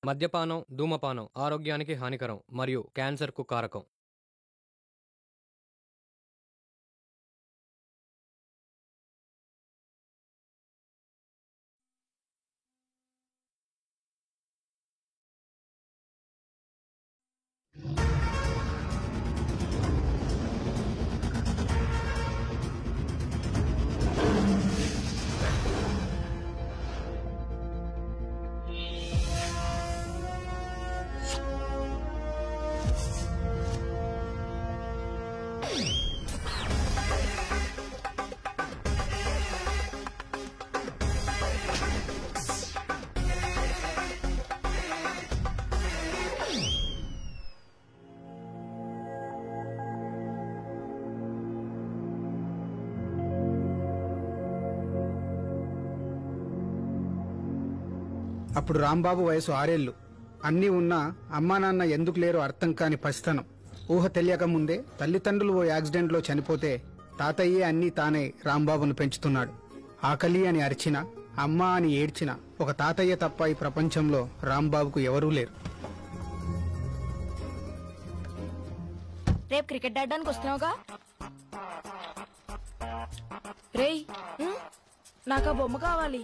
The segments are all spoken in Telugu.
మద్యపానం ధూమపానం ఆరోగ్యానికి హానికరం మరియు క్యాన్సర్కు కారకం అప్పుడు రాంబాబు వయసు ఆరేళ్లు అన్నీ ఉన్నా అమ్మా నాన్న ఎందుకు లేరో అర్థం కాని పసితనం ఊహ తెలియక ముందే తల్లిదండ్రులు ఓ యాక్సిడెంట్లో చనిపోతే తాతయ్యే అన్నీ తానే రాంబాబును పెంచుతున్నాడు ఆకలి అని అరిచిన అమ్మ అని ఏడ్చిన ఒక తాతయ్య తప్ప ఈ ప్రపంచంలో రాంబాబుకు ఎవరూ లేరు రేపు క్రికెట్ ఆడడానికి వస్తున్నావుగా రేయ్ ఉం? నాకు ఆ బొమ్మ కావాలి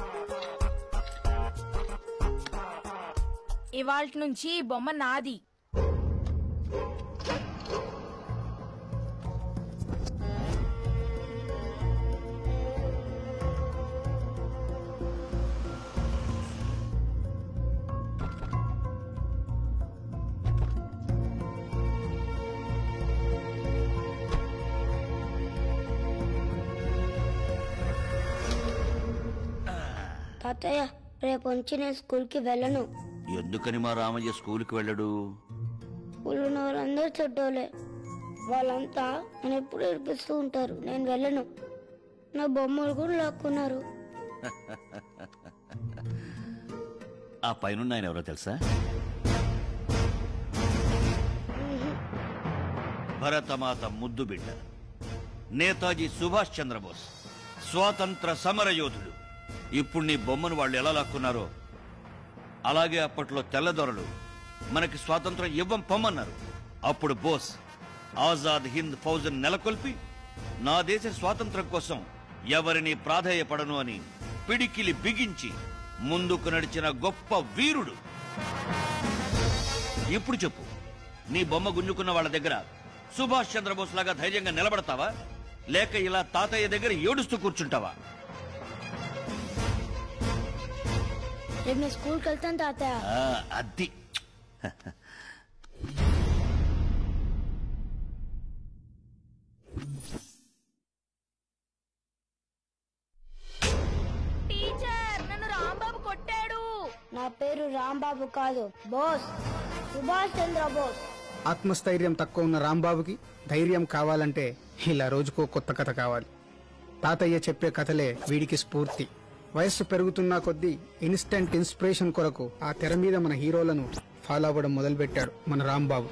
ఇవాళ నుంచి ఈ బొమ్మ నాది తాతయ్య రేపు నుంచి నేను స్కూల్కి వెళ్ళను ఎందుకని మా రామయ్య స్కూల్కి వెళ్ళడు స్కూల్ ఉన్న వాళ్ళందరూ చెడ్డోలే వాళ్ళంతా నేను ఎప్పుడు ఏడిపిస్తూ ఉంటారు నేను వెళ్ళను నా బొమ్మలు కూడా లాక్కున్నారు ఆ పైన ఆయన ఎవరో తెలుసా భరతమాత ముద్దు బిడ్డ నేతాజీ సుభాష్ చంద్రబోస్ స్వాతంత్ర సమర యోధుడు ఇప్పుడు నీ బొమ్మను వాళ్ళు ఎలా లాక్కున్నారో అలాగే అప్పట్లో తెల్లదొరలు మనకి స్వాతంత్రం ఇవ్వం పొమ్మన్నారు అప్పుడు బోస్ ఆజాద్ హింద్ ఫౌజ్ నెలకొల్పి నా దేశ స్వాతంత్రం కోసం ఎవరిని ప్రాధేయపడను అని పిడికిలి బిగించి ముందుకు నడిచిన గొప్ప వీరుడు ఇప్పుడు చెప్పు నీ బొమ్మ గుంజుకున్న వాళ్ళ దగ్గర సుభాష్ చంద్రబోస్ లాగా ధైర్యంగా నిలబడతావా లేక ఇలా తాతయ్య దగ్గర ఏడుస్తూ కూర్చుంటావా రేపు నేను స్కూల్కి వెళ్తాను తాతయ్య ఆ, అద్ది టీచర్ నన్ను రాంబాబు కొట్టాడు నా పేరు రాంబాబు కాదు బోస్ సుభాష్ చంద్ర బోస్ ఆత్మస్థైర్యం తక్కువ ఉన్న రాంబాబుకి ధైర్యం కావాలంటే ఇలా రోజుకో కొత్త కథ కావాలి తాతయ్య చెప్పే కథలే వీడికి స్ఫూర్తి వయస్సు పెరుగుతున్న కొద్దీ ఇన్స్టెంట్ ఇన్స్పిరేషన్ కొరకు ఆ తెర మీద మన హీరోలను ఫాలో అవ్వడం మొదలుపెట్టాడు మన రాంబాబు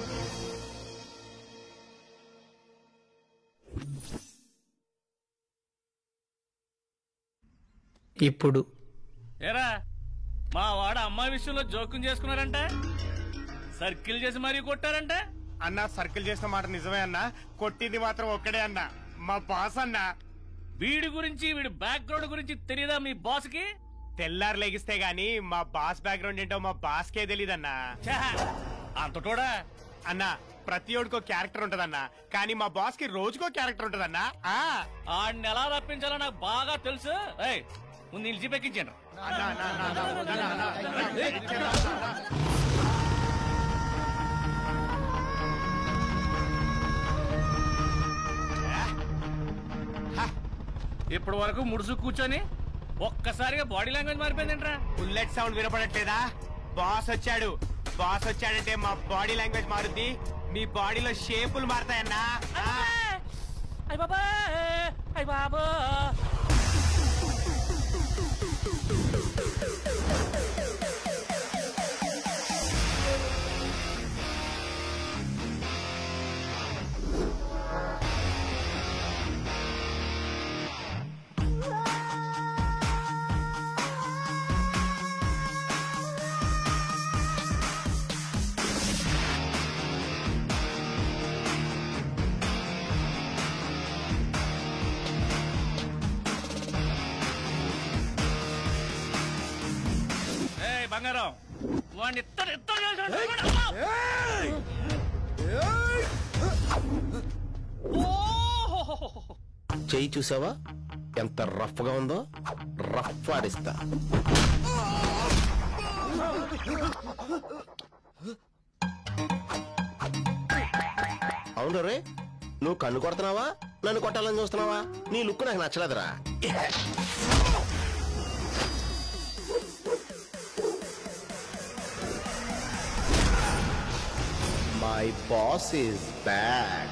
ఇప్పుడు ఏరా మా వాడ అమ్మాయి విషయంలో జోక్యం చేసుకున్నారంట సర్కిల్ చేసి మరీ కొట్టారంట అన్న సర్కిల్ చేసిన మాట నిజమే అన్న కొట్టింది మాత్రం ఒక్కడే అన్న మా బాస్ అన్న వీడి గురించి వీడి బ్యాక్గ్రౌండ్ గురించి తెలియదా మీ బాస్ కి తెల్లారు లెగిస్తే గాని మా బాస్ బ్యాక్గ్రౌండ్ ఏంటో మా బాస్ కే తెలీదన్నా అంతటోడా అన్న ప్రతి ఒడికో క్యారెక్టర్ ఉంటదన్న కానీ మా బాస్ కి రోజుకో క్యారెక్టర్ ఉంటదన్నా ఆ ఆడిని ఎలా రప్పించాలో నాకు బాగా తెలుసు ఏయ్, ముందు నిలిచి పెక్కించండి అన్న, అన్న, అన్న, అన్న, అన్న, అన్న, అన్న, అన్న. ఇప్పటి వరకు ముడుసు కూర్చొని ఒక్కసారిగా బాడీ లాంగ్వేజ్ మారిపోయిందంట్రా బుల్లెట్ సౌండ్ వినపడట్లేదా బాస్ వచ్చాడు బాస్ వచ్చాడంటే మా బాడీ లాంగ్వేజ్ మారుద్ది మీ బాడీలో షేపులు మారుతాయన్నా ఆ. అయ్య బాబా అయ్య బాబా బంగారం వాడిని ఇద్దరు ఇద్దరు చేసేసి కూడా అమ్మా! ఓహోహోహో. చెయ్యి చూసావా ఎంత రఫ్ గా ఉందో రఫ్ ఆడిస్తా అవును రే నువ్వు కన్ను కొడుతున్నావా నన్ను కొట్టాలని చూస్తున్నావా నీ లుక్ నాకు నచ్చలేదురా మై బాస్ ఇస్ బ్యాడ్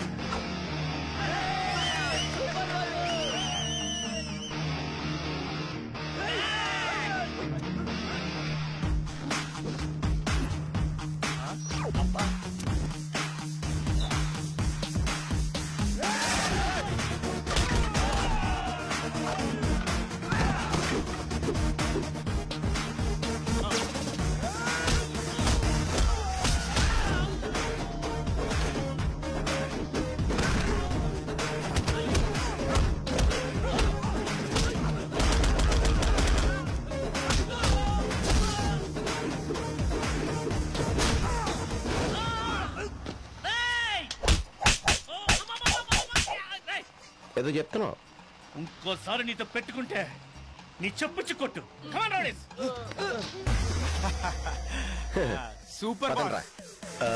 ఏయ్! ఓ, అమ్మమ్మమ్మమ్మమ్మ! ఏయ్! ఏదో చెప్తున్నావు ఇంకోసారి నీతో పెట్టుకుంటే నీ చెప్పుచ్చి కొట్టు కమాన్ రాడీస్ సూపర్ పదండ్రా. ఆ,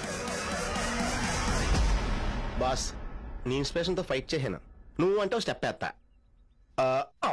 బాస్ నీ ఇన్స్పిరేషన్ తో ఫైట్ చేశాను నువ్వు అంటే స్టెప్ వేస్తా ఆ, ఆ.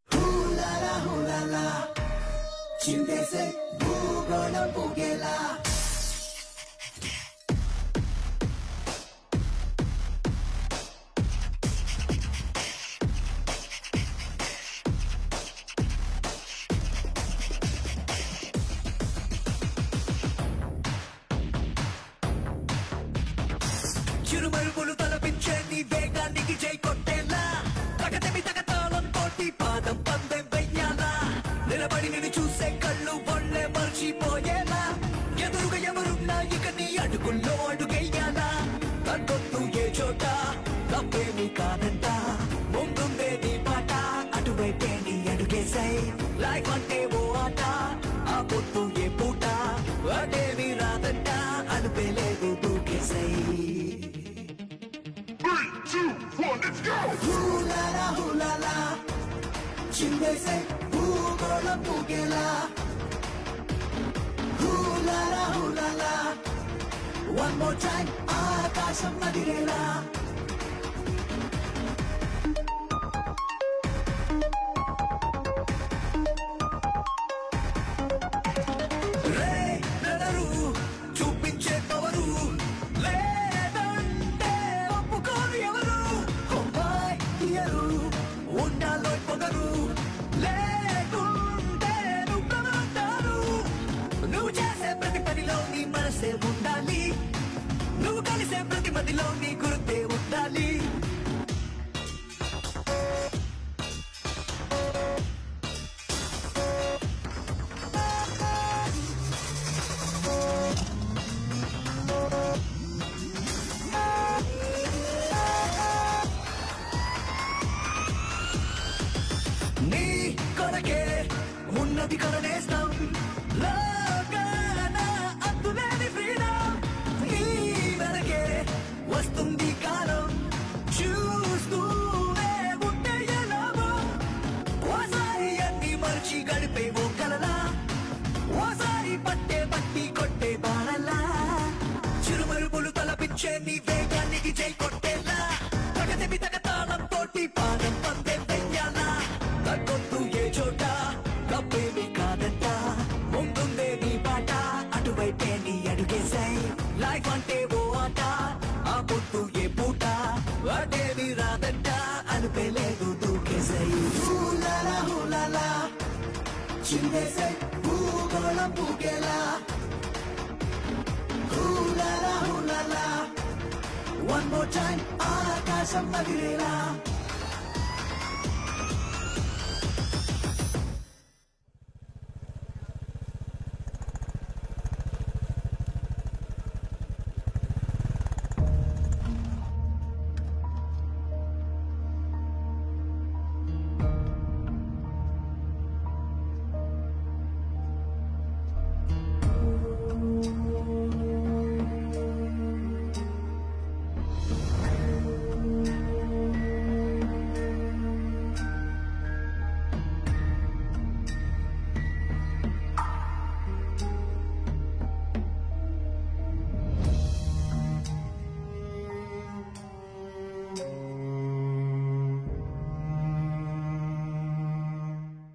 చిరుమరుగులు తలపించే నీ వేగానికి జై కొట్టేలా తగదమి తగతాళం తోటి పాదం పందెం వెయ్యాలా నిలబడి నిన్ను చూసే కళ్ళు ఒళ్ళే మర్చిపోయేలా ఎదురుగా ఎవరున్నా ఇక నీ అడుగుల్లో అడుగెయ్యాలా తగ్గొద్దు ఏ చోట తప్పేమీ కాదంట ముందుందే నీ పాట అటువైపే నీ అడుగేసై లైఫ్ అంటే ఓ ఆట ఆ పొద్దు ఏ పూట అదేమి రాదంట అనుపే లేదు దూకేసై హూలాలా హూలాలా చిందేసే భూగోళం పూగేలా హూలాలా హూలాలా వన్ మోర్ టైం ఆకాశం అదిరేలా రే నడరు చూపించే పవరు లేదంటే ఒప్పుకోరు ఎవరు అమ్మాయి తీయరు ఉండాలో పొగరు లేకుంటే నువ్వెవరంటారు నువ్వు చేసే ప్రతి పనిలో నీ మనసే ఉండాలి నువ్వు కలిసే ప్రతి మదిలో నీ గురుతే ఉండాలి నీ కొరకే ఉన్నది కొరనేస్తాం లోకాన అద్దులేని ఫ్రీడమ్ నీ వెనకే వస్తుంది కాలం చూస్తూనే ఉంటే ఎలాగో ఓసారి అన్ని మర్చి గడిపే ఓ కలలా ఓసారి పట్టే పట్టి కొట్టే బాణలా చిరుమరుపులు తలపించే నీ వేగానికి జై కొట్టేలా తగదెమి తగతాళం తోటి పాదం పందే వెయ్యాలా తగ్గొద్దు ఏ చోట తప్పేమి కాదంట ముందుందే నీ బాట అటువైపే నీ అడుగేసాయి లైఫ్ అంటే ఓ ఆట ఆ పొద్దు ఏ పూట అదేమి రాదంట అనుపే లేదు దూకేసాయి హూలాలా హూలాలా చిందేసే భూగోళం పూగేలా హూలాలా హూలాలా వన్ మోర్ టైం ఆకాశం అదిరేలా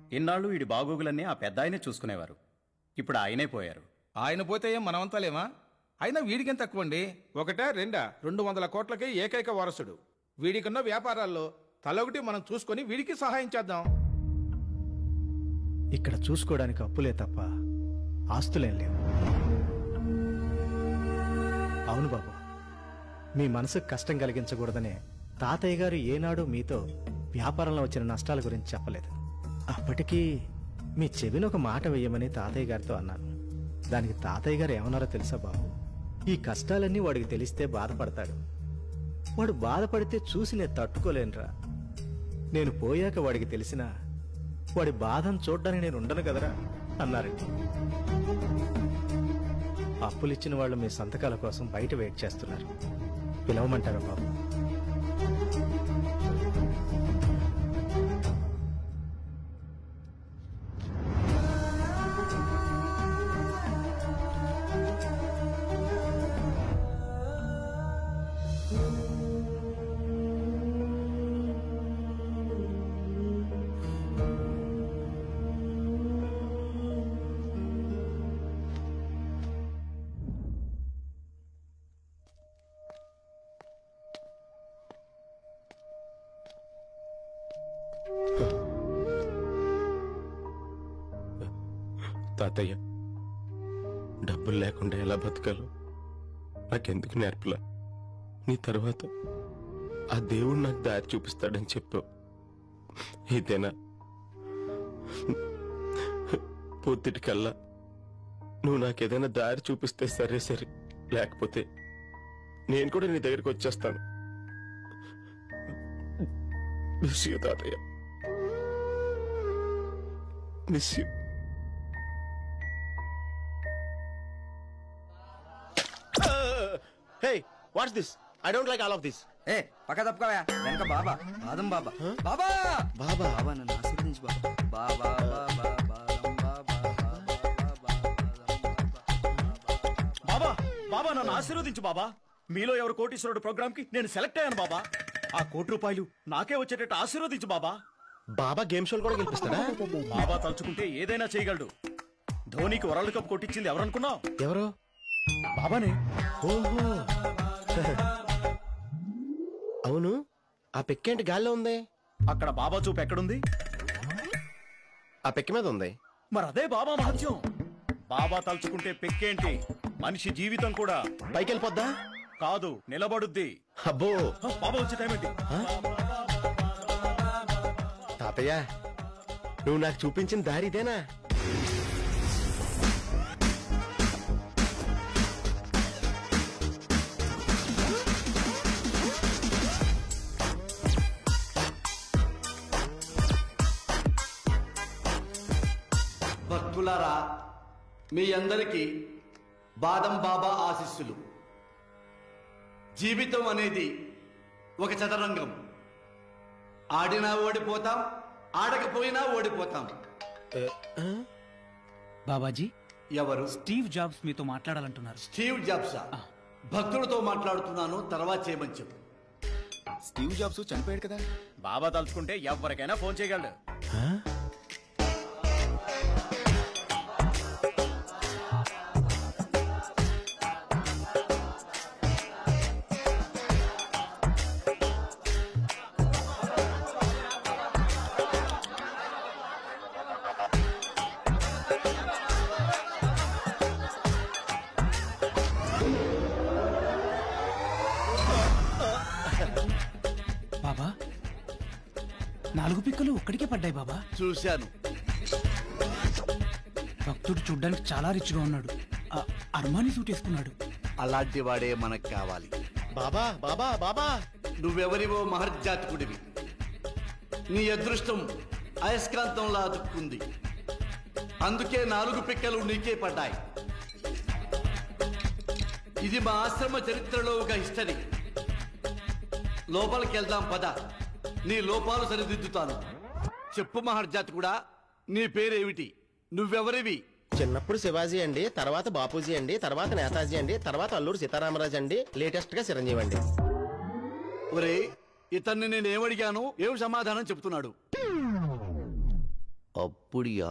ఇన్నాళ్ళు వీడి బాగోగులన్నీ ఆ పెద్ద ఆయనే చూసుకునేవారు ఇప్పుడు ఆయనే పోయారు ఆయన పోతే ఏం మనమంతా లేమా అయినా వీడికేం తక్కువండి ఒకటా రెండా రెండు వందల కోట్లకే ఏకైక వారసుడు వీడికున్న వ్యాపారాల్లో తలొకటి మనం చూసుకొని వీడికి సహాయం చేద్దాం ఇక్కడ చూసుకోవడానికి అప్పులే తప్ప ఆస్తులేం లేవు అవును బాబు మీ మనసుకు కష్టం కలిగించకూడదనే తాతయ్య గారు ఏనాడు మీతో వ్యాపారంలో వచ్చిన నష్టాల గురించి చెప్పలేదు అప్పటికీ మీ చెవిని ఒక మాట వేయమని తాతయ్య గారితో అన్నాను దానికి తాతయ్య గారు ఏమన్నారో తెలుసా బాబు ఈ కష్టాలన్నీ వాడికి తెలిస్తే బాధపడతాడు వాడు బాధపడితే చూసి నేను తట్టుకోలేనురా నేను పోయాక వాడికి తెలిసినా వాడి బాధను చూడ్డానికి నేను ఉండను కదరా అన్నారండి అప్పులిచ్చిన వాళ్ళు మీ సంతకాల కోసం బయట వెయిట్ చేస్తున్నారు పిలవమంటారా బాబు తాతయ్య డబ్బులు లేకుండా ఎలా బతకాలో నాకెందుకు నేర్పలా నీ తర్వాత ఆ దేవుడు నాకు దారి చూపిస్తాడని చెప్పావు ఇదేనా పొద్దుటికల్లా నువ్వు నాకేదైనా దారి చూపిస్తే సరే సరే లేకపోతే నేను కూడా నీ దగ్గరికి వచ్చేస్తాను మిస్ యూ తాతయ్య miss you hey what's this I don't like all of this ఏ పక్క తప్పుకోవా వెనక బాబా బాదం బాబా బాబా బాబా బాబా నన్ను ఆశీర్వదించు బాబా బాబా బాబా బాబా బాబా నన్ను ఆశీర్వదించు బాబా మీలో ఎవరు కోటీశ్వరుడు ప్రోగ్రామ్ కి నేను సెలెక్ట్ అయ్యాను బాబా ఆ కోటి రూపాయలు నాకే వచ్చేటట్టు ఆశీర్వదించు బాబా బాబా గేమ్ షోలు కూడా గెలిపిస్తాడా బాబా తలుచుకుంటే ఏదైనా చేయగలడు ధోనికి వరల్డ్ కప్ కొట్టించింది ఎవరనుకున్నావు ఎవరు బాబానే ఓహో అవును ఆ పెక్కేంటి గాల్లో ఉంది అక్కడ బాబా చూపు ఎక్కడుంది ఆ పెక్కి మీద ఉంది మరి అదే బాబా మహత్యం బాబా తలుచుకుంటే పెక్కేంటి మనిషి జీవితం కూడా పైకి వెళ్ళిపోద్దా కాదు నిలబడుద్ది అబ్బో బాబా వచ్చే టైం ఏంటి తాతయ్య నువ్వు నాకు చూపించిన దారి ఇదేనా భక్తులారా మీ అందరికీ బాదం బాబా ఆశీస్సులు జీవితం అనేది ఒక చదరంగం ఆడినా ఓడిపోతాం ఆడకపోయినా ఓడిపోతాం బాబాజీ ఎవరు స్టీవ్ జాబ్స్ మీతో మాట్లాడాలంటున్నారు స్టీవ్ జాబ్సా భక్తులతో మాట్లాడుతున్నాను తర్వాత చేయమని చెప్పు స్టీవ్ జాబ్స్ చనిపోయాడు కదా బాబా తలుచుకుంటే ఎవరికైనా ఫోన్ చేయగలడు బాబా నాలుగు పిక్కలు ఒక్కడికే పడ్డాయి బాబా చూశాను భక్తుడు చూడ్డానికి చాలా రిచ్గా ఉన్నాడు ఆ, అర్మాని సూట్ వేసుకున్నాడు అలాంటి వాడే మనకు కావాలి బాబా బాబా బాబా నువ్వెవరివో మహర్జాతకుడివి నీ అదృష్టం అయస్కాంతంలా అతుక్కుంది అందుకే నాలుగు పిక్కలు నీకే పడ్డాయి ఇది మా ఆశ్రమ చరిత్రలో ఒక హిస్టరీ లోపలికి వెళ్దాం పద నీ లోపాలు సరిదిద్దుతాను చెప్పు మహర్జాతకుడా నీ పేరేమిటి నువ్వెవరివి చిన్నప్పుడు శివాజీ అండి తర్వాత బాపూజీ అండి తర్వాత నేతాజీ అండి తర్వాత అల్లూరు సీతారామరాజు అండి లేటెస్ట్ గా చిరంజీవి అండి ఒరే ఇతన్ని నేను ఏమడిగాను ఏం సమాధానం చెప్తున్నాడు అప్పుడియా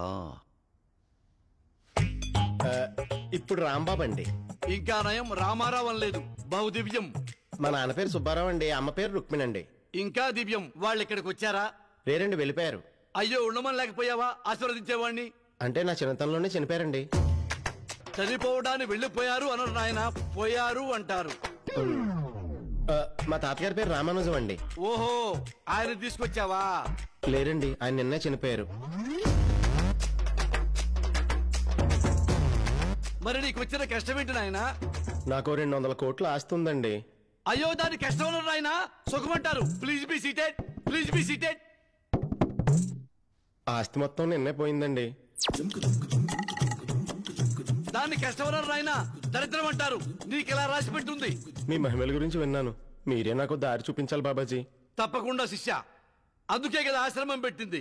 ఇప్పుడు రాంబాబు అండి ఇంకా నయం రామారావు అనలేదు బహుదివ్యం మా నాన్న పేరు సుబ్బారావు అండి అమ్మ పేరు రుక్మిణి అండి ఇంకా దివ్యం వాళ్ళు ఇక్కడికి వచ్చారా లేరండి వెళ్ళిపోయారు అయ్యో ఉండమని లేకపోయావా ఆశీర్వదించేవాడిని అంటే నా చిన్నతనంలోనే చనిపోయారండి చనిపోవడానికి వెళ్ళిపోయారు అనరు నాయన పోయారు అంటారు ఆ, మా తాతగారి పేరు రామానుజం అండి ఓహో ఆయన తీసుకొచ్చావా లేరండి ఆయన నిన్నే చనిపోయారు మరి నీకు వచ్చిన కష్టం ఏంటి నాయన నాకు రెండు వందల కోట్లు ఆస్తి ఉందండి అయ్యో దాని కష్టం అనరు నాయన సుఖమంటారు please be seated please be seated ఆస్తి మొత్తం నిన్నే పోయిందండి దాన్ని కష్టం అనరు నాయన దరిద్రం అంటారు నీకు ఎలా రాసి పెట్టుంది మీ మహిమల గురించి విన్నాను మీరే నాకు దారి చూపించాలి బాబాజీ తప్పకుండా శిష్య అందుకే కదా ఆశ్రమం పెట్టింది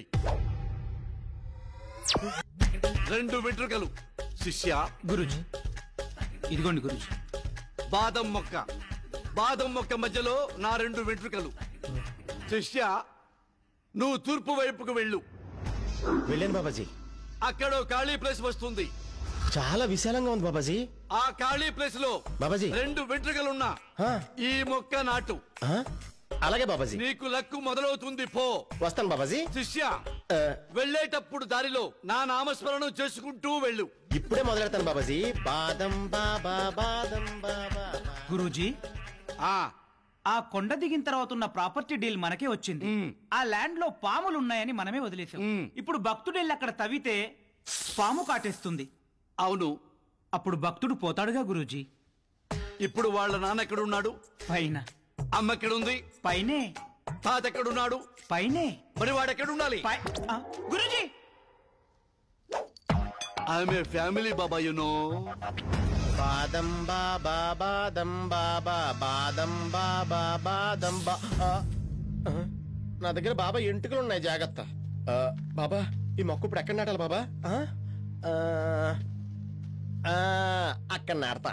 రెండు వెంట్రుకలు శిష్య గురుజీ ఇదిగోండి గురుజీ బాదం మొక్క బాదం మొక్క మధ్యలో నా రెండు వెంట్రుకలు శిష్య నువ్వు తూర్పు వైపుకు వెళ్ళు వెళ్ళాను బాబాజీ అక్కడ ఓ ఖాళీ ప్లేస్ వస్తుంది చాలా విశాలంగా ఉంది బాబాజీ ఆ ఖాళీ ప్లేస్ లో బాబాజీ. రెండు వెంట్రుకలున్నా ఆ, ఈ మొక్క నాటు ఆ, అలాగే బాబాజీ నీకు లక్కు మొదలవుతుంది పో వస్తాను బాబాజీ శిష్య ఆ, వెళ్ళేటప్పుడు దారిలో నా నామస్మరణం చేసుకుంటూ వెళ్ళు ఇప్పుడే మొదలెడతాను బాబాజీ బాదం బాబా బాదం బాబా గురూజీ ఆ ఆ కొండ దిగిన తర్వాత ఉన్న ప్రాపర్టీ డీల్ మనకే వచ్చింది ఆ ల్యాండ్ లో పాములు ఉన్నాయని మనమే వదిలేసాం ఇప్పుడు భక్తుడు వెళ్ళి అక్కడ తవ్వితే పాము కాటేస్తుంది అవును అప్పుడు భక్తుడు పోతాడుగా గురూజీ ఇప్పుడు వాళ్ళ నాన్న ఎక్కడున్నాడు పైన అమ్మ ఎక్కడుంది పైనే తాత ఎక్కడున్నాడు పైనే మరి వాడు ఎక్కడుండాలి గురూజీ ఆమె ఫ్యామిలీ బాబా యునో బాదం బాబా బాదం బాబా బాదం బాబా బాదం బా ఆ, ఆ, నా దగ్గర బాబా ఎంటుకలు ఉన్నాయి జాగ్రత్త ఆ, బాబా ఈ మొక్క ఇప్పుడు ఎక్కడ నాటాలి బాబా ఆ? ఆ, ఆ, అక్కడ నాడతా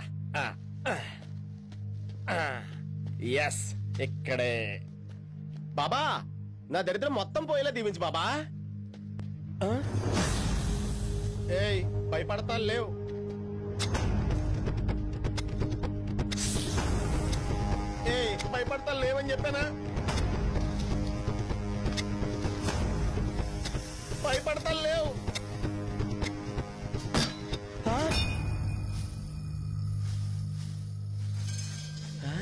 ఎస్ ఇక్కడే బాబా నా దరిద్రం మొత్తం పోయేలా దీవించు బాబా ఆ? ఏయ్ భయపడతా లేవు ఏయ్ భయపడతా లేవని చెప్పానా భయపడతా లేవు ఆ? ఆ?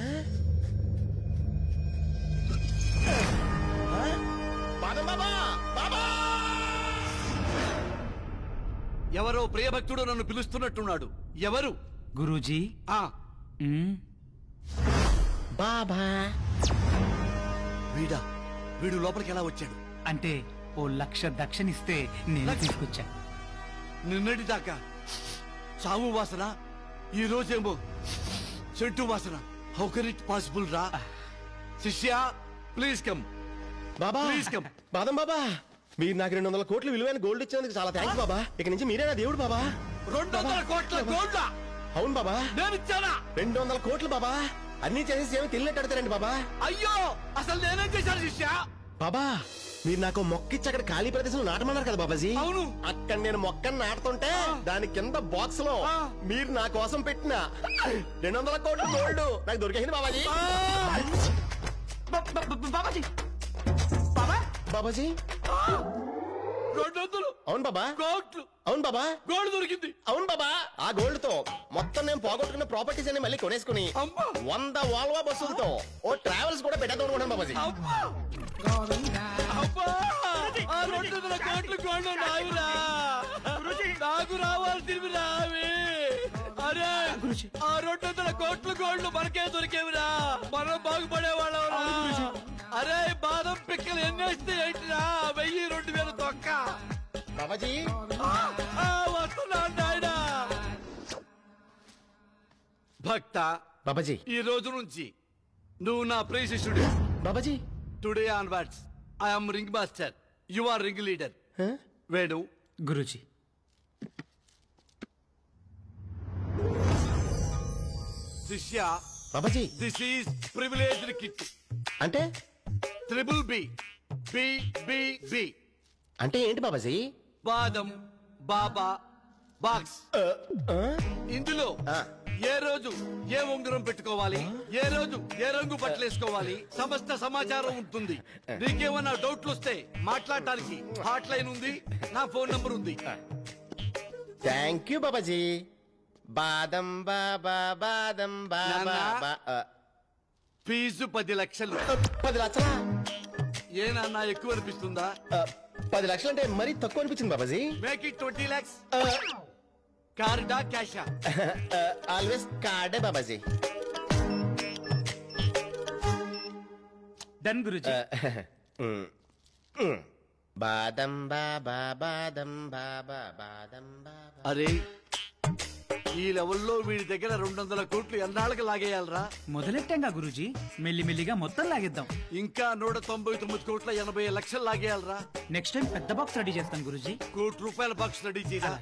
ఆ? బాదం బాబా బాబా ఎవరో ప్రియభక్తుడు నన్ను పిలుస్తున్నట్టున్నాడు ఎవరు గురూజీ ఆ మ్మ్. బాబా వీడా వీడు లోపలికి ఎలా వచ్చాడు అంటే ఓ లక్ష దక్షిణిస్తే నేను తీసుకొచ్చా నిన్నటి దాకా చావు వాసన ఈ రోజేమో చెట్టు వాసన హౌ కెన్ ఇట్ పాసిబుల్ రా శిష్య ప్లీజ్ కమ్ బాబా ప్లీజ్ కమ్ బాదం బాబా మీరు నాకు రెండు వందల కోట్లు విలువైన గోల్డ్ ఇచ్చినందుకు చాలా థ్యాంక్స్ బాబా ఇక నుంచి మీరే నా దేవుడు బాబా రెండు వందల కోట్ల గోల్డ్ అవును బాబా నేను ఇచ్చానా రెండు వందల కోట్లు బాబా అన్ని చేసేసి ఏమి తెలియనట్టు అడతారండి బాబా అయ్యో అసలు నేనేం చేశాను శిష్య బాబా మీరు నాకు మొక్క ఇచ్చి అక్కడ ఖాళీ ప్రదేశంలో నాటమన్నారు కదా బాబాజీ అవును అక్కడ నేను మొక్కను నాటుతుంటే దాని కింద బాక్స్ లో మీరు నా కోసం పెట్టిన రెండు వందల కోట్ల గోల్డ్ నాకు దొరికేసింది బాబాజీ బాబాజీ బాబాజీ రెండు వందలు అవును బాబా కోట్లు అవును బాబా గోల్డ్ దొరికింది అవును బాబా ఆ గోల్డ్ తో మొత్తం నేను పోగొట్టుకున్న ప్రాపర్టీస్ అన్ని మళ్ళీ కొనేసుకుని వంద వాల్వా బస్సులతో ఓ ట్రావెల్స్ కూడా పెట్టేద్దాం అనుకున్నాను బాబాజీ అబ్బా ఆ రెండు వందల కోట్లు గోల్డ్ నావిరా నాకు రావాల్సినవి రావి అరే ఆ రెండు వందల కోట్లు గోల్డ్ మనకే దొరికేవిరా మనం బాగుపడే వాళ్ళం అరే బాదం పిక్కలు ఎన్ని వేస్తే ఏంటిరా వెయ్యి రెండు వేలు తొక్క బాబాజీ ఆ, వస్తున్నా నాయనా భక్త బాబాజీ ఈ రోజు నుంచి నువ్వు నా ప్రియ శిష్యుడు బాబాజీ today onwards I'm ring master you are ring leader Venu గురూజీ శిష్య బాబాజీ దిస్ ఈస్ ప్రివిలేజ్డ్ కిట్ అంటే triple B B B B అంటే ఏంటి బాబాజీ బాదం బాబా బాక్స్ ఇందులో ఏ రోజు ఏ ఉంగరం పెట్టుకోవాలి ఏ రోజు ఏ రంగు బట్టలు వేసుకోవాలి సమస్త సమాచారం ఉంటుంది నీకేమన్నా డౌట్లు వస్తే మాట్లాడటానికి హాట్ లైన్ ఉంది నా ఫోన్ నంబర్ ఉంది థ్యాంక్ యూ బాబాజీ బాదం బాబా బాదం బాబా నాన్న. బా- ఆ, ఫీజు పది లక్షలు పది లక్షలా ఏ నాన్న ఎక్కువ అనిపిస్తుందా ఆ, పది లక్షలు అంటే మరీ తక్కువ అనిపించింది బాబాజీ మేక్ ఇట్ ట్వంటీ లాక్స్ కార్డా క్యాషా ఆల్వేస్ కార్డే బాబాజీ డన్ గురుజీ ఉమ్, ఉమ్. బాదం బాబా బాదం బాబా బాదం బాబా అరే ఈ లెవెల్లో వీడి దగ్గర రెండు వందల కోట్లు ఎన్నాళ్ళకి లాగేయాలరా మొదలెట్టాంగా గురుజీ మెల్లిమెల్లిగా మొత్తం లాగేద్దాం ఇంకా నూట తొంభై తొమ్మిది కోట్ల ఎనభై లక్షలు లాగేయాలరా నెక్స్ట్ టైం పెద్ద బాక్స్ రెడీ చేస్తాం గురుజీ కోటి రూపాయల బాక్స్ రెడీ చేయరా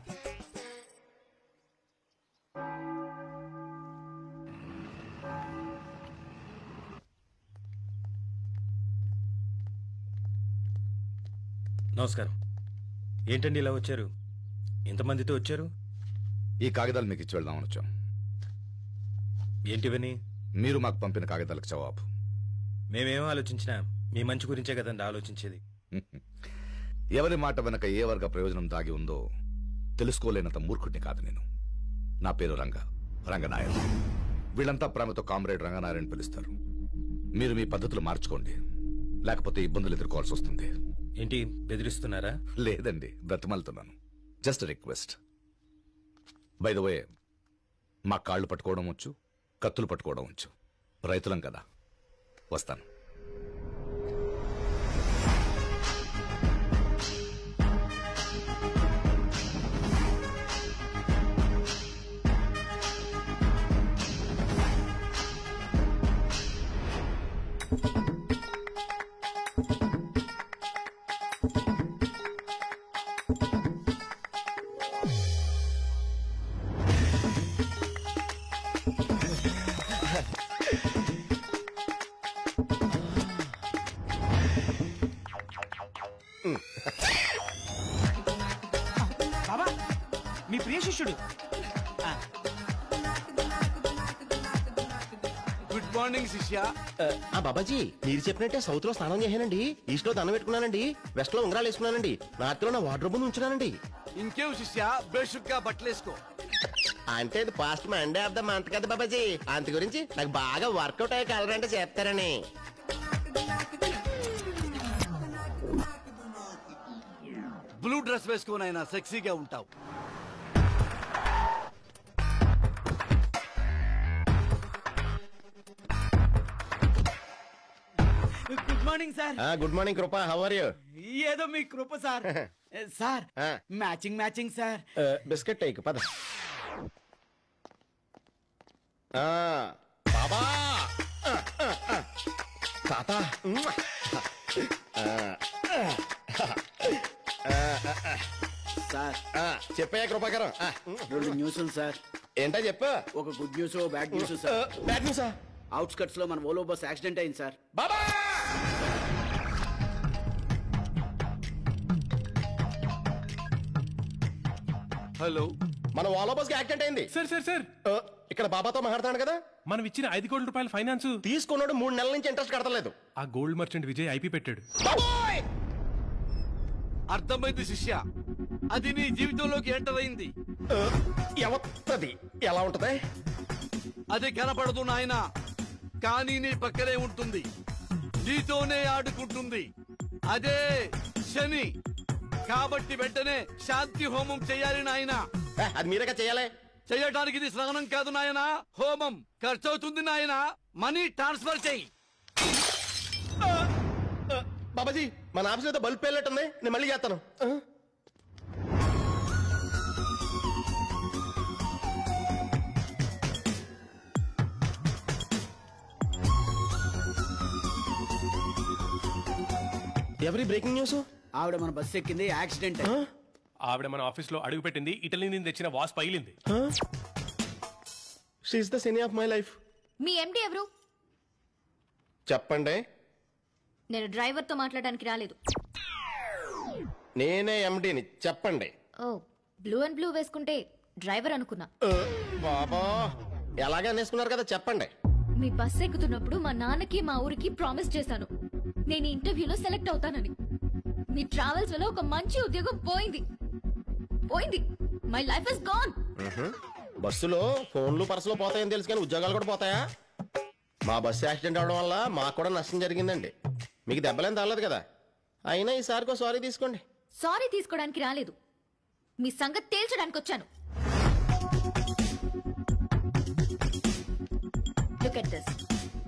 నమస్కారం ఏంటండి ఇలా వచ్చారు ఎంతమందితో వచ్చారు ఈ కాగితాలు మీకు ఇచ్చి వెళ్దామని వచ్చాం ఏంటివని మీరు మాకు పంపిన కాగితాలకు జవాబు మేమేం ఆలోచించినా మీ మంచి గురించే కదండి ఆలోచించేది ఎవరి మాట వెనక ఏ వర్గ ప్రయోజనం దాగి ఉందో తెలుసుకోలేనంత మూర్ఖుడిని కాదు నేను నా పేరు రంగ రంగనాయర్ వీళ్ళంతా ప్రేమతో కామ్రేడ్ రంగనాయర్ పిలుస్తారు మీరు మీ పద్ధతులు మార్చుకోండి లేకపోతే ఇబ్బందులు ఎదుర్కోవాల్సి వస్తుంది ఏంటి బెదిరిస్తున్నారా లేదండి బ్రతిమలుతున్నాను just request by the way మా కాళ్ళు పట్టుకోవడం వచ్చు కత్తులు పట్టుకోవడం వచ్చు రైతులం కదా వస్తాను బాబా మీ ప్రియ శిష్యుడు ఆ, గుడ్ మార్నింగ్ శిష్య ఆ బాబాజీ మీరు చెప్పినట్టే సౌత్ లో స్నానం చేశానండి ఈస్ట్ లో దండం పెట్టుకున్నానండి వెస్ట్ లో ఉంగరాలు వేసుకున్నానండి నార్త్ లో నా వాటర్ ముందు ఉంచున్నానండి ఇంకేం శిష్య బేషుగ్గా బట్టలేసుకో అంటే ఇది past Monday of the month కదా బాబాజీ అంత గురించి నాకు బాగా వర్కౌట్ అయ్యే కలర్ అంటే చెప్తారని బ్లూ డ్రెస్ వేసుకొని ఆయన సెక్సీగా ఉంటావు good morning sir good morning Krupa how are you ఏదో మీ Krupa sir sir matching matching sir biscuit టైక్ పద ఆ, బాబా ఆ, ఆ, ఆ. తాత మ్మ్. ఆ, ఆ, ఆ, ఆ. సార్ ఆ, చెప్పయ్యా కృపాకరం ఆ, రెండు న్యూస్లు సార్ ఏంటో చెప్పు ఒక good news bad news sir bad న్యూసా అవుట్స్కట్స్ లో మన ఓలో బస్ యాక్సిడెంట్ అయింది సార్ బాబా హలో మన వాలో బస్ యాక్సిడెంట్ అయింది సార్ సార్ సార్ ఇక్కడ బాబాతో మాట్లాడుతున్నాడు కదా మనం ఇచ్చిన ఐదు కోట్ల రూపాయల ఫైనాన్స్ తీసుకున్నాడు మూడు నెలల నుంచి ఇంట్రెస్ట్ కడతలేదు ఆ గోల్డ్ మర్చెంట్ విజయ్ ఐపీ పెట్టాడు అర్థమైంది శిష్య అది నీ జీవితంలోకి ఎంటర్ అయింది ఎవత్తది ఎలా ఉంటది అది కనపడదు నాయన కానీ నీ పక్కనే ఉంటుంది నీతోనే ఆడుకుంటుంది అదే శని కాబట్టి వెంటనే శాంతి హోమం చేయాలి నాయన అది మీరేగా చేయాలి చేయడానికి ఇది స్నానం కాదు నాయన హోమం ఖర్చు అవుతుంది నాయన మనీ ట్రాన్స్ఫర్ చేయి బాబాజీ మన ఆఫీస్ ఏదో బల్బ్ పేలినట్టుంది నేను మళ్ళీ చేస్తాను ఆ? ఎవరి బ్రేకింగ్ న్యూస్ ఆవిడ మన బస్ ఎక్కింది యాక్సిడెంట్ ఆవిడ మన ఆఫీస్ లో అడుగు పెట్టింది ఇటలీ నుంచి తెచ్చిన వాస్ పగిలింది షీఈస్ ద సినీ ఆఫ్ మై లైఫ్ మీ ఎండి ఎవరు చెప్పండి నేను డ్రైవర్తో మాట్లాడడానికి రాలేదు నేనే ఎండిని చెప్పండి ఓ బ్లూ అండ్ బ్లూ వేసుకుంటే డ్రైవర్ అనుకున్నా ఆ, బాబా ఎలాగే అనేసుకున్నారు కదా చెప్పండి మీ బస్ ఎక్కుతున్నప్పుడు మా నాన్నకి మా ఊరికి ప్రామిస్ చేశాను నేను ఈ ఇంటర్వ్యూలో సెలెక్ట్ అవుతానని మీ ట్రావెల్స్ వల్ల ఒక మంచి ఉద్యోగం పోయింది పోయింది మై లైఫ్ ఇస్ గాన్ మ్హూ. బస్సులో ఫోన్లు పర్సులు పోతాయని తెలుసు కానీ ఉద్యోగాలు కూడా పోతాయా మా బస్సు యాక్సిడెంట్ అవడం వల్ల మాకు కూడా నష్టం జరిగిందండి మీకు దెబ్బలేం తగలదు కదా అయినా ఈసారికో సారీ తీసుకోండి సారీ తీసుకోవడానికి రాలేదు మీ సంగతి తేల్చడానికి వచ్చాను లుక్ ఎట్ దిస్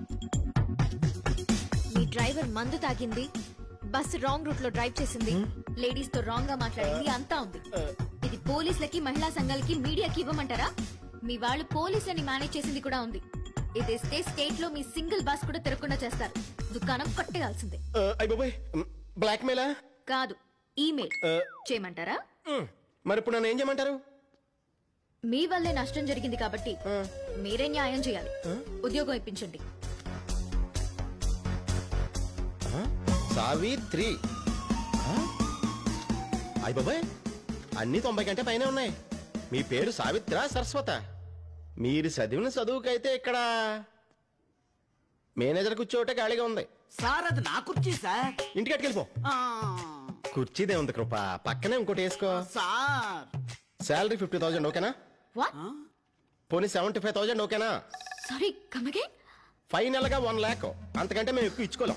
మీ డ్రైవర్ మందు తాగింది బస్ రాంగ్ రూట్ లో డ్రైవ్ చేసింది లేడీస్ తో రాంగ్ గా మాట్లాడింది అంతా ఉంది ఇది పోలీసులకి మహిళా సంఘాలకి మీడియాకి ఇవ్వమంటారా మీ వాళ్ళు పోలీసులని మేనేజ్ చేసింది కూడా ఉంది ఇది ఇస్తే స్టేట్ లో మీ సింగిల్ బస్ కూడా తిరగకుండా చేస్తారు దుకాణం కొట్టేయాల్సిందే అయిపోయి బ్లాక్ మెయిలా కాదు ఈమెయిల్ చేయమంటారా మరి ఇప్పుడు నన్ను ఏం చేయమంటారు మీ వల్లే నష్టం జరిగింది కాబట్టి మీరే న్యాయం చేయాలి ఉద్యోగం ఇప్పించండి సావిత్రి అయ్య బాబాయ్ అన్ని తొంభై కంటే పైన ఉన్నాయి మీ పేరు సావిత్ర సరస్వత మీరు చదివిన చదువుకైతే ఇక్కడ మేనేజర్ కూర్చోటే ఖాళీగా ఉంది సార్ అది నా కుర్చీ సార్ ఇంటికి వెళ్ళిపో కుర్చీదే ఉంది కృప పక్కనే ఇంకోటి వేసుకో సార్ శాలరీ ఫిఫ్టీ థౌసండ్ ఓకేనా వాట్ పోనీ సెవెంటీ ఫైవ్ థౌసండ్ ఓకేనా సారీ కమ్ అగైన్ ఫైనల్ గా వన్ ల్యాక్ అంతకంటే మేము ఎక్కువ ఇచ్చుకోలేం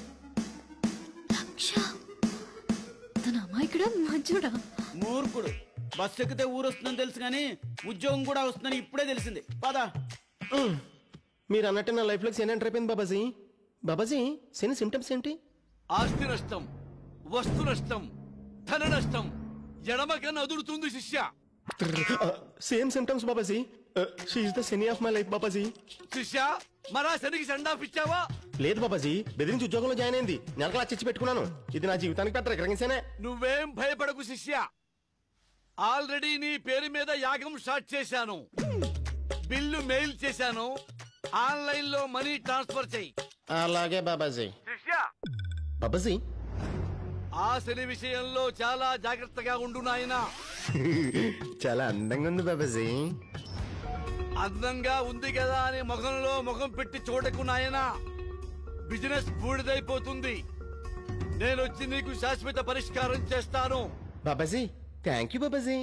తన అమాయకుడా మంచోడా మూర్ఖుడు బస్ ఎక్కితే ఊరు వస్తుందని తెలుసు కానీ ఉద్యోగం కూడా వస్తుందని ఇప్పుడే తెలిసింది పదా మీరు అన్నట్టు నా లైఫ్ లో శని ఎంటర్ అయిపోయింది బాబాజీ బాబాజీ శని సిమ్టమ్స్ ఏంటి ఆస్తి నష్టం వస్తు నష్టం ధన నష్టం ఎడమకన్నా అదురుతుంది శిష్య సేమ్ సిమ్టమ్స్ బాబాజీ she is the Shani of my life బాబాజీ శిష్య మరా శనికి సండాఫ్ ఇచ్చావా లేదు బాబాజీ బెదిరించి ఉద్యోగంలో జాయిన్ అయింది నెలకు లక్ష పెట్టుకున్నాను ఇది నా జీవితానికి పెద్ద రికగ్నిషనే నువ్వేం భయపడకు శిష్య ఆల్రెడీ నీ పేరు మీద యాగం స్టార్ట్ చేశాను బిల్లు మెయిల్ చేశాను ఆన్లైన్ లో మనీ ట్రాన్స్ఫర్ చేయి అలాగే బాబాజీ శిష్య బాబాజీ ఆ శని విషయంలో చాలా జాగ్రత్తగా ఉండు నాయనా చాలా అందంగా ఉంది బాబాజీ అందంగా ఉంది కదా అని ముఖంలో ముఖం పెట్టి చూడకు నాయనా బిజినెస్ బూడిదైపోతుంది నేను వచ్చి నీకు శాశ్వత పరిష్కారం చేస్తాను బాబాజీ థ్యాంక్ యూ బాబాజీ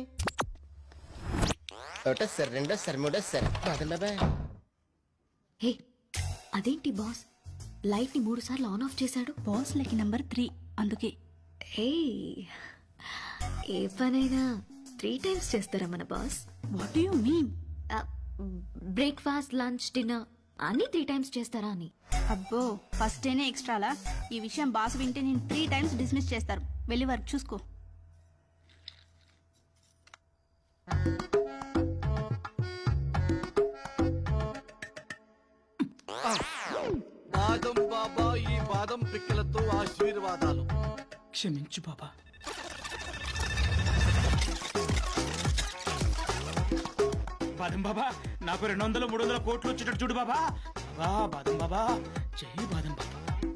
ఒకటో సార్ రెండో సార్ మూడో సార్ బాదం బాబాయ్ హే అదేంటి బాస్ లైట్ ని మూడు సార్లు ఆన్ ఆఫ్ చేశాడు బాస్ లకి నంబర్ త్రీ అందుకే హే ఏ పనైనా త్రీ టైమ్స్ చేస్తారా మన boss what you mean breakfast lunch dinner అన్ని త్రీ టైమ్స్ చేస్తారా అని అబ్బో ఫస్ట్ డేనే ఎక్స్ట్రాలా ఈ విషయం బాస్ వింటే నేను త్రీ టైమ్స్ డిస్మిస్ చేస్తారు వెళ్ళి వర్క్ చూసుకో బాదం బాబా ఈ బాదం పిక్కలతో ఆశీర్వాదాలు క్షమించు బాబా బాదం బాబా నాకు రెండు వందలు మూడు వందల కోట్లు వచ్చేటట్టు చూడు బాబా బాబా బాదం బాబా జై బాదం బాబా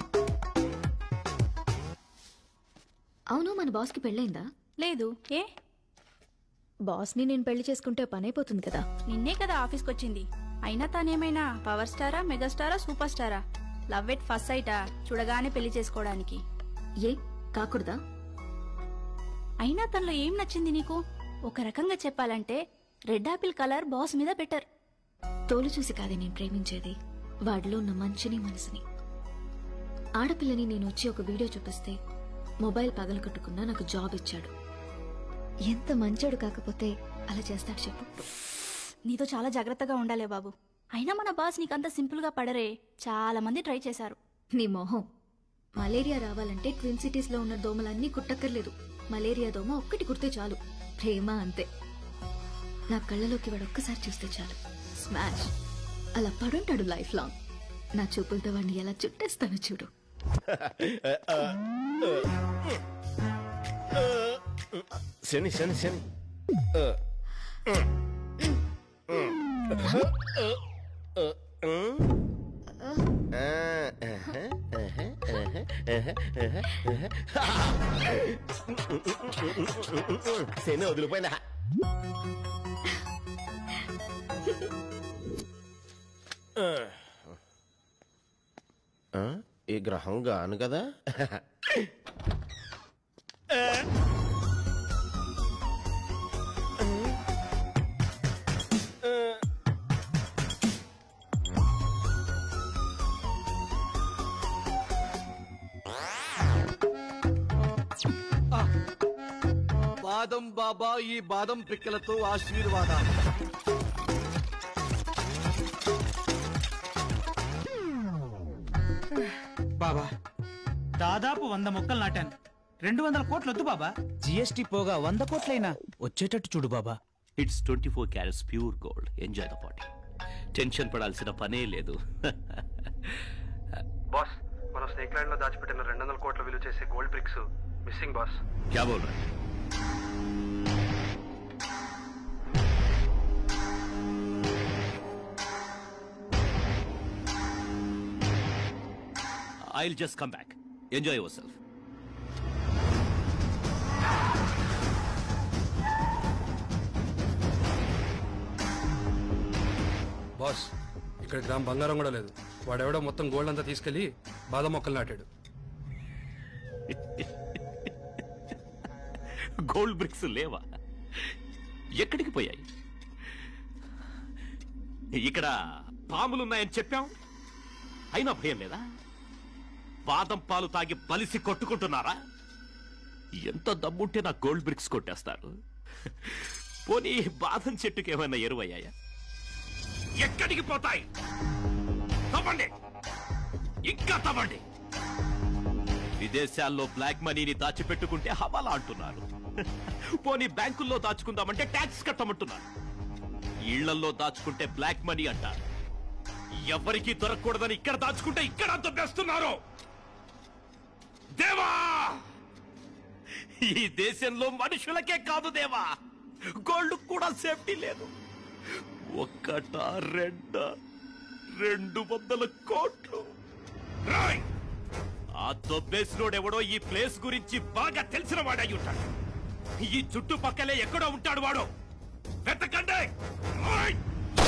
అవును మన బాస్ కి పెళ్ళైందా లేదు ఏ బాస్ ని నేను పెళ్లి చేసుకుంటే పని అయిపోతుంది కదా నిన్నే కదా ఆఫీస్కి వచ్చింది అయినా తానేమైనా పవర్ స్టారా మెగాస్టారా సూపర్ స్టారా లవ్ ఎట్ ఫస్ట్ సైటా చూడగానే పెళ్లి చేసుకోవడానికి ఏ కాకూడదా అయినా తనలో ఏం నచ్చింది నీకు ఒక రకంగా చెప్పాలంటే రెడ్ ఆపిల్ కలర్ బాస్ మీద బెటర్ తోలు చూసి కాదే నేను ప్రేమించేది వాడిలో ఉన్న మంచిని మనసుని ఆడపిల్లని నేను వచ్చి ఒక వీడియో చూపిస్తే మొబైల్ పగలగొట్టుకున్నా నాకు జాబ్ ఇచ్చాడు ఎంత మంచోడు కాకపోతే అలా చేస్తాడు చెప్పు నీతో చాలా జాగ్రత్తగా ఉండాలే బాబు అయినా మన బాస్ నీకంత సింపుల్ గా పడరే చాలా మంది ట్రై చేశారు నీ మొహం మలేరియా రావాలంటే ట్విన్ సిటీస్ లో ఉన్న దోమలన్నీ కుట్టక్కర్లేదు మలేరియా దోమ ఒక్కటి కుడితే చాలు ప్రేమ అంతే నా కళ్ళలోకి వాడు ఒక్కసారి చూస్తే చాలు స్మాష్ అలా పడుంటాడు లైఫ్ లాంగ్ నా చూపులతో వాడిని ఎలా చుట్టేస్తాను చూడు శని శని శని శని వదిలిపోయినా ఆ, ఈ గ్రహం గాను కదా బాదం బాబా ఈ బాదం పిక్కలతో ఆశీర్వాదాలు బాబా దాదాపు వంద మొక్కలు నాటాను రెండు వందల కోట్లు వద్దు బాబా జిఎస్టీ పోగా వంద కోట్లైనా వచ్చేటట్టు చూడు బాబా it's twenty four carats pure gold enjoy the party tension పడాల్సిన పనే లేదు బాస్ మనం స్నేక్ ల్యాండ్ లో దాచిపెట్టిన రెండు వందల కోట్ల విలువ చేసే గోల్డ్ బ్రిక్స్ మిస్సింగ్ బాస్ క్యా బోల్ రहे I'll just come back. Enjoy yourself. Boss ఇక్కడ గ్రామ్ బంగారం కూడా లేదు వాడెవడో మొత్తం గోల్డ్ అంతా తీసుకెళ్లి బాదం మొక్కలు నాటాడు గోల్డ్ బ్రిక్స్ లేవా ఎక్కడికి పోయాయి ఇక్కడ పాములున్నాయని చెప్పాం అయినా భయం లేదా బాదం పాలు తాగి బలిసి కొట్టుకుంటున్నారా ఎంత దమ్ముంటే నా గోల్డ్ బ్రిక్స్ కొట్టేస్తారు పోనీ బాదం చెట్టుకి ఏమైనా ఎరువయ్యాయా ఎక్కడికి పోతాయి తవ్వండి ఇంకా తవ్వండి విదేశాల్లో బ్లాక్ మనీని దాచిపెట్టుకుంటే హవాలా అంటున్నారు పోనీ బ్యాంకుల్లో దాచుకుందామంటే ట్యాక్స్ కట్టమంటున్నారు ఇళ్లలో దాచుకుంటే బ్లాక్ మనీ అంటారు ఎవరికి దొరకకూడదని ఇక్కడ దాచుకుంటే ఇక్కడ దొబ్బేస్తున్నారు దేవా ఈ దేశంలో మనుషులకే కాదు దేవా గోల్డ్ కూడా సేఫ్టీ లేదు ఒక్కట రెండ రెండు వందల కోట్లు రాయ్ ఆ దొబ్బేసినోడెవడో ఈ ప్లేస్ గురించి బాగా తెలిసిన వాడై ఉంటాడు ఈ చుట్టుపక్కలే ఎక్కడో ఉంటాడు వాడు వెతకండి రాయ్!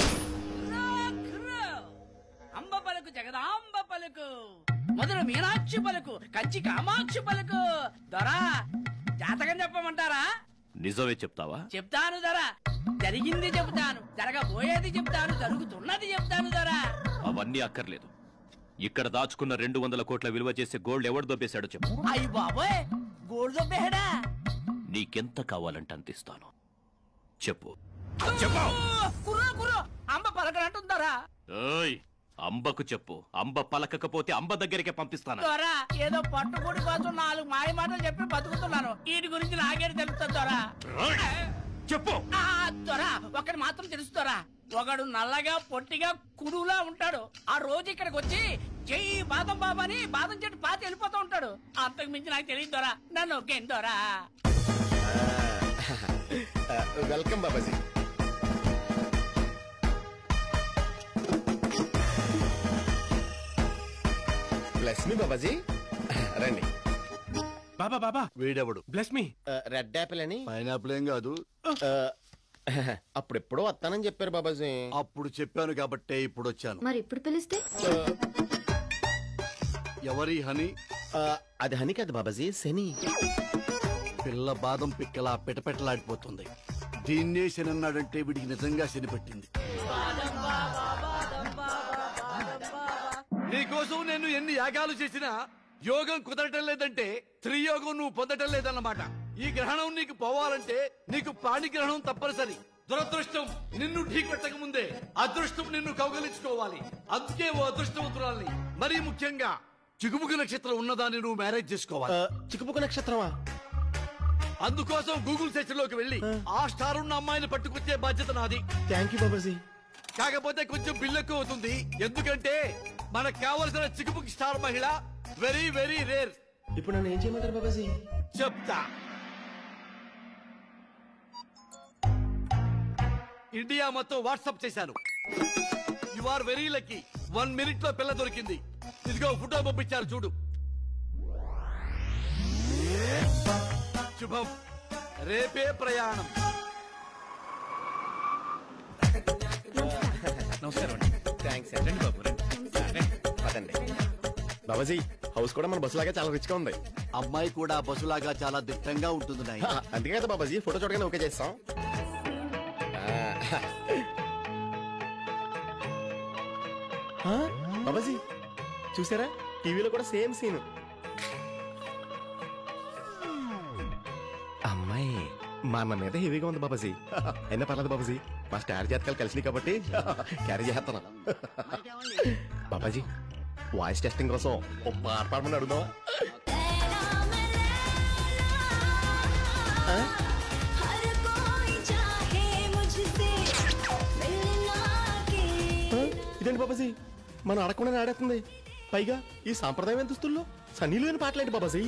అంబ పలుకు జగదాంబ పలుకు మొదలు మీనాక్షి పలుకు కంచి కామాక్షి పలుకు దొరా జాతకం చెప్పమంటారా నిజమే చెప్తావా చెప్తాను దొరా జరిగింది చెప్తాను జరగబోయేది చెప్తాను జరుగుతున్నది చెప్తాను దొరా అవన్నీ అక్కర్లేదు ఇక్కడ దాచుకున్న రెండు వందల కోట్ల విలువ చేసే గోల్డ్ ఎవడు దొబ్బేశాడో చెప్పు అయ్యి బాబోయ్ గోల్డ్ దొబ్బేహడా నీకెంత కావాలంటే అంత ఇస్తాను చెప్పు కుర్రో కుర్రో అంబ పలకనంటుందరా ఏయ్ అంబకు చెప్పు అంబ పలకకపోతే అంబ దగ్గరికే పంపిస్తాను దొరా ఏదో పట్టుకుడి కోసం నాలుగు మాయ మాటలు చెప్పి బతుకుతున్నాను వీటి గురించి నాకే తెలుస్తుంది దొరా చెప్పు దొరా ఒకటి మాత్రం తెలుస్తారా ఒకడు నల్లగా పొట్టిగా కుడులా ఉంటాడు ఆ రోజు ఇక్కడికి వచ్చి జై బాదం బాబా అని బాదం చెట్టు పాతి వెళ్ళిపోతూ ఉంటాడు అంతకు మించి నాకు తెలియదు దొరా నన్ను ఒకేందోరా వెల్కమ్ బాబాజీ బ్లెస్ మీ బాబాజీ రండి బాబా బాబా వీడెవడు బ్లెస్ మీ రెడ్ యాపిల్ అని పైనాపిల్ ఏం కాదు అప్పుడెప్పుడో వస్తానని చెప్పారు బాబాజీ అప్పుడు చెప్పాను కాబట్టే ఇప్పుడు వచ్చాను మరి ఇప్పుడు పిలిస్తే ఎవరి హనీ అది హనీ కాదు బాబాజీ శని పిల్ల బాదం పిక్కలా పిటపెట్టలాడిపోతుంది దీన్నే శని అన్నాడంటే వీడికి నిజంగా శని పెట్టింది నీకోసం నేను ఎన్ని యాగాలు చేసినా యోగం కుదరటం లేదంటే త్రియోగం నువ్వు పొందటం లేదన్నమాట ఈ గ్రహణం నీకు పోవాలంటే నీకు పాణిగ్రహణం తప్పనిసరి దురదృష్టం నిన్ను ఢీకొట్టక ముందే అదృష్టం నిన్ను కౌగలించుకోవాలి అందుకే ఓ అదృష్టవంతురాల్ని మరీ ముఖ్యంగా చిగుముకు నక్షత్రం ఉన్నదాన్ని నువ్వు మ్యారేజ్ చేసుకోవాలి చిక్కుముకు నక్షత్రమా అందుకోసం గూగుల్ సెర్చ్ లోకి వెళ్ళి ఆ స్టార్ ఉన్న అమ్మాయిని పట్టుకొచ్చే బాధ్యత నాది థ్యాంక్ యూ బాబాజీ కాకపోతే కొంచెం బిల్ ఎక్కువ అవుతుంది ఎందుకంటే మనకు కావలసిన చిక్కుపుకి స్టార్ మహిళ వెరీ వెరీ రేర్ ఇప్పుడు నన్ను ఏం చేయమంటారు బాబాజీ చెప్తా ఇండియా మొత్తం వాట్సాప్ చేశాను you are very lucky one minute లో పిల్ల దొరికింది ఇదిగో ఫోటో పంపించారు చూడు శుభం రేపే ప్రయాణం నమస్కారం థ్యాంక్స్ రండి బాబు రండి పదండి బాబాజీ హౌస్ కూడా మన బస్సు లాగా చాలా రిచ్ గా ఉంది అమ్మాయి కూడా బస్సులాగా చాలా దిట్టంగా ఉంటుంది నాయన హా, అందుకే కదా బాబాజీ ఫోటో చూడగానే ఓకే చేస్తాం ఆ, బాబాజీ చూసారా టీవీలో కూడా సేమ్ సీన్ అమ్మాయి మా అన్న మీద హెవీగా ఉంది బాబాజీ అయినా పర్లేదు బాబాజీ మా స్టార్ జాతకాలు కలిసినాయి కాబట్టి క్యారీ చేస్తాను బాబాజీ వాయిస్ టెస్టింగ్ కోసం ఓ పాట పాడమని అడుగుదామా ఆ? ఆ? ఇదేంటి బాబాజీ మనం అడగకుండా ఆడేస్తుంది పైగా ఈ సాంప్రదాయం దుస్తుల్లో సన్నీలు లేని పాటలేంటి బాబాజీ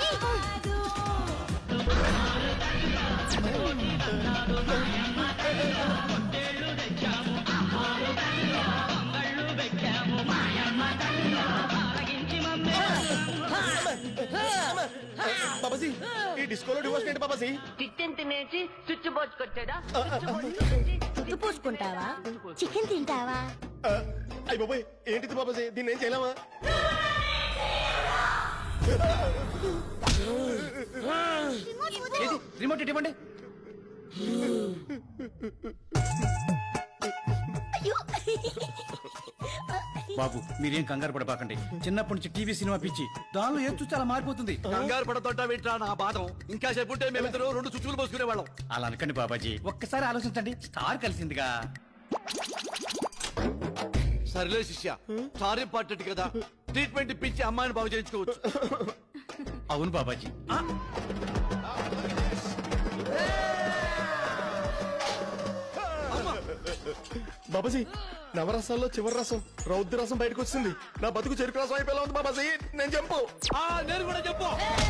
బాబాజీ ఈ డిస్కోలో డివోర్స్ ఏంటి బాబాజీ చికెన్ తినేసి స్విచ్ పోసుకొచ్చాడా చుట్టు పూసుకుంటావా చికెన్ తింటావా అయ్యి బాబాయ్ ఏంటిది బాబాజీ దీన్ని ఏం చేయలేమా ఏది? రిమోట్ ఇటు ఇవ్వండి బాబు మీరేం కంగారు పడబాకండి చిన్నప్పటి నుంచి టీవీ సినిమా పిచ్చి దానిలో ఏం చూస్తే అలా మారిపోతుంది కంగారు పడతోట వింటా నా బాధం ఇంకా సేపు ఉంటే మేమిద్దరు రెండు చుచ్చులు పోసుకునే వాళ్ళం అలా అనకండి బాబాజీ ఒక్కసారి ఆలోచించండి స్టార్ కలిసిందిగా సర్లే శిష్య సారీ ఇంపార్టెంట్ కదా ట్రీట్మెంట్ ఇప్పించి అమ్మాయిని బాగు చేయించుకోవచ్చు అవును బాబాజీ బాబాజీ నవరసాల్లో చివరి రసం రౌద్ర రసం బయటకు వచ్చింది నా బతుకు చెరుకు రసం అయిపోయేలా ఉంది బాబాజీ నేను చెప్పు ఆ నేను కూడా చెప్పు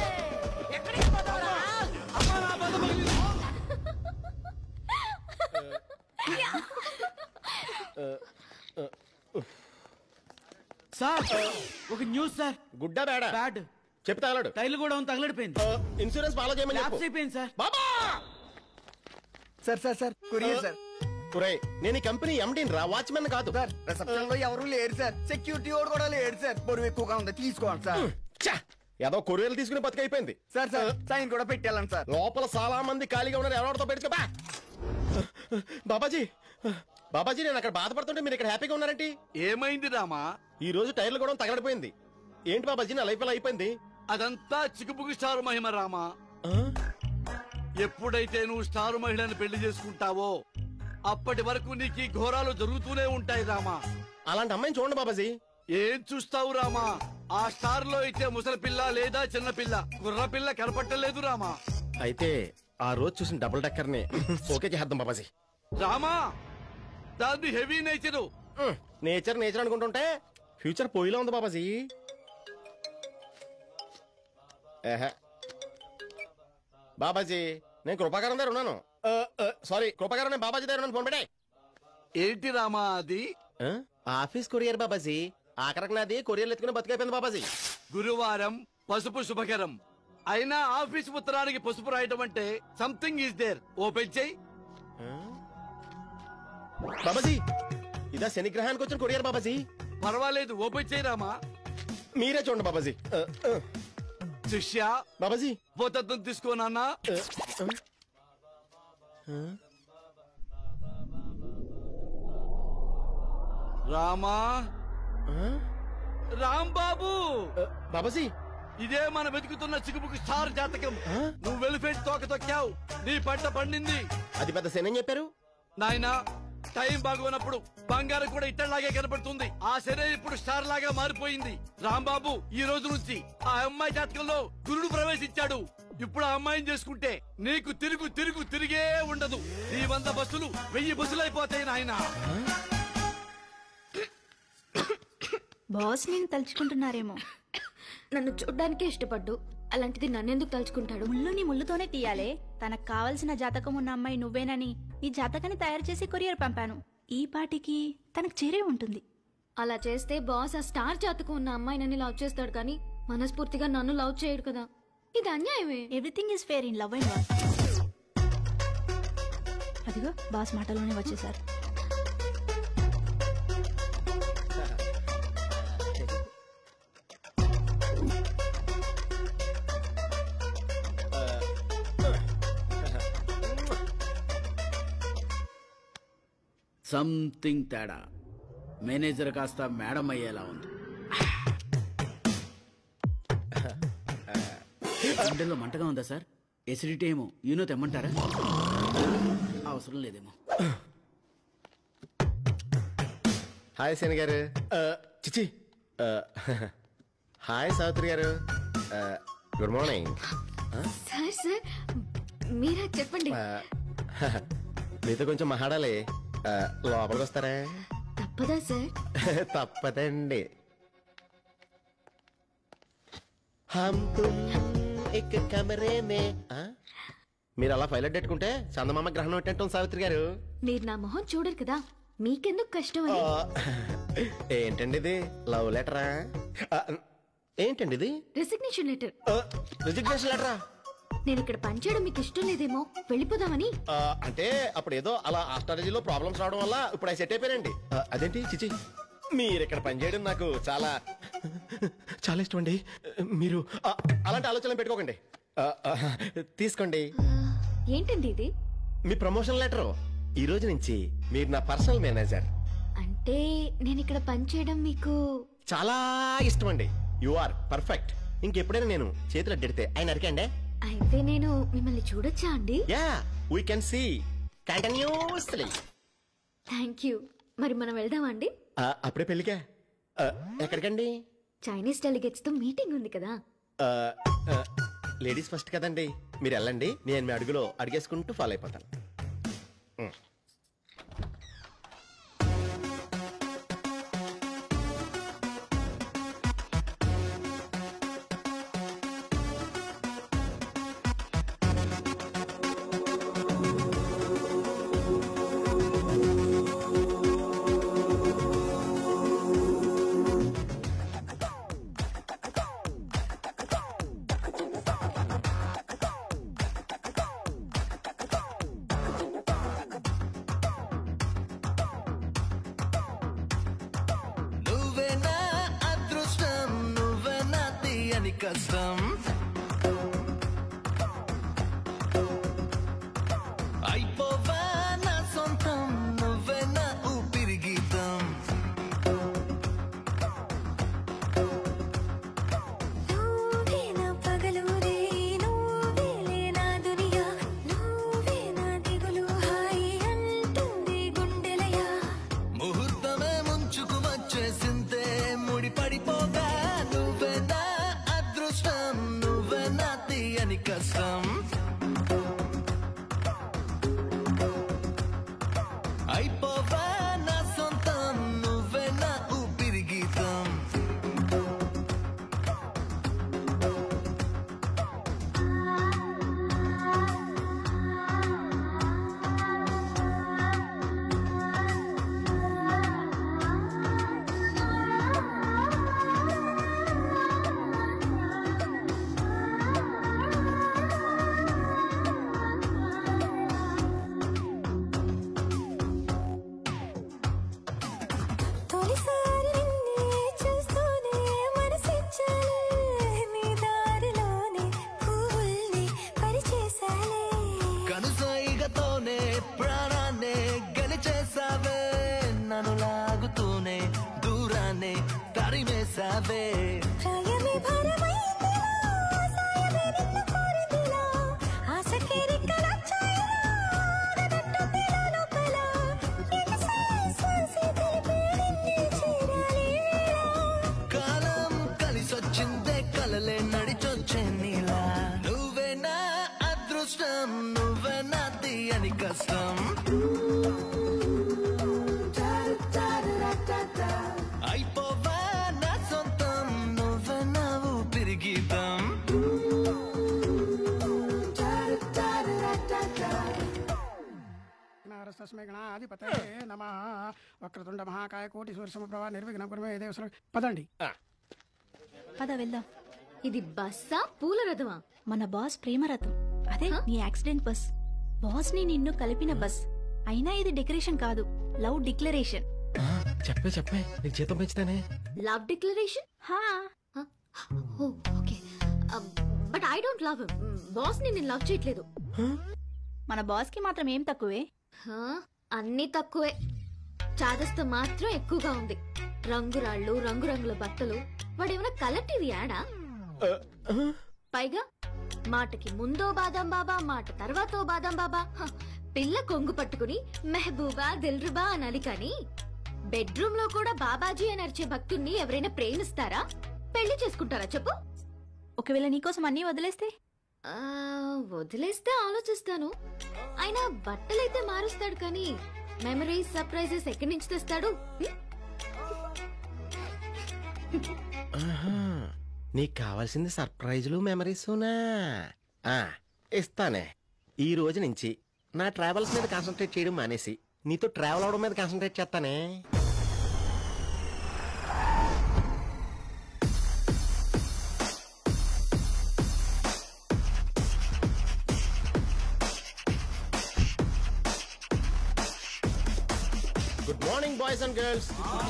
సార్ ఒక న్యూస్ సార్ గుడ్డా బేడా బ్యాడ్ చెప్పు తగలడు టైర్లు కూడా ఉంది, తగలడిపోయింది ఇన్సూరెన్స్ ఫాలో చేయమని చెప్పు ల్యాప్స్ అయిపోయింది సార్ బాబా sir sir sir courier sir ఒరేయ్ నేను ఈ కంపెనీ ఎండీని రా వాచ్మెన్ కాదు సార్ రిసెప్షన్ లో ఎవరు లేరు సార్ సెక్యూరిటీ వాడు కూడా లేడు సార్ బరువు ఎక్కువగా ఉంది తీసుకోండి సార్ ఛా! ఏదో కొరియర్లు తీసుకుని బతికైపోయింది సార్ సార్ సైన్ కూడా పెట్టాలని సార్ లోపల చాలా మంది ఖాళీగా ఉన్నారు ఎవరితో పెట్టుకో బా బాబాజీ బాబాజీ నేను అక్కడ బాధపడుతుంటే మీరు ఇక్కడ హ్యాపీగా ఉన్నారంటే ఏమైంది రామా ఈ రోజు టైర్లు కూడా తగలడిపోయింది ఏంటి బాబాజీ నా లైఫ్ అలా అయిపోయింది అదంతా చిక్కుపుకి స్టార్ మహిమ రామా ఎప్పుడైతే నువ్వు స్టార్ మహిళని పెళ్లి చేసుకుంటావో అప్పటి వరకు నీకు ఈ ఘోరాలు జరుగుతూనే ఉంటాయి రామా అలాంటి అమ్మాయిని చూడండి బాబాజీ ఏం చూస్తావు రామా ఆ స్టార్ లో అయితే ముసలి పిల్ల లేదా చిన్న పిల్ల కుర్ర పిల్ల కనపట్టలేదు రామా అయితే ఆ రోజు చూసిన డబుల్ డక్కర్ ని ఓకే చేద్దాం బాబాజీ రామా దాన్ని హెవీ నేచరు నేచర్ నేచర్ అనుకుంటుంటే ఫ్యూచర్ పోయిలా ఉంది బాబాజీ ఏహే. బాబాజీ నేను కృపాకారం దగ్గర ఉన్నాను ఆ, ఆ, సారీ కృపాకారం నేను బాబాజీ దగ్గర ఉన్నాను ఫోన్ పెట్టే ఏంటి రామా అది ఆఫీస్ కొరియర్ బాబాజీ ఆఖరికి నాది కొరియర్లు ఎత్తుకుని బతికైపోయింది బాబాజీ గురువారం పసుపు శుభకరం అయినా ఆఫీస్ ఉత్తరానికి పసుపు రాయటం అంటే సంథింగ్ ఈస్ దేర్ ఓపెన్ చేయి బాబాజీ ఇదా శనిగ్రహానికి వచ్చిన కొరియర్ బాబాజీ పర్వాలేదు ఓపెన్ చేయి రామా మీరే చూడండి బాబాజీ ఆ, ఆ. శిష్య బాబాజీ పోతత్వం తీసుకోనన్నా రామా రాంబాబు బాబాజీ ఇదే మన వెతుకుతున్న చిగుపుకు స్టార్ జాతకం నువ్వు వెలిఫేట్ తోక తొక్కావు నీ పంట పండింది అది పెద్ద శని చెప్పారు నాయనా టైం బాగున్నప్పుడు బంగారం కూడా ఇట్టలాగే కనపడుతుంది ఆ శని ఇప్పుడు స్టార్ లాగా మారిపోయింది రాంబాబు ఈ రోజు నుంచి ఆ అమ్మాయి జాతకంలో గురుడు ప్రవేశించాడు ఇప్పుడు ఆ అమ్మాయిని చేసుకుంటే నీకు తిరుగు తిరుగు తిరిగే ఉండదు ఈ వంద బస్సులు వెయ్యి బస్సులు అయిపోతాయి నాయనా బాస్ నేను తలుచుకుంటున్నారేమో నన్ను చూడ్డానికే ఇష్టపడ్డు అలాంటిది నన్నెందుకు తలుచుకుంటాడు ముళ్ళుని ముళ్ళుతోనే తీయాలే తనకు కావలసిన జాతకం ఉన్న అమ్మాయి నువ్వేనని నీ జాతకాన్ని తయారు చేసి కొరియర్ పంపాను ఈ పాటికి తనకు చేరే ఉంటుంది అలా చేస్తే బాస్ ఆ స్టార్ జాతకం ఉన్న అమ్మాయినని లవ్ చేస్తాడు కానీ మనస్ఫూర్తిగా నన్ను లవ్ చేయడు కదా ఇది అన్యాయమే everything is fair in love and war అదిగో బాస్ మాటలోనే వచ్చేసారు సంథింగ్ తేడా మేనేజర్ కాస్త మేడం అయ్యేలా ఉంది గుండెల్లో మంటగా ఉందా సార్ ఎసిడిటీ ఏమో యూనో తెమ్మంటారా అవసరం లేదేమో హాయ్ శని గారు ఆ, చిచి ఆ, హాయ్ సావిత్రి గారు ఆ, గుడ్ మార్నింగ్ ఆ, సార్ సార్ మీరా చెప్పండి ఆ, మీతో కొంచెం మహాడాలి ఆ, లోపలికి వస్తారా తప్పదా సార్ తప్పదండి హమ్ తుమ్ ఎక్ కమరే మే ఆ? మీరు అలా పైలట్ పెట్టుకుంటే చందమామ గ్రహణం పెట్టంటాం సావిత్రి గారు మీరు నా మొహం చూడరు కదా మీకెందుకు కష్టం ఆ, అని ఏంటండి ఇది లవ్ లెటరా ఆ, ఏంటండి ఇది రెసిగ్నేషన్ లెటర్ రిజిగ్నేషన్ లెటరా నేను ఇక్కడ పనిచేయడం మీకు ఇష్టం లేదేమో వెళ్ళిపోదామని ఆ, అంటే అప్పుడు ఏదో అలా ఆస్ట్రాలజీలో ప్రాబ్లమ్స్ రావడం వల్ల ఇప్పుడు అవి సెట్ అయిపోయానండి ఆ, అదేంటి చిచి మీరు ఇక్కడ పనిచేయడం నాకు చాలా చాలా ఇష్టం అండి మీరు ఆ, అలాంటి ఆలోచనలు పెట్టుకోకండి ఆ, ఆ, తీసుకోండి ఏంటండి ఇది మీ ప్రమోషన్ లెటర్ ఈ రోజు నుంచి మీరు నా పర్సనల్ మేనేజర్ అంటే నేను ఇక్కడ పనిచేయడం మీకు చాలా ఇష్టం అండి యు ఆర్ పర్ఫెక్ట్ ఇంకెప్పుడైనా నేను చేతులు అడ్డెడితే ఆయన అరికండి అయితే నేను మిమ్మల్ని చూడొచ్చా అండి yeah we can see continuously thank you మరి మనం వెళ్దామా అండి అప్పుడే పెళ్ళికా ఆ, ఎక్కడికండి చైనీస్ డెలిగేట్స్ తో మీటింగ్ ఉంది కదా లేడీస్ ఫస్ట్ కదండి మీరు వెళ్ళండి నేను మీ అడుగులో అడిగేసుకుంటూ ఫాలో అయిపోతాను ఉం. నువ్వే నా అదృష్టం నువ్వే నా తీయని కష్టం అయిపోవా నా సొంతం నువ్వే నా ఊపిరి గీతం నువ్వే నా పగలురే నువ్వేలే నా దునియా నువ్వే నా దిగులు హాయి అంటుంది గుండెలయా ముహూర్తమే ముంచుకు వచ్చేసిందే ముడి పడిపోగా నువ్వే నా అదృష్టం నువ్వే నా తీయని కష్టం అయిపోవా నా సొంతం నువ్వే నా ఊపిరి గీతం తొలిసారి నిన్నే చూస్తూనే మనసిచ్చాలే నీ దారిలోనే పువ్వుల్ని పరిచేశాలే కనుసైగతోనే ప్రాణాన్నే గెలిచేసావే నన్ను లాగుతూనే దూరాన్నే తరిమేశావే ప్రాయమే భారమైందిలా సాయమే నిన్ను కోరిందిలా ఆశకి రెక్కలొచ్చాయిలా ఆగనట్టుందిలా లోపల నిన్ను శ్వాసే తెలిపి నిన్నే చేరాలి కాలం కలిసొచ్చిందే కలలే నడిచొచ్చే నీలా నువ్వే నా అదృష్టం నువ్వే నా తీయని కష్టం అయిపోవా నా సొంతం నువ్వే నా ఊపిరి గీతం తస్మై గణాధిపతే నమ వక్రతుండ మహాకాయ కోటి సూర్య సమప్రభ నిర్విఘ్న కుర్మే దేవసర పదండి పద వెళ్దాం ఇది బస్సా పూల రథమా మన బాస్ ప్రేమరథం అదే నీ యాక్సిడెంట్ బస్ బాస్ ని నిన్ను కలిపిన బస్ అయినా ఇది డెకరేషన్ కాదు లవ్ డిక్లరేషన్ చెప్పే చెప్పే నీకు జీతం పెంచుతానే లవ్ డిక్లరేషన్ హా okay but I don't love boss ని నేను లవ్ చేయట్లేదు మన బాస్ కి మాత్రం ఏం తక్కువే హా, అన్నీ తక్కువే చాదస్తం మాత్రం ఎక్కువగా ఉంది రంగురాళ్ళు రంగురంగుల బట్టలు వాడేమైనా కలెక్టివ్ యాడా పైగా మాటకి ముందో బాదం బాబా మాట తర్వాతో బాదం బాబా హ, పిల్ల కొంగు పట్టుకుని మెహబూబా దిల్రుబా అనాలి కానీ బెడ్రూమ్ లో కూడా బాబాజీ అని అరిచే భక్తుణ్ణి ఎవరైనా ప్రేమిస్తారా పెళ్లి చేసుకుంటారా చెప్పు ఒకవేళ నీకోసం అన్నీ వదిలేస్తే ఆ, వదిలేస్తే ఆలోచిస్తాను అయినా బట్టలైతే మారుస్తాడు కానీ మెమరీస్ సర్ప్రైజెస్ ఎక్కడి నుంచి తెస్తాడు హ్మ్? ఆహా, నీకు కావాల్సింది సర్ప్రైజులు మెమరీసునా ఆ, ఇస్తానే ఈ రోజు నుంచి నా ట్రావెల్స్ మీద కాన్సన్ట్రేట్ చేయడం మానేసి నీతో ట్రావెల్ అవడం మీద కాన్సన్ట్రేట్ చేస్తానే good morning boys and girls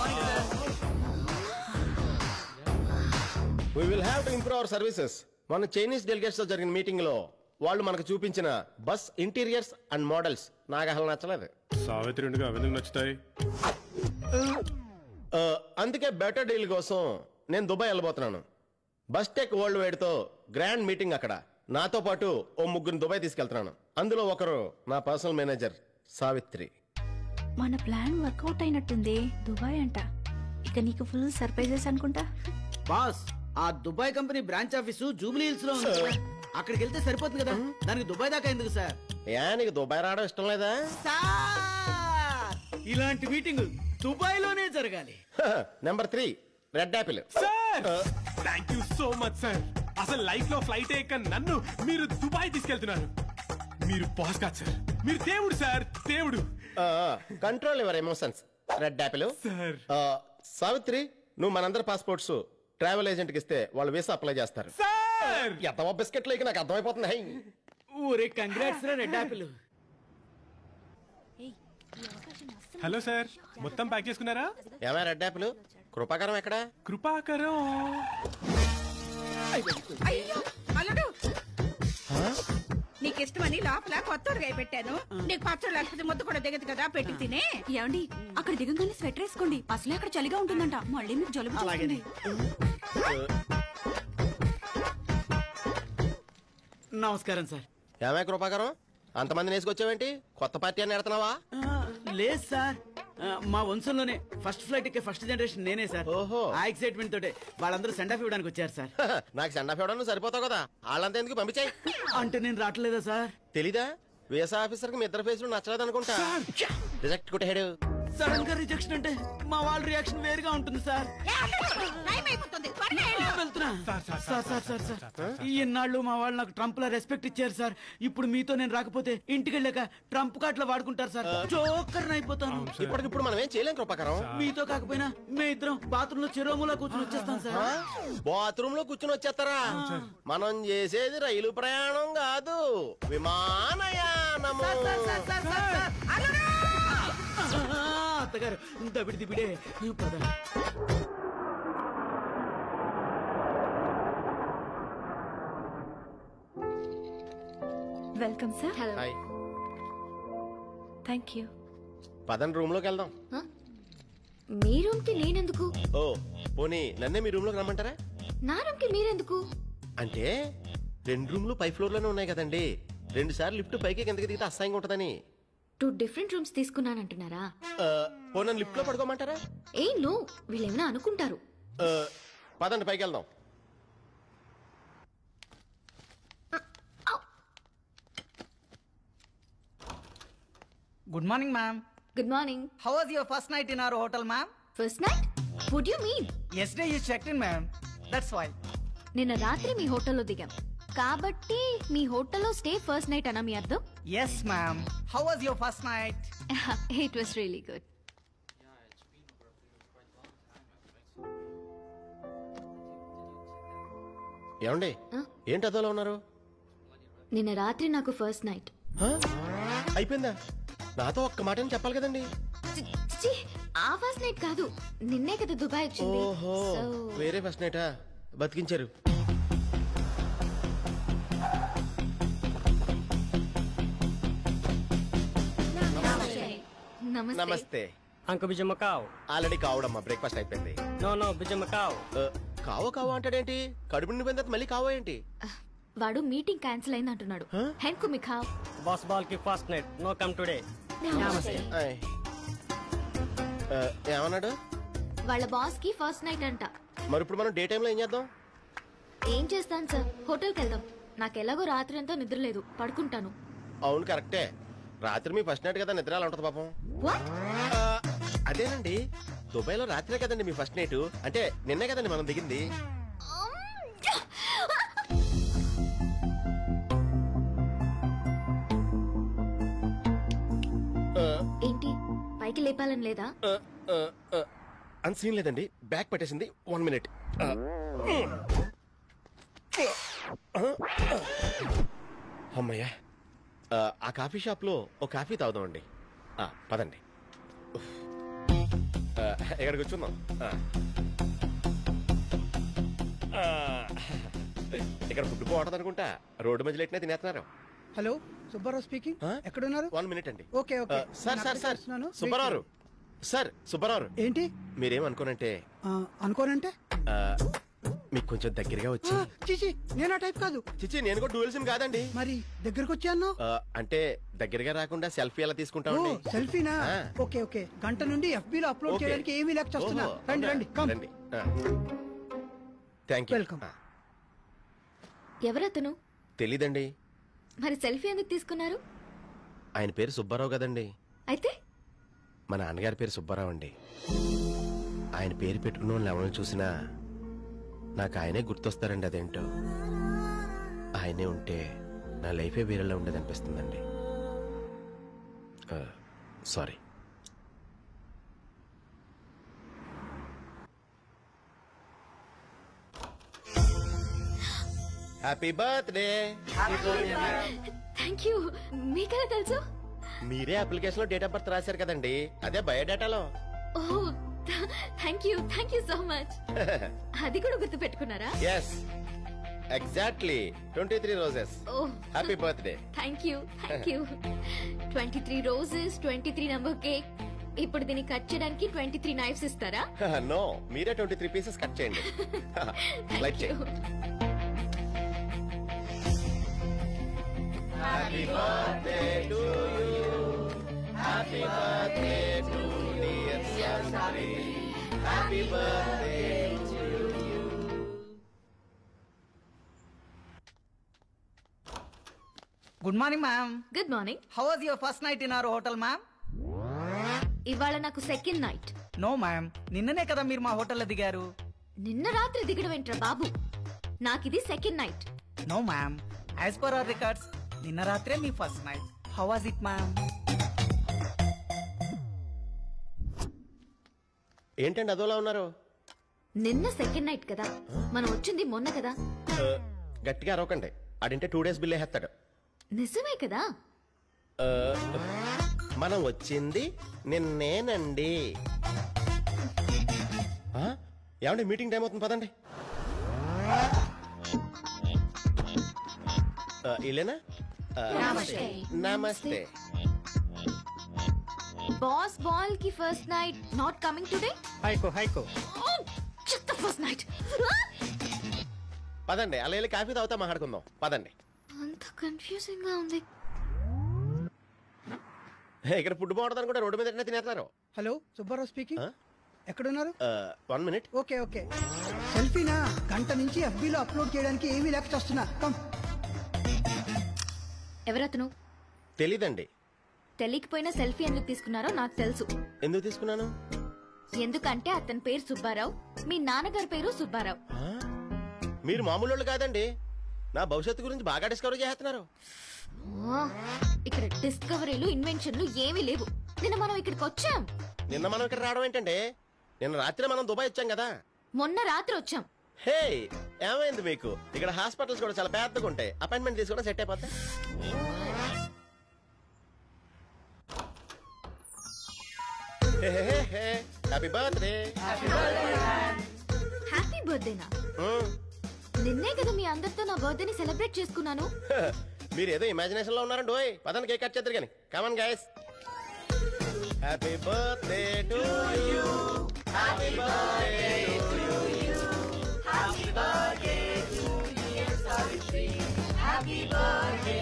we will have to improve our services మన చైనీస్ డెలిగేట్స్ తో జరిగిన మీటింగ్ లో వాళ్ళు మనకు చూపించిన బస్ ఇంటీరియర్స్ అండ్ మోడల్స్ నాకు అసలు నచ్చలేదు సావిత్రి రెండుగా అవెందుకు నచ్చుతాయి ఆ, అందుకే బెటర్ డీల్ కోసం నేను దుబాయ్ వెళ్ళబోతున్నాను బస్ టెక్ వరల్డ్ వైడ్ తో గ్రాండ్ మీటింగ్ అక్కడ నాతో పాటు ఓ ముగ్గురిని దుబాయ్ తీసుకెళ్తున్నాను అందులో ఒకరు నా పర్సనల్ మేనేజర్ సావిత్రి మన ప్లాన్ వర్కౌట్ అయినట్టుంది దుబాయ్ అంట ఇక నీకు ఫుల్ సర్ప్రైజెస్ అనుకుంటా బాస్ ఆ Dubai company branch office Jubilee Hills లో ఉంది కదా. అక్కడికి వెళ్తే సరిపోతుంది కదా దానికి దుబాయ్ దాకా ఎందుకు సార్ ఏ నీకు దుబాయ్ రావడం ఇష్టం లేదా సార్ ఇలాంటి మీటింగ్ దుబాయ్ లోనే జరగాలి number three red apple sir thank you so much sir అసలు లైఫ్ లో ఫ్లైట్ ఎక్క నన్ను మీరు దుబాయ్ తీసుకెళ్తున్నారు మీరు బాస్ కాదు సార్ మీరు దేవుడు సార్ దేవుడు control your emotions red apple Savitri నువ్వు మనందరి పాస్పోర్ట్స్ ట్రావెల్ ఏజెంట్ కి ఇస్తే వాళ్ళు వీసా అప్లై చేస్తారు సార్ ఎంత బిస్కెట్ లేక నాకు అర్థమైపోతుంది హై. ఊరే కంగ్రాట్స్ రా రెడ్ యాపిల్ హలో సార్ మొత్తం ప్యాక్ చేసుకున్నారా ఏమై రెడ్ యాపిల్ కృపాకరం ఎక్కడ కృపాకరం అయ్యో అల్లుడు నీకు ఇష్టమని లోపల కొత్త ఊరగాయ పెట్టాను నీకు పచ్చడి లేకపోతే ముద్ద కూడా దిగదు కదా పెట్టి తినే ఏమండి అక్కడ దిగంగానే స్వెటర్ వేసుకోండి అసలే అక్కడ చలిగా ఉంటుందంట మళ్ళీ మీకు జలుబు చేస్తుంది నమస్కారం సార్ ఏమై కృపాకరం అంతమంది వేసుకొచ్చావేంటి కొత్త పార్టీ అని ఎడుతున్నావా లేదు సార్ ఆ, మా వంశంలోనే ఫస్ట్ ఫ్లైట్ ఎక్కే ఫస్ట్ జనరేషన్ నేనే సార్ ఓహో ఆ ఎక్సైట్మెంట్ తోటే వాళ్ళందరూ సెండ్ ఆఫ్ ఇవ్వడానికి వచ్చారు సార్ నాకు సెండ్ ఆఫ్ ఇవ్వడం సరిపోతావు కదా వాళ్ళంతా ఎందుకు పంపించాయి అంటే నేను రావట్లేదా సార్ తెలీదా వీసా ఆఫీసర్ కి మీ ఇద్దరు ఫేస్ నచ్చలేదు అనుకుంటా రిజెక్ట్ కొట్టేడు సడన్ గా రిజెక్షన్ అంటే మా వాళ్ళ రియాక్షన్ వేరుగా ఉంటుంది సార్ టైం అయిపోతుంది త్వరగా వెళ్ళు. వెళ్తున్నా సార్ సార్ సార్ సార్ ఈ ఇన్నాళ్ళు మా వాళ్ళు నాకు ట్రంప్ లా రెస్పెక్ట్ ఇచ్చారు సార్ ఇప్పుడు మీతో నేను రాకపోతే ఇంటికి వెళ్ళాక ట్రంప్ కాట్లా వాడుకుంటారు సార్ జోకర్ అయిపోతాను ఇప్పటికిప్పుడు మనం ఏం చేయలేం కృపాకరం మీతో కాకపోయినా మే ఇద్దరం బాత్రూమ్ లో చెరోములా కూర్చొని వచ్చేస్తాం సార్ బాత్రూమ్ లో కూర్చుని వచ్చేస్తారా మనం చేసేది రైలు ప్రయాణం కాదు విమానయానము ఆ, అత్తగారు దబిడి దిబిడే పద welcome sir hi thank you పదండి రూమ్ లోకి వెళ్దాం మీ రూమ్ కి నేనెందుకు ఓ పోనీ నన్నే మీ రూమ్ లోకి రమ్మంటారా నా రూమ్ కి మీరెందుకు అంటే రెండు రూమ్లు పై ఫ్లోర్ లోనే ఉన్నాయి కదండి రెండు సార్లు లిఫ్ట్ పైకి కిందకి దిగితే అసహ్యంగా ఉంటదని టూ డిఫరెంట్ రూమ్స్ తీసుకున్నానంటున్నారా ఆ, పోనీ లిఫ్ట్ లో పడుకోమంటారా ఏ నో వీళ్ళేమైనా అనుకుంటారు ఆ, పదండి పైకి వెళ్దాం good morning ma'am good morning how was your first night in our hotel ma'am first night would you mean yesterday you check in ma'am that's why నిన్న రాత్రి మీ హోటల్లో దిగాం కాబట్టి మీ హోటల్లో స్టే ఫస్ట్ నైట్ అన్నా మీ అర్థం yes ma'am how was your first night it was really good ఏమండి ఏంటి అదోలా ఉన్నారు నిన్న రాత్రి నాకు ఫస్ట్ నైట్ హ? అయిపోయిందా నాతో ఒక్క మాట అని చెప్పాలి కదండి ఛీ, ఆ ఫస్ట్ నైట్ కాదు నిన్నే కదా దుబాయ్ వచ్చింది ఓహో So, వేరే ఫస్ట్ నైటా బతికించారు నమస్తే నమస్తే అంక బిజమ్మ కావు ఆల్రెడీ కావడమ్మా బ్రేక్ఫాస్ట్ అయిపోయింది నో నో బిజమ్మ కావు కావో కావో అంటాడేంటి కడుపు నిండిపోయిన తర్వాత మళ్ళీ కావో ఏంటి వాడు మీటింగ్ క్యాన్సిల్ అయింది అంటున్నాడు హెన్కు మిఖావ్ బాస్ బాల్ కి first night no come today ఆయ్. ఆ, ఏమన్నాడు వాళ్ళ బాస్ కి ఫస్ట్ నైట్ అంట మరి ఇప్పుడు మనం డే టైంలో ఏం చేద్దాం ఏం చేస్తాను సార్ హోటల్కి వెళ్దాం నాకు ఎలాగో రాత్రి అంతా నిద్ర లేదు పడుకుంటాను అవును కరెక్టే రాత్రి మీ ఫస్ట్ నైట్ కదా నిద్ర అలా ఉంటుంది పాపం What? ఆ, అదేనండి దుబాయ్లో రాత్రే కదండి మీ ఫస్ట్ నైట్ అంటే నిన్నే కదండి మనం దిగింది ఆ, ఏంటి పైకి లేపాలని లేదా ఆ, ఆ, ఆ, అంత సీన్ లేదండి బ్యాక్ పెట్టేసింది వన్ మినిట్ ఆ, ఆ, అమ్మయ్యా ఆ, ఆ కాఫీ షాప్లో ఓ కాఫీ తాగుదామండి ఆ, పదండి ఉఫ్. ఆ, ఇక్కడ కూర్చుందాం ఆ. ఆ, ఇక్కడ ఫుడ్ బాగుంటుంది అనుకుంటా రోడ్డు మధ్యలో ఎట్టినా తినేస్తున్నారు హలో సుబ్బారావు స్పీకింగ్ ఎక్కడున్నారు వన్ మినిట్ అండి ఓకే ఓకే ఆ, సార్ నేను సార్ అక్కడికే సార్ వస్తున్నాను. సుబ్బారావు సార్ సుబ్బారావు ఏంటి మీరేమనుకోనంటే ఆ, అనుకోనంటే ఆ, మీకు కొంచెం దగ్గరగా వచ్చి చిచి నేను ఆ టైప్ కాదు చిచి నేను కూడా డ్యూయల్ సిమ్ కాదండి మరి దగ్గరకు వచ్చాను ఆ, అంటే దగ్గరగా రాకుండా సెల్ఫీ ఎలా ఓ తీసుకుంటామండి సెల్ఫీనా ఆ. ఓకే ఓకే గంట నుండి FB లో అప్లోడ్ ఓకే. చేయడానికి ఏమీ లేక చేస్తున్నా ఓహో, రండి అవునా? రండి కమ్ రండి థ్యాంక్ యూ వెల్కమ్ ఎవరతను తెలీదండి మరి సెల్ఫీ ఎందుకు తీసుకున్నారు ఆయన పేరు సుబ్బారావు కదండి అయితే మా నాన్నగారి పేరు సుబ్బారావు అండి ఆయన పేరు పెట్టుకున్న వాళ్ళు ఎవరిని చూసినా నాకు ఆయనే గుర్తొస్తారండి అదేంటో ఆయనే ఉంటే నా లైఫే వేరేలా ఉండేది అనిపిస్తుందండి sorry happy birthday thank you మీకెలా తెలుసు మీరే అప్లికేషన్ లో డేట్ ఆఫ్ బర్త్ రాశారు కదండి అదే బయోడేటాలో ఓ thank you thank you so much అది కూడా గుర్తు పెట్టుకున్నారా yes exactly twenty three roses ఓ happy birthday thank you thank you twenty three roses twenty three number cake ఇప్పుడు దీన్ని కట్ చేయడానికి ట్వంటీ త్రీ నైఫ్స్ ఇస్తారా నో మీరే ట్వంటీ త్రీ పీసెస్ కట్ చేయండి లైట్ థ్యాంక్ యూ చేయండి happy birthday to you happy birthday to dear Shastri happy birthday to you good morning ma'am good morning how was your first night in our hotel ma'am ఇవాళ నాకు సెకండ్ నైట్ నో మ్యామ్ నిన్ననే కదా మీరు మా హోటల్లో దిగారు నిన్న రాత్రి దిగడం ఏంట్రా బాబు నాకిది second night no ma'am as per our records నిన్న రాత్రే మీ first night how was it ma'am ఏంటండి అదోలా ఉన్నారు నిన్న సెకండ్ నైట్ కదా మనం వచ్చింది మొన్న కదా ఆ, గట్టిగా అరవకండి ఆడింటే టూ డేస్ బిల్ వేస్తాడు నిజమే కదా మనం వచ్చింది నిన్నేనండి ఆ? ఏమండి మీటింగ్ టైం అవుతుంది పదండి ఆ, ఇల్లేనా ఆ, నమస్తే. నమస్తే బాస్ బాల్ కి first night not coming today హైకో హైకో చెత్త ఫస్ట్ నైట్ పదండి అలా వెళ్ళి కాఫీ తాగుతా మాట్లాడుకుందాం పదండి అంత కన్ఫ్యూజింగ్ గా ఉంది ఇక్కడ ఫుడ్ బాగుంటుంది అనుకుంటే రోడ్డు మీద ఎట్లా తినేస్తారు హలో సుబ్బారావు స్పీకింగ్ ఎక్కడున్నారు వన్ మినిట్ ఓకే ఓకే సెల్ఫీనా గంట నుంచి FB లో అప్లోడ్ చేయడానికి ఏమీ లేక చేస్తున్నా కమ్ ఎవరతను తెలీదండి తెలియకపోయినా సెల్ఫీ ఎందుకు తీసుకున్నారో నాకు తెలుసు ఎందుకు తీసుకున్నాను ఎందుకంటే అతని పేరు సుబ్బారావు మీ నాన్నగారి పేరు సుబ్బారావు మీరు మామూలు వాళ్ళు కాదండి నా భవిష్యత్తు గురించి బాగా డిస్కవర్ చేస్తున్నారు ఓ, ఇక్కడ డిస్కవరీలు ఇన్వెన్షన్లు ఏమీ లేవు నిన్న మనం ఇక్కడికి వచ్చాం నిన్న మనం ఇక్కడ రావడం ఏంటంటే నిన్న రాత్రి మనం దుబాయ్ వచ్చాం కదా మొన్న రాత్రి వచ్చాం హే ఏమైంది మీకు ఇక్కడ హాస్పిటల్స్ కూడా చాలా పెద్దగా ఉంటాయి అపాయింట్మెంట్ తీసుకోవడం సెట్ అయిపోతే హ్యాపీ బర్త్డే హ్యాపీ బర్త్డేనా నిన్నే కదా మీ అందరితో నా బర్త్డేని సెలబ్రేట్ చేసుకున్నాను మీరు ఏదో ఇమాజినేషన్ లో ఉన్నారండి ఓయ్ పదండి కేక్ కట్ చేద్దరు కానీ come on guys happy birthday to you happy birthday to you happy birthday to you Savitri happy birthday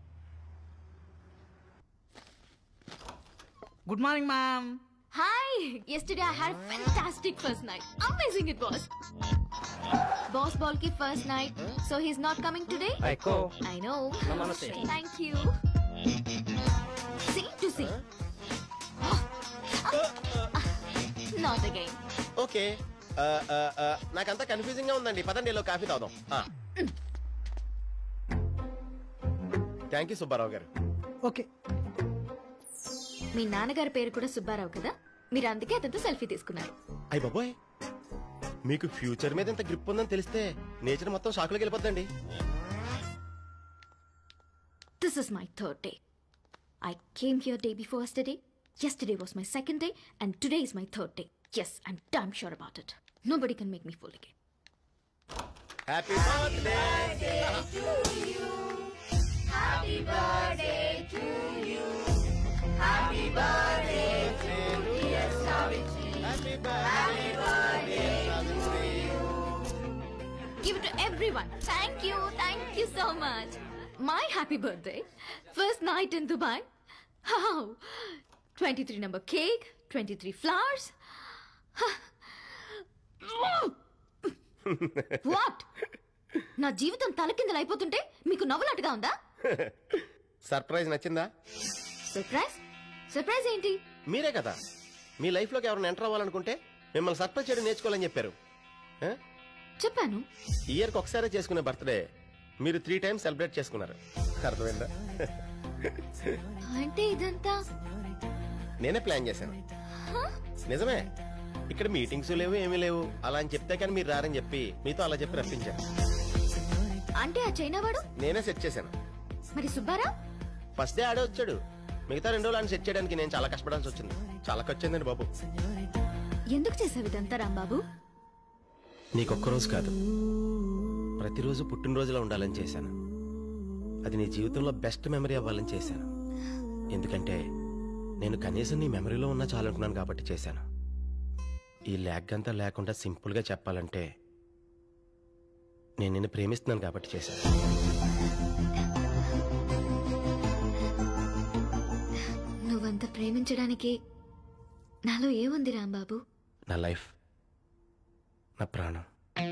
good morning ma'am Hi! Yesterday I had a fantastic first night. Amazing it was. Boss ball ki first night, so he's not coming today? Aiko. I know. Namaste. Thank you. See to see. not again. Okay నాకంతా కన్ఫ్యూజింగ్ గా ఉందండి పదండి లో కాఫీ తాగుదాం థ్యాంక్ యూ సుబ్బారావు గారు ఓకే మీ నాన్నగారి పేరు కూడా సుబ్బారావు కదా మీరు అందుకే అతనితో సెల్ఫీ తీసుకున్నారు అయ్య బాబోయ్ మీకు ఫ్యూచర్ మీద ఇంత గ్రిప్ ఉందని తెలిస్తే నేచర్ మొత్తం షాకులోకి వెళ్ళిపోద్దండి This is my third day. I came here day before yesterday. Yesterday was my second day, and today is my third day. Yes, I'm damn sure about it. Nobody can make me fool again. Happy birthday Happy birthday to you. Happy birthday to dear Savitri. Happy birthday to you. Give it to everyone. Thank you, thank you so much. My happy birthday. First night in Dubai. How? 23 number cake, 23 flowers. What నా జీవితం తలకిందలు అయిపోతుంటే మీకు నవ్వులాటగా ఉందా సర్ప్రైజ్ నచ్చిందా సర్ప్రైజ్ సర్ప్రైజ్ ఏంటి మీరే కదా మీ లైఫ్ లోకి ఎవరైనా ఎంటర్ అవ్వాలనుకుంటే మిమ్మల్ని సర్ప్రైజ్ చేయడం నేర్చుకోవాలని చెప్పారు చెప్పాను ఇయర్ కి ఒకసారి చేసుకునే బర్త్డే మీరు త్రీ టైమ్స్ సెలబ్రేట్ చేసుకున్నారు అర్థమైందా అంటే ఇదంతా నేనే ప్లాన్ చేశాను నిజమే ఇక్కడ మీటింగ్స్ లేవు ఏమీ లేవు అలా అని చెప్తే కానీ మీరు రారని చెప్పి మీతో అలా చెప్పి రప్పించాను అంటే ఆ చైనా వాడు నేనే సెట్ చేశాను మరి సుబ్బారావు ఫస్ట్ డే ఆడే వచ్చాడు మిగతా రెండు రోజులు ఆయన సెట్ చేయడానికి నేను చాలా కష్టపడాల్సి వచ్చింది చాలా ఖర్చు అయిందండి బాబు ఎందుకు చేసావు ఇదంతా రాంబాబు నీకొక్క రోజు కాదు ప్రతిరోజు పుట్టినరోజులో ఉండాలని చేశాను అది నీ జీవితంలో బెస్ట్ మెమరీ అవ్వాలని చేశాను ఎందుకంటే నేను కనీసం నీ మెమరీలో ఉన్నా చాలనుకున్నాను కాబట్టి చేశాను ఈ ల్యాగ్ అంతా లేకుండా సింపుల్గా చెప్పాలంటే నేను నిన్ను ప్రేమిస్తున్నాను కాబట్టి చేశాను నువ్వంత ప్రేమించడానికి నాలో ఏముంది రాంబాబు నా లైఫ్ నా ప్రాణం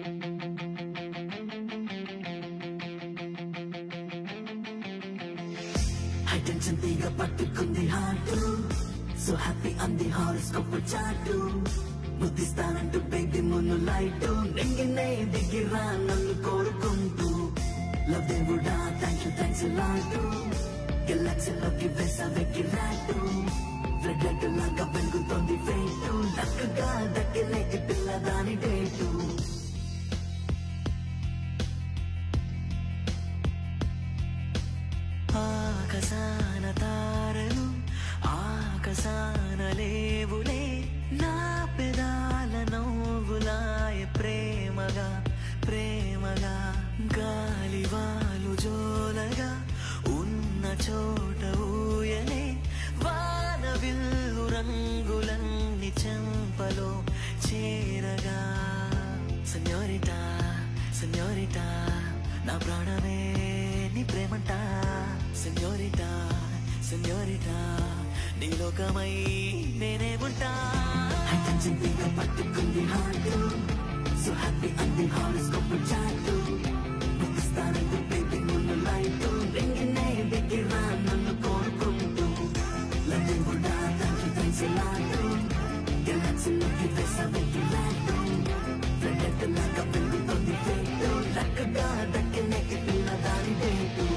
హైటెన్షన్ తీగ పట్టుకుంది హార్ట్ సో హ్యాపీ అంది హారోస్కోప్ చాటు బుద్ధిస్తానంటూ బేబీ మున్ను లైట్ నెంగినే దిగిరా నన్ను కోరుకుంటూ లవ్ దేవుడా థ్యాంక్ యూ థ్యాంక్స్ లాటు గెలాక్సీలోకి వేసవెక్కి రాటు బ్లడ్ లైట్ లాగా వెలుగుతోంది ఫేటు లక్కగా దక్కిలే ఈ పిల్ల దాని డేటు ఆకాశాన తారలు ఆకాశాన లేవులే నా పెదాల నవ్వులాయ ప్రేమగా ప్రేమగా గాలివాలు జోలగా ఉన్న చోట ఊయలే వాన విల్లు రంగులన్నీ చెంపలో చేరగా సెన్యోరిటా సెన్యోరిటా నా ప్రాణమే నీ ప్రేమంట సెన్యోరిటా సెన్యోరిటా నీ లోకమై నేనే ఉంటా హైటెన్షన్ తీగ పట్టుకుంది హార్ట్ సో హ్యాపీ అంది హారోస్కోప్ చాటు బుద్ధిస్తానంటూ బేబీ ముందు లైట్ రింగినే దిగిరా నన్ను కోరుకుంటూ లవ్ కూడా థ్యాంక్ యూ థ్యాంక్స్ లాటు గెలాక్సీలోకి వేసవెక్కి రాటు ఫ్రెండ్ లాగా వెలుగుతోంది ఫేటు లక్కగా దక్కినే ఈ పిల్ల దాని డేటు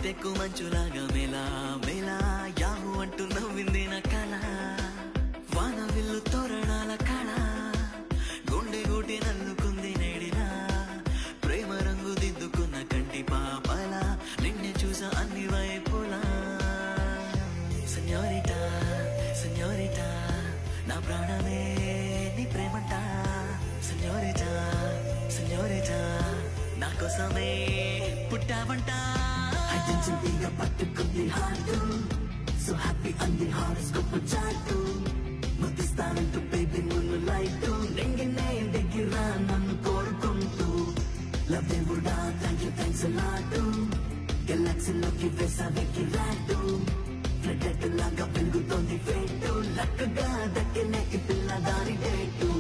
మత్తెక్కు మంచులాగా మెలా మెలా యాహు అంటూ నవ్వింది నా కళ వాన విల్లు తోరణాల కళ గుండె గూటి నల్లుకుంది నేడిలా ప్రేమ రంగు దిద్దుకున్న కంటి పాపల నిన్నే చూసా అన్ని వైపులా సెన్యోరిటా సెన్యోరిటా నా ప్రాణమే నీ ప్రేమంట సెన్యోరిటా సెన్యోరిటా నా కోసమే పుట్టావంట అటెన్షన్గా పట్టుకుంది హార్ట్ సో హ్యాపీ అంది హారోస్కోప్ చాటు ముద్దిస్తానంటూ బేబీ మున్ను లైట్ నెంగినే దగ్గర నన్ను కోరుకుంటూ లవ్ దేవుడా థ్యాంక్ యూ థ్యాంక్స్ లాటు గెలాక్సీలోకి వేసావికి రాటు ఫ్లడ్ లాగా పెరుగుతోంది ఫేటు లక్కగా దక్కిన ఈ పిల్ల దాని డేటు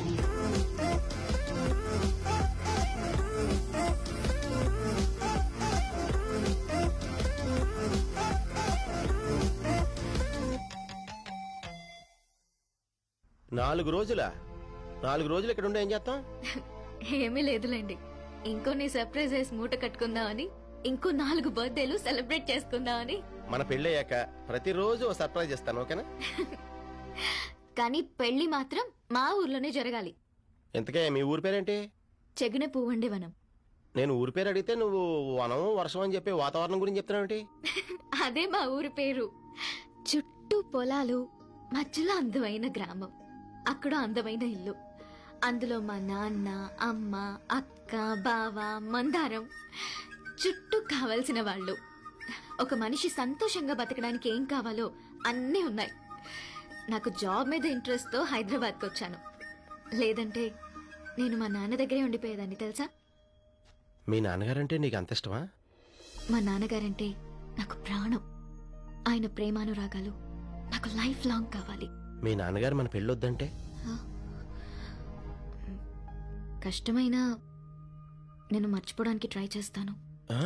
నాలుగు రోజుల నాలుగు రోజులు ఇక్కడ ఉండి ఏం చేస్తాం ఏమీ లేదులేండి ఇంకొన్ని సర్ప్రైజెస్ మూట కట్టుకుందామని ఇంకో నాలుగు బర్త్డేలు సెలబ్రేట్ చేసుకుందామని మన పెళ్ళయ్యాక ప్రతిరోజు ఓ సర్ప్రైజ్ ఇస్తాను ఓకేనా కానీ పెళ్లి మాత్రం మా ఊర్లోనే జరగాలి ఇంతకే మీ ఊరి పేరేంటి చెగిన పువ్వండి వనం నేను ఊరి పేరు అడిగితే నువ్వు వనం వర్షం అని చెప్పి వాతావరణం గురించి చెప్తున్నావు అదే మా ఊరి పేరు చుట్టూ పొలాలు మధ్యలో అందమైన గ్రామం అక్కడ అందమైన ఇల్లు అందులో మా నాన్న అమ్మ అక్క బావ మందారం చుట్టూ కావలసిన వాళ్ళు ఒక మనిషి సంతోషంగా బతకడానికి ఏం కావాలో అన్నీ ఉన్నాయి నాకు జాబ్ మీద ఇంట్రెస్ట్ తో హైదరాబాద్కి వచ్చాను లేదంటే నేను మా నాన్న దగ్గరే ఉండిపోయేదాన్ని తెలుసా మీ నాన్నగారంటే నీకు అంత ఇష్టమా మా నాన్నగారంటే నాకు ప్రాణం ఆయన ప్రేమానురాగాలు నాకు లైఫ్ లాంగ్ కావాలి మీ నాన్నగారు మన పెళ్ళొద్దంటే కష్టమైనా నేను మర్చిపోవడానికి ట్రై చేస్తాను ఆ?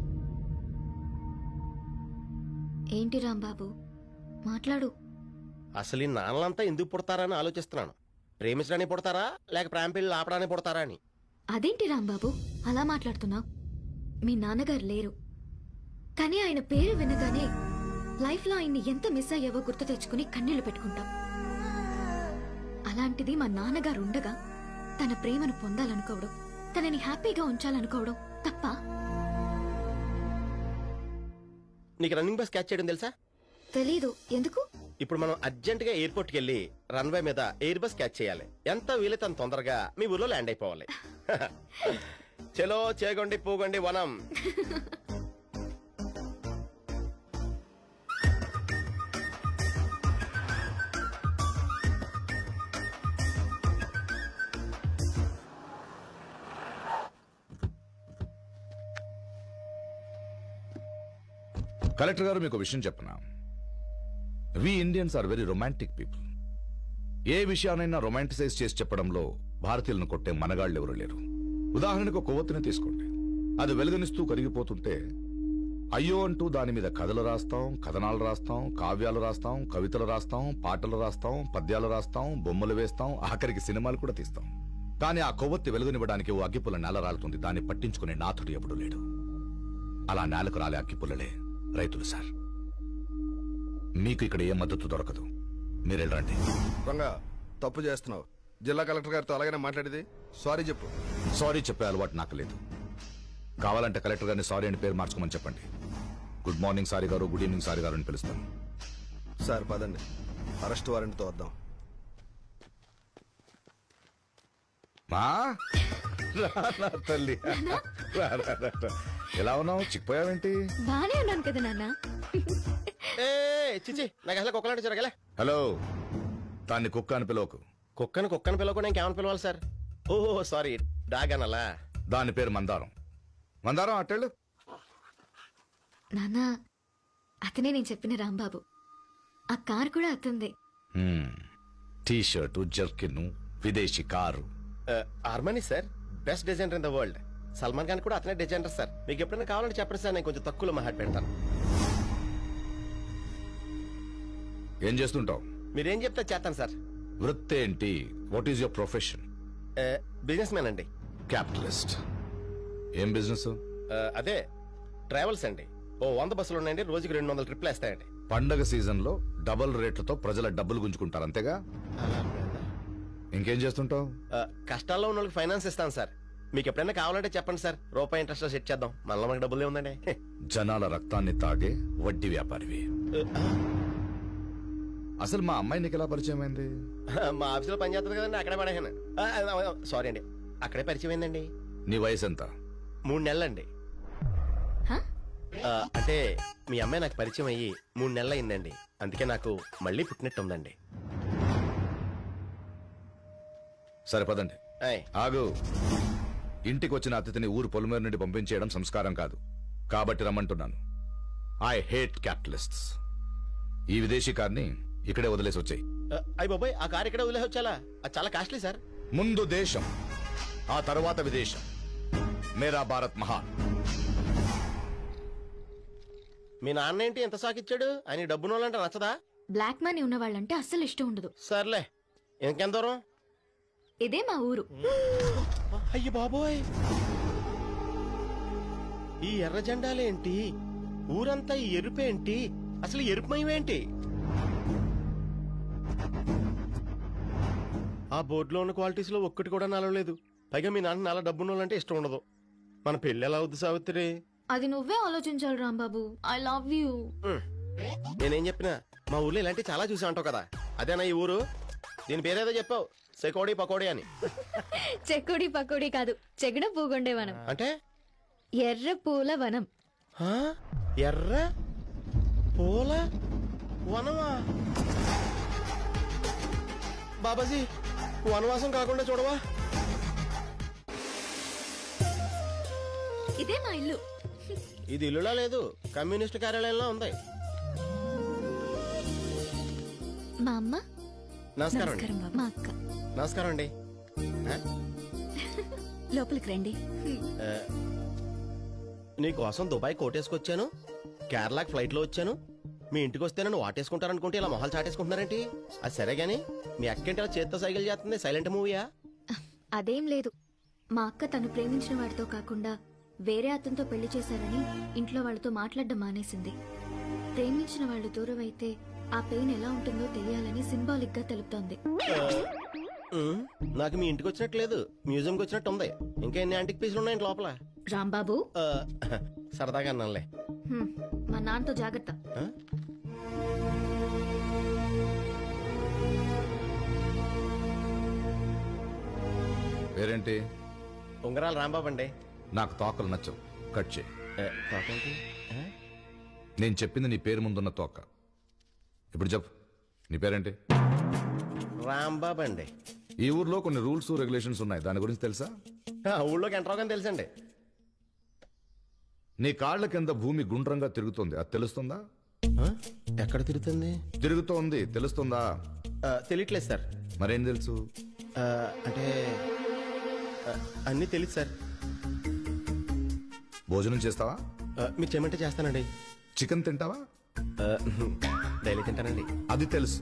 ఏంటి రాంబాబు మాట్లాడు అసలు ఈ నాన్నలంతా ఎందుకు పుడతారని ఆలోచిస్తున్నాను ప్రేమించడానికి పుడతారా లేక ప్రేమ పెళ్లి ఆపడానికి పుడతారా అని అదేంటి రాంబాబు అలా మాట్లాడుతున్నావు మీ నాన్నగారు లేరు కానీ ఆయన పేరు వినగానే లైఫ్ లో ఆయన్ని ఎంత మిస్ అయ్యావో గుర్తు తెచ్చుకుని కన్నీళ్లు పెట్టుకుంటాం అలాంటిది మా నాన్నగారు ఉండగా తన ప్రేమను పొందాలనుకోవడం తనని హ్యాపీగా ఉంచాలనుకోవడం తప్ప నీకు రన్నింగ్ బస్ క్యాచ్ చేయడం తెలుసా తెలీదు ఎందుకు ఇప్పుడు మనం అర్జెంట్ గా ఎయిర్పోర్ట్ కి వెళ్ళి రన్వే మీద ఎయిర్ బస్ క్యాచ్ చేయాలి ఎంత వీలైతే అంత తొందరగా మీ ఊర్లో ల్యాండ్ అయిపోవాలి చలో చేగొండి పూగొండి వనం కలెక్టర్ గారు మీకు విషయం చెప్పనా we Indians are very romantic people ఏ విషయానైనా రొమాంటిసైజ్ చేసి చెప్పడంలో భారతీయులను కొట్టే మనగాళ్ళు ఎవరు లేరు ఉదాహరణకు కొవ్వొత్తిని తీసుకోండి అది వెలుగనిస్తూ కరిగిపోతుంటే అయ్యో అంటూ దాని మీద కథలు రాస్తాం కథనాలు రాస్తాం కావ్యాలు రాస్తాం కవితలు రాస్తాం పాటలు రాస్తాం పద్యాలు రాస్తాం బొమ్మలు వేస్తాం ఆఖరికి సినిమాలు కూడా తీస్తాం కానీ ఆ కొవ్వొత్తి వెలుగునివ్వడానికి ఓ అగ్గిపుల్ల నేల రాలుతుంది దాన్ని పట్టించుకునే నాథుడు ఎవడూ లేడు అలా నేలకు రాలే అగ్గిపుల్లలే రైతులు సార్ మీకు ఇక్కడ ఏ మద్దతు దొరకదు మీరు వెళ్ళండి రంగ తప్పు చేస్తున్నావు జిల్లా కలెక్టర్ గారితో అలాగనే మాట్లాడేది సారీ చెప్పు సారీ చెప్పే అలవాటు నాకు లేదు కావాలంటే కలెక్టర్ గారిని సారీ అని పేరు మార్చుకోమని చెప్పండి గుడ్ మార్నింగ్ సారీ గారు గుడ్ ఈవినింగ్ సారీ గారు అని పిలుస్తాను సార్ పదండి అరెస్ట్ వారెంట్తో వద్దాం మా రా, నా తల్లి రా, రా, రా, రా. ఎలా ఉన్నావు చిక్కిపోయావేంటి బానే ఉన్నాను కదా నాన్న ఏ చిచి నాకు అసలు కుక్కలాంటి జరగలే హలో దాన్ని కుక్క అని పిలవకు కుక్కను కుక్కను పిలవకుండా ఇంకేమైనా పిలవాలి సార్ ఓహో సారీ డాగ్ అనలా దాని పేరు మందారం మందారం అట్టెళ్ళు నాన్న అతనే నేను చెప్పిన రాంబాబు ఆ కార్ కూడా అతందే టీ షర్టు జర్కిన్ విదేశీ car Armani sir best designer in the world Salman Khan కూడా అతనే డిజైనర్ సార్ మీకు ఎప్పుడైనా కావాలంటే చెప్పండి సార్ నేను కొంచెం తక్కువలో మహాట్ పెడతాను ఏం చేస్తుంటావు మీరేం చెప్తే చేస్తాను సార్ వృత్తి ఏంటి what is your profession business అండి క్యాపిటలిస్ట్ ఏం బిజినెస్ ఆ, అదే ట్రావెల్స్ అండి ఓ వంద బస్సులు ఉన్నాయండి రోజుకి రెండు వందల ట్రిప్లు వేస్తాయండి పండగ సీజన్లో డబుల్ రేట్లతో ప్రజల డబ్బులు గుంజుకుంటారు అంతేగా ఇంకేం చేస్తుంటావు ఆ, కష్టాల్లో ఉన్న వాళ్ళకి ఫైనాన్స్ ఇస్తాను సార్ మీకు ఎప్పుడైనా కావాలంటే చెప్పండి సార్ రూపాయి ఇంట్రెస్ట్ సెట్ చేద్దాం మళ్ళీ మనకి డబ్బులు ఏముందండి జనాల రక్తాన్ని తాగే వడ్డీ వ్యాపారివి అసలు మా అమ్మాయి నీకు ఎలా పరిచయం అయింది మా ఆఫీస్లో పని చేస్తుంది కదండి అక్కడే పడేసాను సారీ అండి అక్కడే పరిచయం అయిందండి నీ వయసు ఎంత మూడు నెలలండి ఆ, అంటే మీ అమ్మాయి నాకు పరిచయం అయ్యి మూడు నెలలు అయిందండి అందుకే నాకు మళ్ళీ పుట్టినట్టు ఉందండి సరే పదండి ఆయ్. ఆగు ఇంటికి వచ్చిన అతిథిని ఊరు పొలిమేర నుండి పంపించేయడం సంస్కారం కాదు కాబట్టి రమ్మంటున్నాను ఐ హేట్ క్యాపిటలిస్ట్స్ ఈ విదేశీ కార్ని ఇక్కడే వదిలేసి వచ్చాయి ఆ, అయ్ బాబాయ్ ఆ కార్ ఇక్కడ వదిలే వచ్చాలా అది చాలా కాస్ట్లీ సార్ ముందు దేశం ఆ తర్వాత విదేశం మేరా భారత్ మహాన్ మీ నాన్న ఏంటి ఎంత సాకిచ్చాడు ఆయన డబ్బు నోళ్ళంటే నచ్చదా బ్లాక్ మనీ ఉన్న వాళ్ళంటే అస్సలు ఇష్టం ఉండదు సర్లే ఇంకెంత దూరం ఇదే మా ఊరు అయ్యి బాబోయ్ ఈ ఎర్ర జెండాలేంటి ఊరంతా ఈ ఎరుపేంటి అసలు ఈ ఎరుపుమయమేంటి ఆ బోర్డులో ఉన్న క్వాలిటీస్ లో ఒక్కటి కూడా నలవలేదు పైగా మీ నాన్న నాలా డబ్బున్నోళ్ళంటే ఇష్టం ఉండదు మన పెళ్ళి ఎలా అవుద్ది సావిత్రి అది నువ్వే ఆలోచించాలి Rambabu I love you um. నేనేం చెప్పినా మా ఊర్లో ఇలాంటివి చాలా చూసా అంటావు కదా అదేనా ఈ ఊరు దీని పేరేదో చెప్పావు సెకోడి పకోడి అని చెక్కుడి పకోడి కాదు చెగడ పూగొండే వనం అంటే ఎర్ర పూల వనం ఆ? ఎర్ర పూల వనమా బాబాజీ వనవాసం కాకుండా చూడవా ఇదే మా ఇల్లు ఇది ఇల్లులా లేదు కమ్యూనిస్ట్ కార్యాలయంలో ఉంది మా అమ్మ నమస్కారం అండి నమస్కారం బాబు మా అక్క నమస్కారం అండి ఆ? లోపలికి రండి ఆ, నీకోసం దుబాయ్ కోటేసుకొచ్చాను కేరళకి ఫ్లైట్ లో వచ్చాను మీ ఇంటికి వస్తే నన్ను వాటేసుకుంటారనుకుంటే ఇలా మొహాలు చాటేసుకుంటున్నారేంటి అది సరే గాని మీ అక్కేంటి అలా చేత్తో సైకిల్ చేస్తుంది సైలెంట్ మూవీయా అదేం లేదు మా అక్క తను ప్రేమించిన వాడితో కాకుండా వేరే అతనితో పెళ్లి చేశారని ఇంట్లో వాళ్ళతో మాట్లాడడం మానేసింది ప్రేమించిన వాళ్ళు దూరం అయితే ఆ పెయిన్ ఎలా ఉంటుందో తెలియాలని సింబాలిక్ గా తెలుపుతోంది ఉమ్, నాకు మీ ఇంటికి వచ్చినట్టు లేదు మ్యూజియంకి వచ్చినట్టు ఉంది ఇంకా ఎన్ని యాంటిక్ పీసులు ఉన్నాయి లోపల రాంబాబు ఆ, సరదాగా అన్నానులే హ్మ్, మా నాన్నతో జాగ్రత్త ఆ? పేరేంటి ఉంగరాలు రాంబాబు అండి నాకు తోకలు నచ్చవు కట్ చేయి తోకేంటి? ఆ? నేను చెప్పింది నీ పేరు ముందున్న తోక ఇప్పుడు చెప్పు నీ పేరేంటి రాంబాబు అండి ఈ ఊర్లో కొన్ని రూల్స్ రెగ్యులేషన్స్ ఉన్నాయి దాని గురించి తెలుసా ఆ, ఊళ్ళోకి ఎంటర్ అవగానే తెలుసండి నీ కాళ్ళ కింద భూమి గుండ్రంగా తిరుగుతుంది అది తెలుస్తుందా ఎక్కడ తిరుగుతుంది తిరుగుతోంది తెలుస్తుందా తెలియట్లేదు సార్ మరేం తెలుసు ఆ, అంటే ఆ, అన్నీ తెలుసు సార్ భోజనం చేస్తావా ఆ, మీరు చేయమంటే చేస్తానండి చికెన్ తింటావా డైలీ తింటానండి అది తెలుసు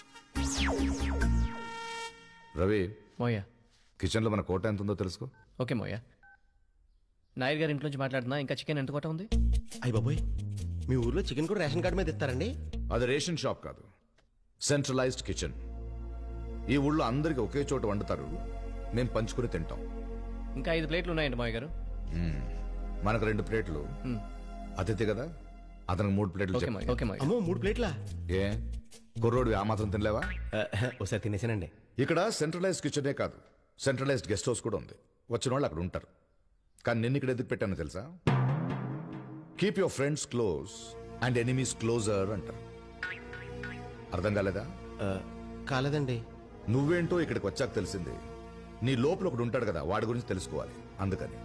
రవి మోయా కిచెన్లో మన కోట ఎంత ఉందో తెలుసుకో ఓకే మోయా నాయర్ గారి ఇంట్లో నుంచి మాట్లాడుతున్నా ఇంకా చికెన్ ఎంత కొట్ట ఉంది అయ్య బాబోయ్ మీ ఊర్లో చికెన్ కూడా రేషన్ కార్డు మీద ఇస్తారండి అది రేషన్ షాప్ కాదు సెంట్రలైజ్డ్ కిచెన్ ఈ ఊళ్ళో అందరికి ఒకే చోట వండుతారు మేము పంచుకుని తింటాం ఇంకా ఐదు ప్లేట్లు ఉన్నాయండి మాయ గారు మ్మ్. మనకు రెండు ప్లేట్లు అతిథి కదా అతనికి మూడు ప్లేట్లు ఓకే చెప్పు. మాయ, ఓకే మాయ. అమ్మో మూడు ప్లేట్లా ఏ కుర్రోడు ఆ మాత్రం తినలేవా ఒకసారి తినేసానండి ఇక్కడ సెంట్రలైజ్డ్ కిచెనే కాదు సెంట్రలైజ్డ్ గెస్ట్ హౌస్ కూడా ఉంది వచ్చిన వాళ్ళు అక్కడ ఉంటారు కానీ నిన్ను ఇక్కడ ఎందుకు పెట్టానో తెలుసా keep your friends close and enemies closer అంటారు అర్థం కాలేదా కాలేదండి నువ్వేంటో ఇక్కడికి వచ్చాక తెలిసింది నీ లోపల ఒకడు ఉంటాడు కదా వాడి గురించి తెలుసుకోవాలి అందుకని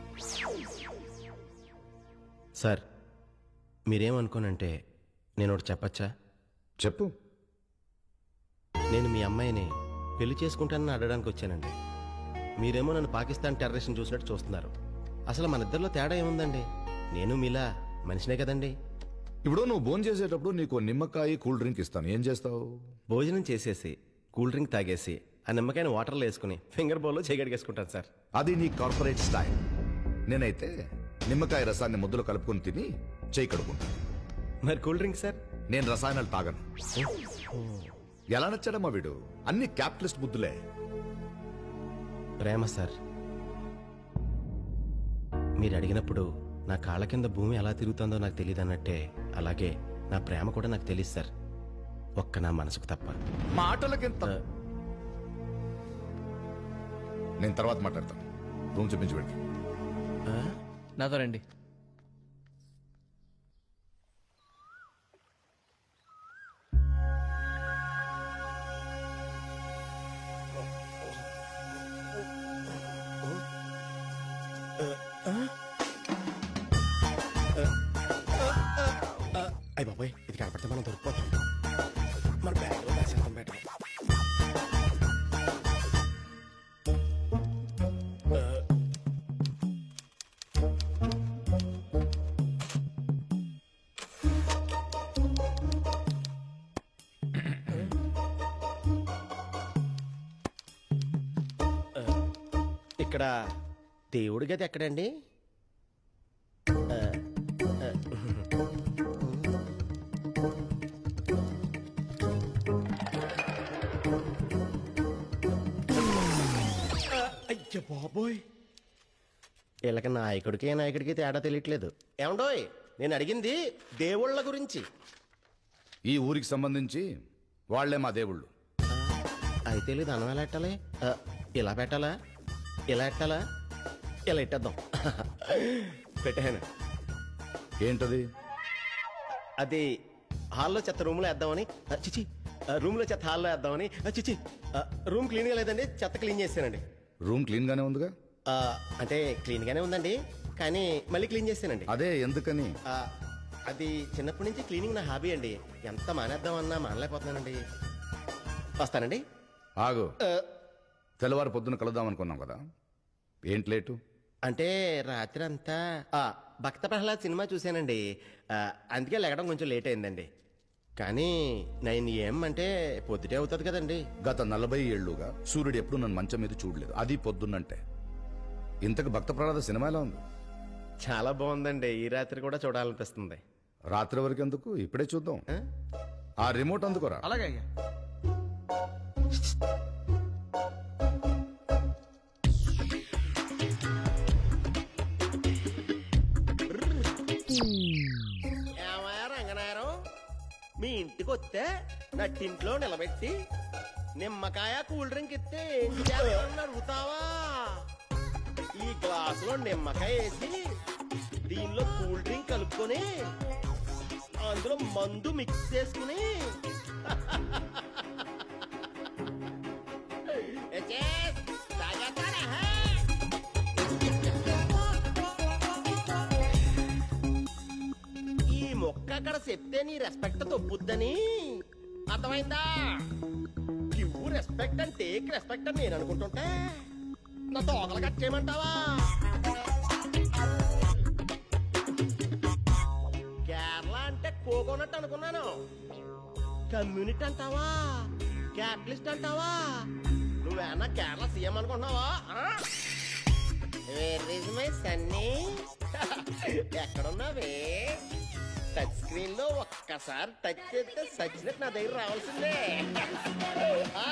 సార్ మీరేమనుకోనంటే నేను ఒకటి చెప్పచ్చా చెప్పు నేను మీ అమ్మాయిని పెళ్లి చేసుకుంటానని అడగడానికి వచ్చానండి మీరేమో నన్ను పాకిస్తాన్ టెర్రరిస్ట్ని చూసినట్టు చూస్తున్నారు అసలు మన ఇద్దరిలో తేడా ఏముందండి నేను మీలా మనిషినే కదండి ఇప్పుడు నువ్వు భోజనం చేసేటప్పుడు నీకు ఓ నిమ్మకాయ కూల్ డ్రింక్ ఇస్తాను ఏం చేస్తావు భోజనం చేసేసి కూల్ డ్రింక్ తాగేసి ఆ నిమ్మకాయని వాటర్లో వేసుకుని ఫింగర్ బౌల్లో చేయగడిగేసుకుంటాను సార్ అది నీ కార్పొరేట్ స్టైల్ నేనైతే నిమ్మకాయ రసాన్ని ముద్దలో కలుపుకొని తిని చేయి కడుకుంటాను మరి కూల్ డ్రింక్ సార్ నేను రసాయనాలు తాగను ఎలా నచ్చాడమ్మా వీడు అన్ని క్యాపిటలిస్ట్ బుద్ధులే ప్రేమ సార్ మీరు అడిగినప్పుడు నా కాళ్ళ కింద భూమి ఎలా తిరుగుతుందో నాకు తెలియదు అన్నట్టే అలాగే నా ప్రేమ కూడా నాకు తెలియదు సార్ ఒక్క నా మనసుకు తప్ప మాటలకింత నేను తర్వాత మాట్లాడతాను రూమ్ చూపించి పెడతాను నాతో రండి అయ్య బాబాయ్ ఇది కనపడితే మనం దొరికిపోతాం మన బ్యాగ్లో దాచేద్దాం బయట ఇక్కడ దేవుడి గది ఎక్కడండి ఆ, ఆ, అయ్య బాబోయ్ వీళ్ళకి నాయకుడికి నాయకుడికి తేడా తెలియట్లేదు ఏమండోయ్ నేను అడిగింది దేవుళ్ళ గురించి ఈ ఊరికి సంబంధించి వాళ్లే మా దేవుళ్ళు అయితే లేదు అన్నం ఎలా పెట్టాలి ఆ, ఇలా పెట్టాలా ఇలా పెట్టాలా ఇలా ఇట్టేద్దాం పెట్టాను ఏంటది అది హాల్లో చెత్త రూమ్లో వేద్దామని ఆ, చిచి ఆ, రూమ్లో చెత్త హాల్లో వేద్దామని ఆ, చిచి ఆ, రూమ్ క్లీన్గా లేదండి చెత్త క్లీన్ చేశానండి రూమ్ క్లీన్ గానే ఉందిగా ఆ, అంటే క్లీన్గానే ఉందండి కానీ మళ్ళీ క్లీన్ చేశానండి అదే ఎందుకని ఆ, అది చిన్నప్పటి నుంచి క్లీనింగ్ నా హాబీ అండి ఎంత మానేద్దామన్నా మానలేకపోతున్నానండి వస్తానండి ఆగు తెల్లవారు పొద్దున కలుద్దాం అనుకున్నాం కదా ఏంటి లేటు అంటే రాత్రి అంతా ఆ, భక్త ప్రహ్లాద్ సినిమా చూశానండి ఆ, అందుకే లెగడం కొంచెం లేట్ అయిందండి కానీ నైన్ ఏం అంటే పొద్దుటే అవుతుంది కదండి గత నలభై ఏళ్లుగా సూర్యుడు ఎప్పుడు నన్ను మంచం మీద చూడలేదు అది పొద్దున్నంటే ఇంతకు భక్త ప్రహ్లాద సినిమా ఎలా ఉంది చాలా బాగుందండి ఈ రాత్రి కూడా చూడాలనిపిస్తుంది రాత్రి వరకు ఎందుకు ఇప్పుడే చూద్దాం ఆ రిమోట్ అందుకోరా అలాగే అయ్యా ఏమయ్య రంగనాయరం మీ ఇంటికి వస్తే నట్టింట్లో నిలబెట్టి నిమ్మకాయ కూల్ డ్రింక్ ఇస్తే ఏం చేస్తారని అడుగుతావా ఈ గ్లాసులో నిమ్మకాయ వేసి దీనిలో కూల్ డ్రింక్ కలుపుకొని అందులో మందు మిక్స్ చేసుకుని ఎచ్చేస్, తాగేస్తారా, హే? ఈ మొక్క అక్కడ చెప్తే నీ రెస్పెక్ట్ తప్పుద్దని అర్థమైందా give respect and take respect అని నేను అనుకుంటుంటే నా తోకలు కట్ చేయమంటావా కేరళ అంటే కోకోనట్ అనుకున్నాను కమ్యూనిటీ అంటావా క్యాపిటలిస్ట్ అంటావా నువ్వేనా కేరళ సీఎం అనుకుంటున్నావా వేర్ ఇస్ మై సన్నీ ఎక్కడున్నావే టచ్ స్క్రీన్ లో ఒక్కసారి టచ్ చేస్తే సచ్చినట్టు నా దగ్గర రావాల్సిందే ఆ!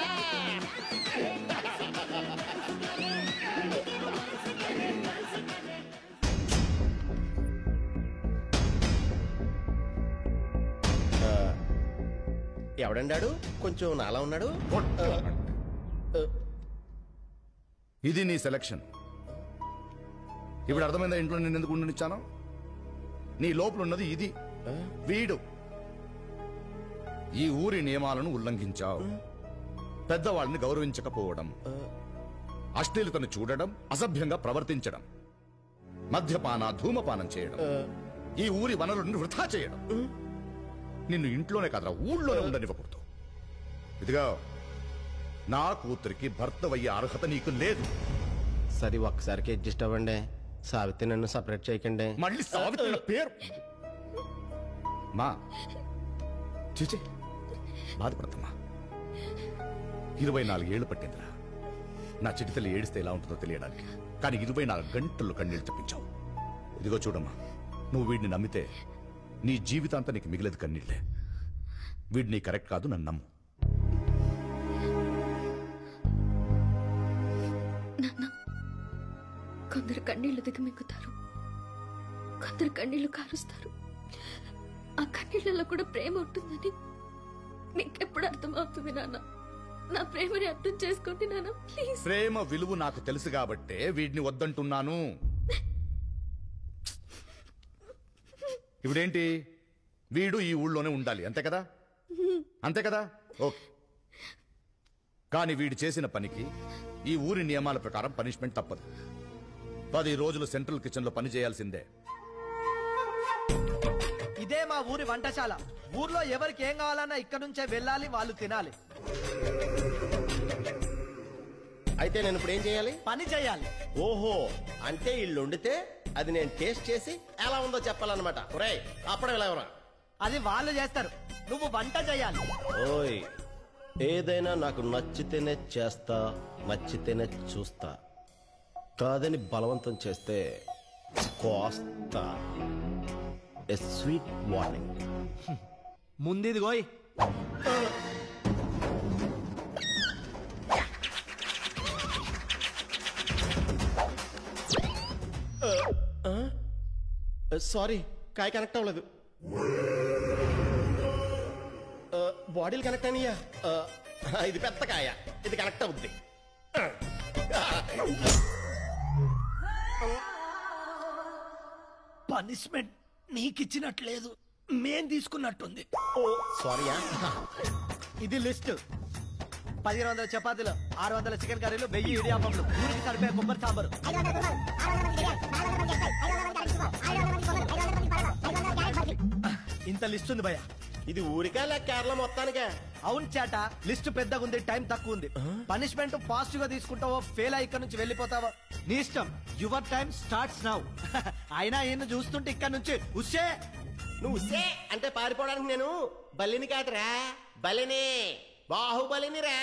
ఆ, ఎవడండాడు కొంచెం నాలా ఉన్నాడు ఇది నీ సెలక్షన్ ఇప్పుడు అర్థమైందా ఇంట్లో నేను ఎందుకు ఉండనిచ్చాను నీ లోపల ఉన్నది ఇది వీడు ఈ ఊరి నియమాలను ఉల్లంఘించావు పెద్దవాళ్ళని గౌరవించకపోవడం అశ్లీలతను చూడడం అసభ్యంగా ప్రవర్తించడం మద్యపాన ధూమపానం చేయడం ఈ ఊరి వనరులను వృధా చేయడం నిన్ను ఇంట్లోనే కాదురా ఊళ్ళోనే ఉండనివ్వకూడదు ఇదిగా నా కూతురికి భర్తవయ్యే అర్హత నీకు లేదు సరే ఒక్కసారికి అడ్జస్ట్ అవ్వండి సావిత్రి నన్ను సపరేట్ చేయకండి మళ్ళీ సావిత్రి నా పేరు మా చిచి బాధపడతామా ఇరవై నాలుగేళ్లు పట్టిందిరా నా చిటితల్లి ఏడిస్తే ఎలా ఉంటుందో తెలియడానికి కానీ ఇరవై నాలుగు గంటలు కన్నీళ్లు తెప్పించావు ఇదిగో చూడమ్మా నువ్వు వీడిని నమ్మితే నీ జీవితాంతా నీకు మిగిలేదు కన్నీళ్ళే వీడు నీ కరెక్ట్ కాదు నన్ను నమ్ము నాన్న కొందరు కన్నీళ్లు దిగమింగుతారు కొందరు కన్నీళ్లు కారుస్తారు ఆ కన్నీళ్లలో కూడా ప్రేమ ఉంటుందని మీకెప్పుడు అర్థమవుతుంది నాన్న నా ప్రేమని అర్థం చేసుకోండి నాన్న ప్లీజ్ ప్రేమ విలువ నాకు తెలుసు కాబట్టే వీడిని వద్దంటున్నాను ఇప్పుడేంటి వీడు ఈ ఊళ్ళోనే ఉండాలి అంతే కదా అంతే కదా ఓకే కానీ వీడు చేసిన పనికి ఈ ఊరి నియమాల ప్రకారం పనిష్మెంట్ తప్పదు పది రోజులు సెంట్రల్ కిచెన్ లో పని చేయాల్సిందే ఇదే మా ఊరి వంటశాల ఊర్లో ఎవరికి ఏం కావాలన్నా ఇక్కడ నుంచే వెళ్ళాలి వాళ్ళు తినాలి అయితే నేను ఇప్పుడు ఏం చేయాలి పని చేయాలి ఓహో అంటే వీళ్ళు వండితే అది నేను టేస్ట్ చేసి ఎలా ఉందో చెప్పాలన్నమాట ఒరే అప్పుడు ఎలా ఎవరా అది వాళ్ళు చేస్తారు నువ్వు వంట చేయాలి ఓయ్ ఏదైనా నాకు నచ్చితేనే చేస్తా నచ్చితేనే చూస్తా కాదని బలవంతం చేస్తే కోస్తా ఎ స్వీట్ వార్నింగ్ ముందిది గోయ్ సారీ కాయ కనెక్ట్ అవ్వలేదు బాడీలు కనెక్ట్ అయినయా ఇది పెద్ద కాయ ఇది కనెక్ట్ అవుద్ది పనిష్మెంట్ నీకిచ్చినట్లేదు మేం తీసుకున్నట్టుంది సారీయా ఇది లిస్ట్ పదిహేను వందల చపాతీలు ఆరు వందల చికెన్ కర్రీలు వెయ్యి ఇడియాపంలు ఊరికి సరిపోయే కొబ్బరి సాంబారు ఇంత లిస్ట్ ఉంది భయ్య ఇది ఊరికా లేక కేరళ మొత్తానికే అవును చేట లిస్ట్ పెద్దగా ఉంది టైం తక్కువ ఉంది పనిష్మెంట్ పాజిటివ్ గా తీసుకుంటావో ఫెయిల్ అయ్యి ఇక్కడ నుంచి వెళ్ళిపోతావో నీ ఇష్టం యువర్ టైం స్టార్ట్స్ నౌ అయినా ఈయన చూస్తుంటే ఇక్కడ నుంచి ఉషే నువ్వు ఉస్సే అంటే పారిపోవడానికి నేను బల్లిని కాదురా బలిని బాహుబలిని రా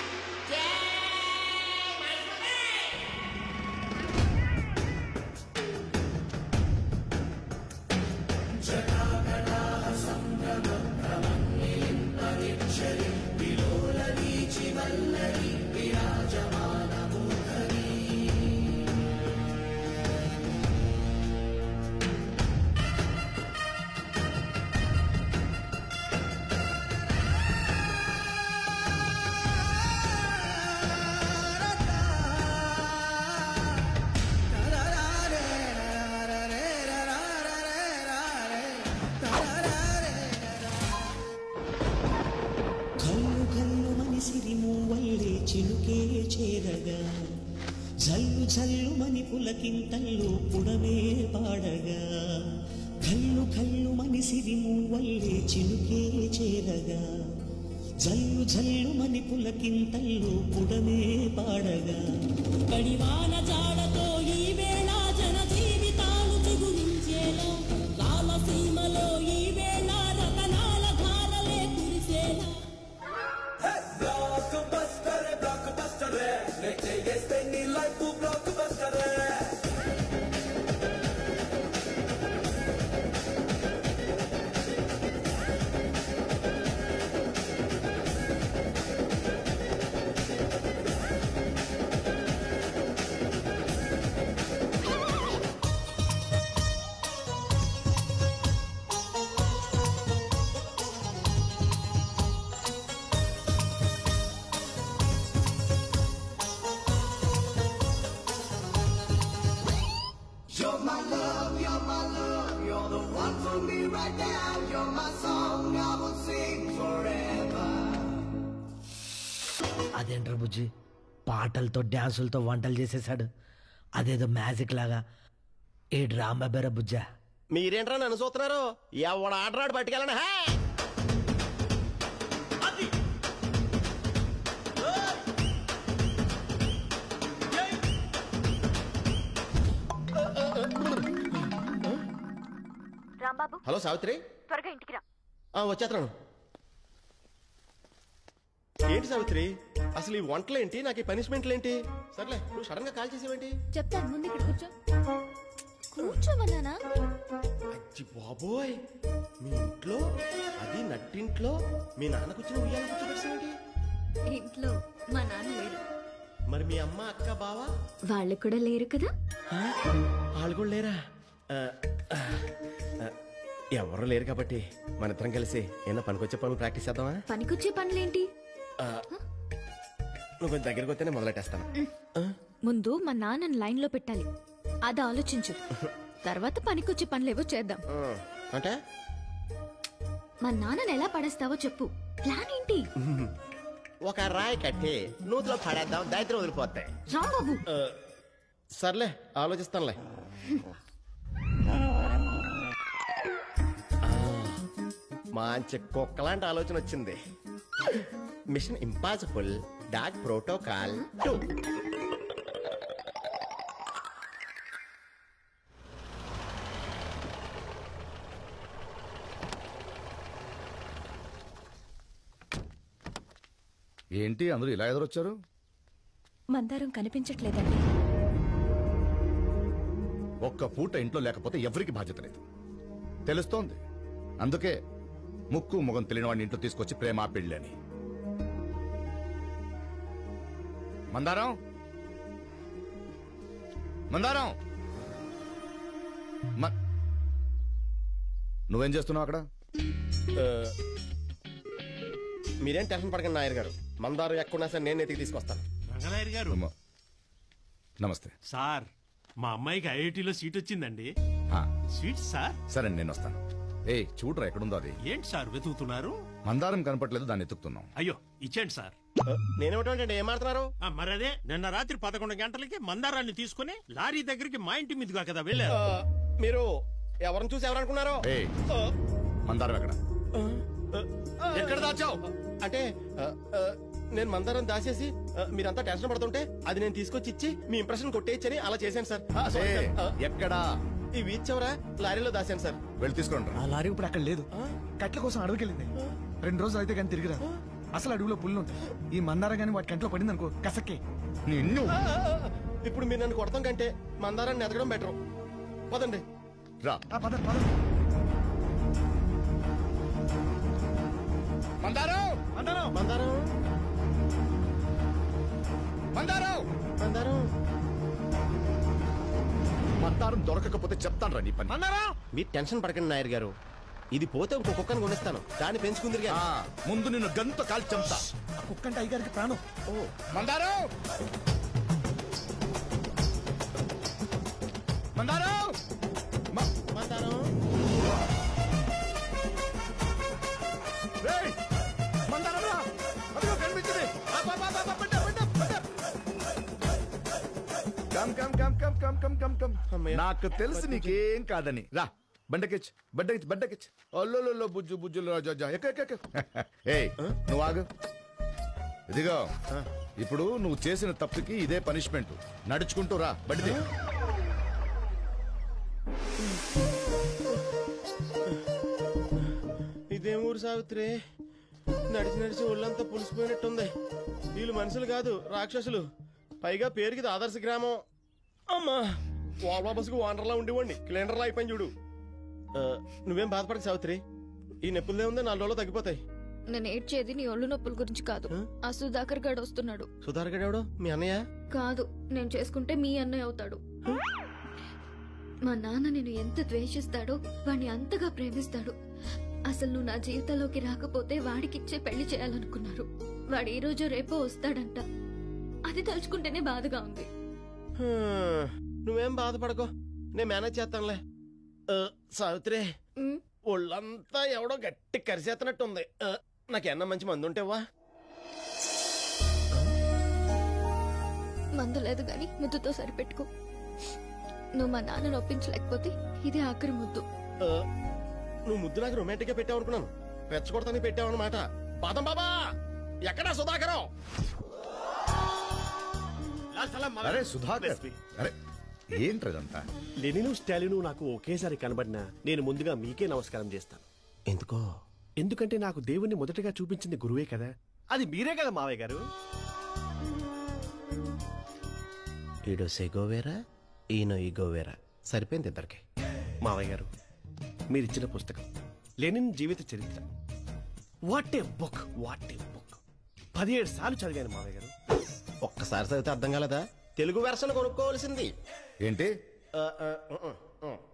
కల్లు కల్లు మనిసిరి మూవల్లే చిలుకే చేరగా జల్లు జల్లు మని పులకింతల్లో పుడమే పాడగా కల్లు కల్లు మనిసిరి మూవల్లే చిలుకే చేరగా జల్లు జల్లు మని పులకింతల్లో పుడమే పాడగా కడివాన జాడతో ఈ వేళ జన జీవితాలు చిగురించేలా రాలసీమలో ఈ వేళ రతనాల ధారలే కురిసేలా You're my love, you're my love, you're the one for me right now. You're my song, I will sing forever. అదేంట్రా బుజ్జి పాటలతో డ్యాన్సులతో వంటలు చేసేసాడు అదేదో మ్యాజిక్ లాగా ఈ డ్రామా బెర బుజ్జా మీరేంట్రా నన్ను చూస్తున్నారు ఎవడ ఆడరాడు పట్టుకెళ్ళండి హే రాంబాబు హలో సావిత్రి త్వరగా ఇంటికి రా ఆ, వచ్చేస్తున్నాను ఏంటి సావిత్రి అసలు ఈ వంటలేంటి నాకు ఈ పనిష్మెంట్లు ఏంటి సర్లే నువ్వు సడన్ గా కాల్ చేసేవేంటి చెప్తాను ముందు ఇక్కడ కూర్చో కూర్చోమన్నానా అచ్చి బాబోయ్ మీ ఇంట్లో అది నట్టింట్లో మీ నాన్నకు వచ్చిన ఉయ్యాల కూర్చోబెట్టాడు ఇంట్లో మా నాన్న లేరు మరి మీ అమ్మ అక్క బావా వాళ్ళు కూడా లేరు కదా వాళ్ళు కూడా లేరా ఆ, ఆ, ఆ, ఎవరు లేరు కాబట్టి మన ఇద్దరం కలిసి ఏమన్నా పనికొచ్చే పనులు ప్రాక్టీస్ చేద్దామా పనికొచ్చే పనులేంటి ఆ, నువ్వు కొంచెం దగ్గరికి వస్తేనే మొదలెట్టేస్తాను ముందు మా నాన్నని లైన్ లో పెట్టాలి అది ఆలోచించు తర్వాత పనికొచ్చే పనులేవో చేద్దాం ఆ, అంటే మా నాన్నని ఎలా పడేస్తావో చెప్పు ప్లాన్ ఏంటి ఒక రాయి కట్టి నూతిలో పడేద్దాం దరిద్రం వదిలిపోతాయి రాంబాబు ఆ, సర్లే ఆలోచిస్తానులే ఆ, మంచి కుక్కలాంటి ఆలోచన వచ్చింది mission impossible dog protocol two ఏంటి అందరూ ఇలా ఎదురొచ్చారు మందారం కనిపించట్లేదండి ఒక్క పూట ఇంట్లో లేకపోతే ఎవరికి బాధ్యత లేదు తెలుస్తోంది అందుకే ముక్కు ముఖం తెలియని వాడిని ఇంట్లో తీసుకొచ్చి ప్రేమ పెళ్ళి అని మందారం మందారం మ- నువ్వేం చేస్తున్నావు అక్కడ ఆ, మీరేం టెన్షన్ పడకండి నాయర్ గారు మందారు ఎక్కడున్నా సరే నేను ఎతికి తీసుకొస్తాను రంగనాయర్ గారు నమ- నమస్తే సార్ మా అమ్మాయికి ఐఐటిలో సీట్ వచ్చిందండి ఆ, సీట్ సార్ సరే నేను వస్తాను ఏ చూడరా ఎక్కడుందో అది ఏంటి సార్ వెతుకుతున్నారు మందారం కనపట్లేదు దాన్ని ఎత్తుకుతున్నాం అయ్యో ఇచ్చేయండి సార్ నేనేమిటంటే ఏం మాడుతున్నారు మరి అదే నిన్న రాత్రి పదకొండు గంటలకి మందారాన్ని తీసుకుని లారీ దగ్గరికి మా ఇంటి మీదుగా కదా వెళ్ళారు ఆ, మీరు ఎవరిని చూసి ఎవరనుకున్నారు ఏ మందారం ఎక్కడ ఎక్కడ దాచావు అంటే ఆ, ఆ, నేను మందారం దాచేసి ఆ, మీరంతా టెన్షన్ పడుతుంటే అది నేను తీసుకొచ్చి ఇచ్చి మీ ఇంప్రెషన్ కొట్టేయచ్చని అలా చేశాను సార్ ఆ, సారీ ఏ, సార్. ఆ, ఎక్కడా ఈ వీచ్ చివర లారీలో దాశాను సార్ వెళ్ళి తీసుకోండి ఆ లారీ ఇప్పుడు అక్కడ లేదు కట్ల కోసం అడవికి వెళ్ళింది రెండు రోజులు అయితే కానీ తిరిగిరా అసలు అడవిలో పుల్లు ఉంటాయి ఈ మందారం కానీ వాటి కంట్లో పడింది అనుకో కసక్కే నిన్ను ఆ, ఆ, ఆ, ఇప్పుడు మీరు నన్ను కొడతాం కంటే మందారాన్ని ఎదగడం బెటర్ పదండి రా పద పద మందారం మందారం మందారం మందారం మందారం మందారం దొరకకపోతే చెప్తాను రా నీ పని మీరు టెన్షన్ పడకండి నాయర్ గారు ఇది పోతే ఇంకో కుక్కను కొనిస్తాను దాన్ని పెంచుకుందిరు ఆ, ముందు నిన్ను గంత కాల్చి చంపుతా ఆ కుక్క అంటే అయ్యగారికి ప్రాణం ఓ మందారం మందారం మ- మందారం రేయ్! మందారం రా! అదిగో కనిపించింది ఆ, పా, పా, పా, పా, పడ్డా, పడ్డా, పడ్డా. Come come come come come come come come అమ్మయ్య. నాకు తెలుసు నీకేం కాదని రా బండకెచ్చు బండకెచ్చు బండకెచ్చు అల్లోలో బుజ్జు బుజ్జులు రాజా ఎక్క ఎక్క ఎక్క. ఏయ్ నువ్వు ఆగు ఇదిగో ఇప్పుడు నువ్వు చేసిన తప్పుకి ఇదే పనిష్మెంట్ నడుచుకుంటూ రా బండిది ఇదేం ఊరు సావిత్రి నడిచి నడిచి ఒళ్ళంతా పులిసిపోయినట్టుంది వీళ్ళు మనుషులు కాదు రాక్షసులు పైగా పేరుకి ఇది ఆదర్శ గ్రామం అమ్మా వాల్వా బస్సుకు వాండర్లా ఉండేవాడిని క్లీనర్లా అయిపోయింది చూడు ఆ, నువ్వేం బాధపడకు సావిత్రి ఈ నొప్పులదే ఉంది నాలుగు రోజులు తగ్గిపోతాయి నేను ఏడ్చేది నీ ఒళ్ళు నొప్పుల గురించి కాదు ఆ సుధాకర్ గాడు వస్తున్నాడు సుధార్ గడేవాడు మీ అన్నయ్య కాదు నేను చేసుకుంటే మీ అన్నయ్య అవుతాడు మా నాన్న నేను ఎంత ద్వేషిస్తాడో వాణ్ణి అంతగా ప్రేమిస్తాడు అసలు నువ్వు నా జీవితంలోకి రాకపోతే వాడికిచ్చే పెళ్లి చేయాలనుకున్నారు వాడు ఈ రోజు రేపో వస్తాడంట అది తలుచుకుంటేనే బాధగా ఉంది హ్మ్, నువ్వేం బాధపడకో నేను మేనేజ్ చేస్తానులే ఆ, సావిత్రి ఉమ్, ఒళ్ళంతా ఎవడో గట్టి కరిసేస్తున్నట్టుంది ఆ, నాకేమన్నా మంచి మందు ఉంటేవా మందు లేదు గాని ముద్దుతో సరిపెట్టుకో నువ్వు మా నాన్నను ఒప్పించలేకపోతే ఇది ఆఖరి ముద్దు ఆ, నువ్వు ముద్దు నాకు రొమాంటిక్ గా పెట్టావు అనుకున్నాను రెచ్చగొడతానికి పెట్టావు అనమాట పాదం బాబా ఎక్కడా సుధాకరం అరే సుధాకర్ అరే ఏంట్రా ఇదంతా లెనిను స్టాలిను నాకు ఒకేసారి కనబడినా నేను ముందుగా మీకే నమస్కారం చేస్తాను ఎందుకో ఎందుకంటే నాకు దేవుణ్ణి మొదటగా చూపించింది గురువే కదా అది మీరే కదా మావయ్య గారు ఈడో సెగోవేరా ఈయనో ఈగోవేరా సరిపోయింది ఇద్దరికి మావయ్య గారు మీరిచ్చిన పుస్తకం లెనిన్ జీవిత చరిత్ర what a book what a book పదిహేడు సార్లు చదివాను మావయ్య గారు ఒక్కసారి చదివితే అర్థం కాలేదా తెలుగు వెర్షన్ కొనుక్కోవాల్సింది ఏంటి ఆ, ఆ, ఆ, ఆ, ఆ.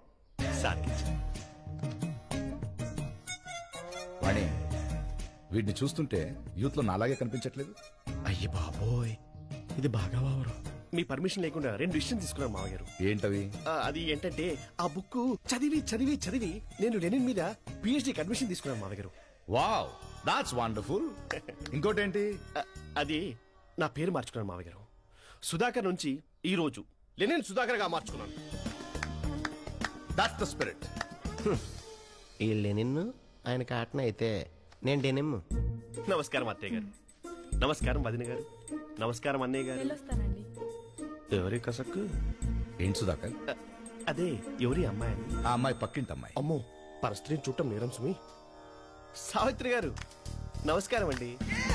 వాణి వీటిని చూస్తుంటే యూత్ లో నాలాగే కనిపించట్లేదు అయ్యి బాబోయ్ ఇది బాగా వావరు మీ పర్మిషన్ లేకుండా రెండు డిసిషన్ తీసుకున్నాను మావయ్య గారు ఏంటవి ఆ, అది ఏంటంటే ఆ బుక్ చదివి చదివి చదివి నేను లెనిన్ మీద పిహెచ్డికి అడ్మిషన్ తీసుకున్నాను మావయ్య గారు వావ్ దాట్స్ వండర్ఫుల్ ఇంకోటేంటి అది నా పేరు మార్చుకున్నాను మావయ్య గారు సుధాకర్ నుంచి ఈ రోజు లెనిన్ సుధాకర్ గా మార్చుకున్నాను దాట్స్ ద స్పిరిట్ ఈ లెనిన్ ఆయన కాటన అయితే నేను డెనిమ్ నమస్కారం అత్తయ్య గారు నమస్కారం వదిన గారు నమస్కారం అన్నయ్య గారు వెళ్ళొస్తానండి ఎవరి కసక్కు ఏంటి సుధాకర్ అదే ఎవరి అమ్మాయి అని ఆ అమ్మాయి పక్కింటి అమ్మాయి అమ్మో పరస్త్రీని చూడటం నేరం సుమి సావిత్రి గారు నమస్కారం అండి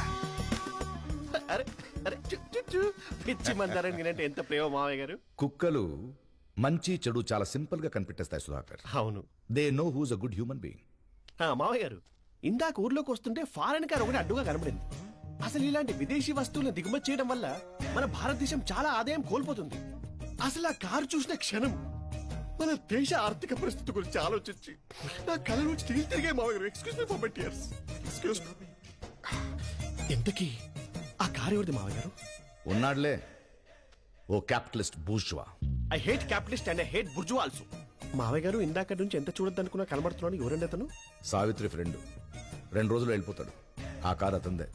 అరే అరే చు, చు, చు. పిచ్చి మందారని అంటే ఎంత ప్రేమ మావయ్య గారు కుక్కలు మంచి చెడు చాలా సింపుల్ గా కనిపెట్టేస్తాయి సుధాకర్ అవును they know who's a good human being ఆ, మావయ్య గారు ఇందాక ఊర్లోకి వస్తుంటే ఫారెన్ కార్ ఒకటి అడ్డుగా కనబడింది అసలు ఇలాంటి విదేశీ వస్తువులను దిగుమతి చేయడం వల్ల మన భారతదేశం చాలా ఆదాయం కోల్పోతుంది అసలు ఆ కారు చూసిన క్షణం మన దేశ ఆర్థిక పరిస్థితి గురించి ఆలోచించి నా కళ్ళ నుంచి తిరిగి తిరిగే మావయ్య గారు excuse me for my tears excuse ఎంతకీ ఆ కారు ఎవరిది మావయ్య గారు ఉన్నాడులే ఓ capitalist bourgeois I hate capitalist and I hate bourgeois also మావయ్య గారు ఇందాక నుంచి ఎంత చూడొద్దనుకున్నా కనబడుతున్నాను ఎవరండి అతను సావిత్రి ఫ్రెండ్ రెండు రోజులు వెళ్ళిపోతాడు ఆ కారు అతందే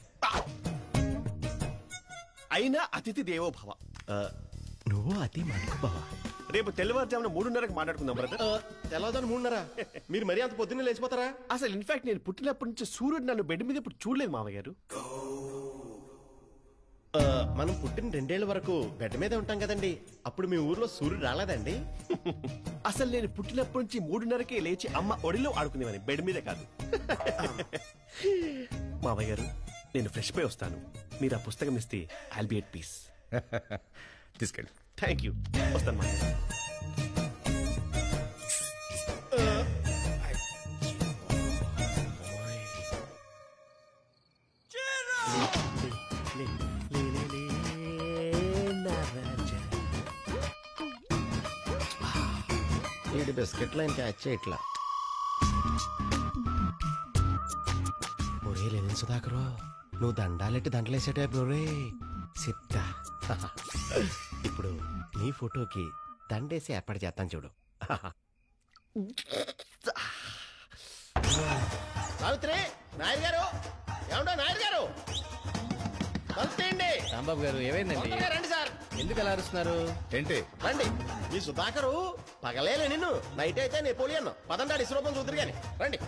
అయినా అతిథి దేవో భవ నువ్వు అతి మనకు బావా రేపు తెల్లవారుజామున మూడున్నరకు మాట్లాడుకుందాం బ్రదర్ తెల్లవారుజామున మూడున్నర మీరు మరీ అంత పొద్దున్నే లేచిపోతారా అసలు ఇన్ఫాక్ట్ నేను పుట్టినప్పటి నుంచి సూర్యుడు నన్ను బెడ్ మీద ఇప్పుడు చూడలేదు మావయ్య గారు ఆ, మనం పుట్టిన రెండేళ్ల వరకు బెడ్ మీదే ఉంటాం కదండి అప్పుడు మీ ఊర్లో సూర్యుడు రాలేదండి అసలు నేను పుట్టినప్పటి నుంచి మూడున్నరకే లేచి అమ్మ ఒడిలో ఆడుకునేవాని బెడ్ మీద కాదు మావయ్య గారు నేను ఫ్రెష్ పై వస్తాను మీరు ఆ పుస్తకం ఇస్తే ఐల్ బి ఎట్ పీస్ తీసుకెళ్ళి థ్యాంక్ యూ వస్తాను మావయ్య గారు. వీడి బిస్కెట్లు ఆయన క్యాచ్ చేయట్లా ఒరే లేని సుధాకరు నువ్వు దండాలెట్టి దండలేసేటే ఒరే చెప్తా ఇప్పుడు నీ ఫోటోకి దండేసి ఏర్పాటు చేస్తాను చూడు సావిత్రి నాయుడు గారు ఏమండో నాయుడు గారు తలుపుతీయండి. రాంబాబు గారు ఏమైందండి తొందరగా రండి సార్ ఎందుకు అలా అరుస్తున్నారు ఏంటి రండి మీ సుధాకరు పగలేలే నిన్ను నైట్ అయితే నెపోలియన్ పదండాడి ఇసురూపం చూద్దరు గాని రండి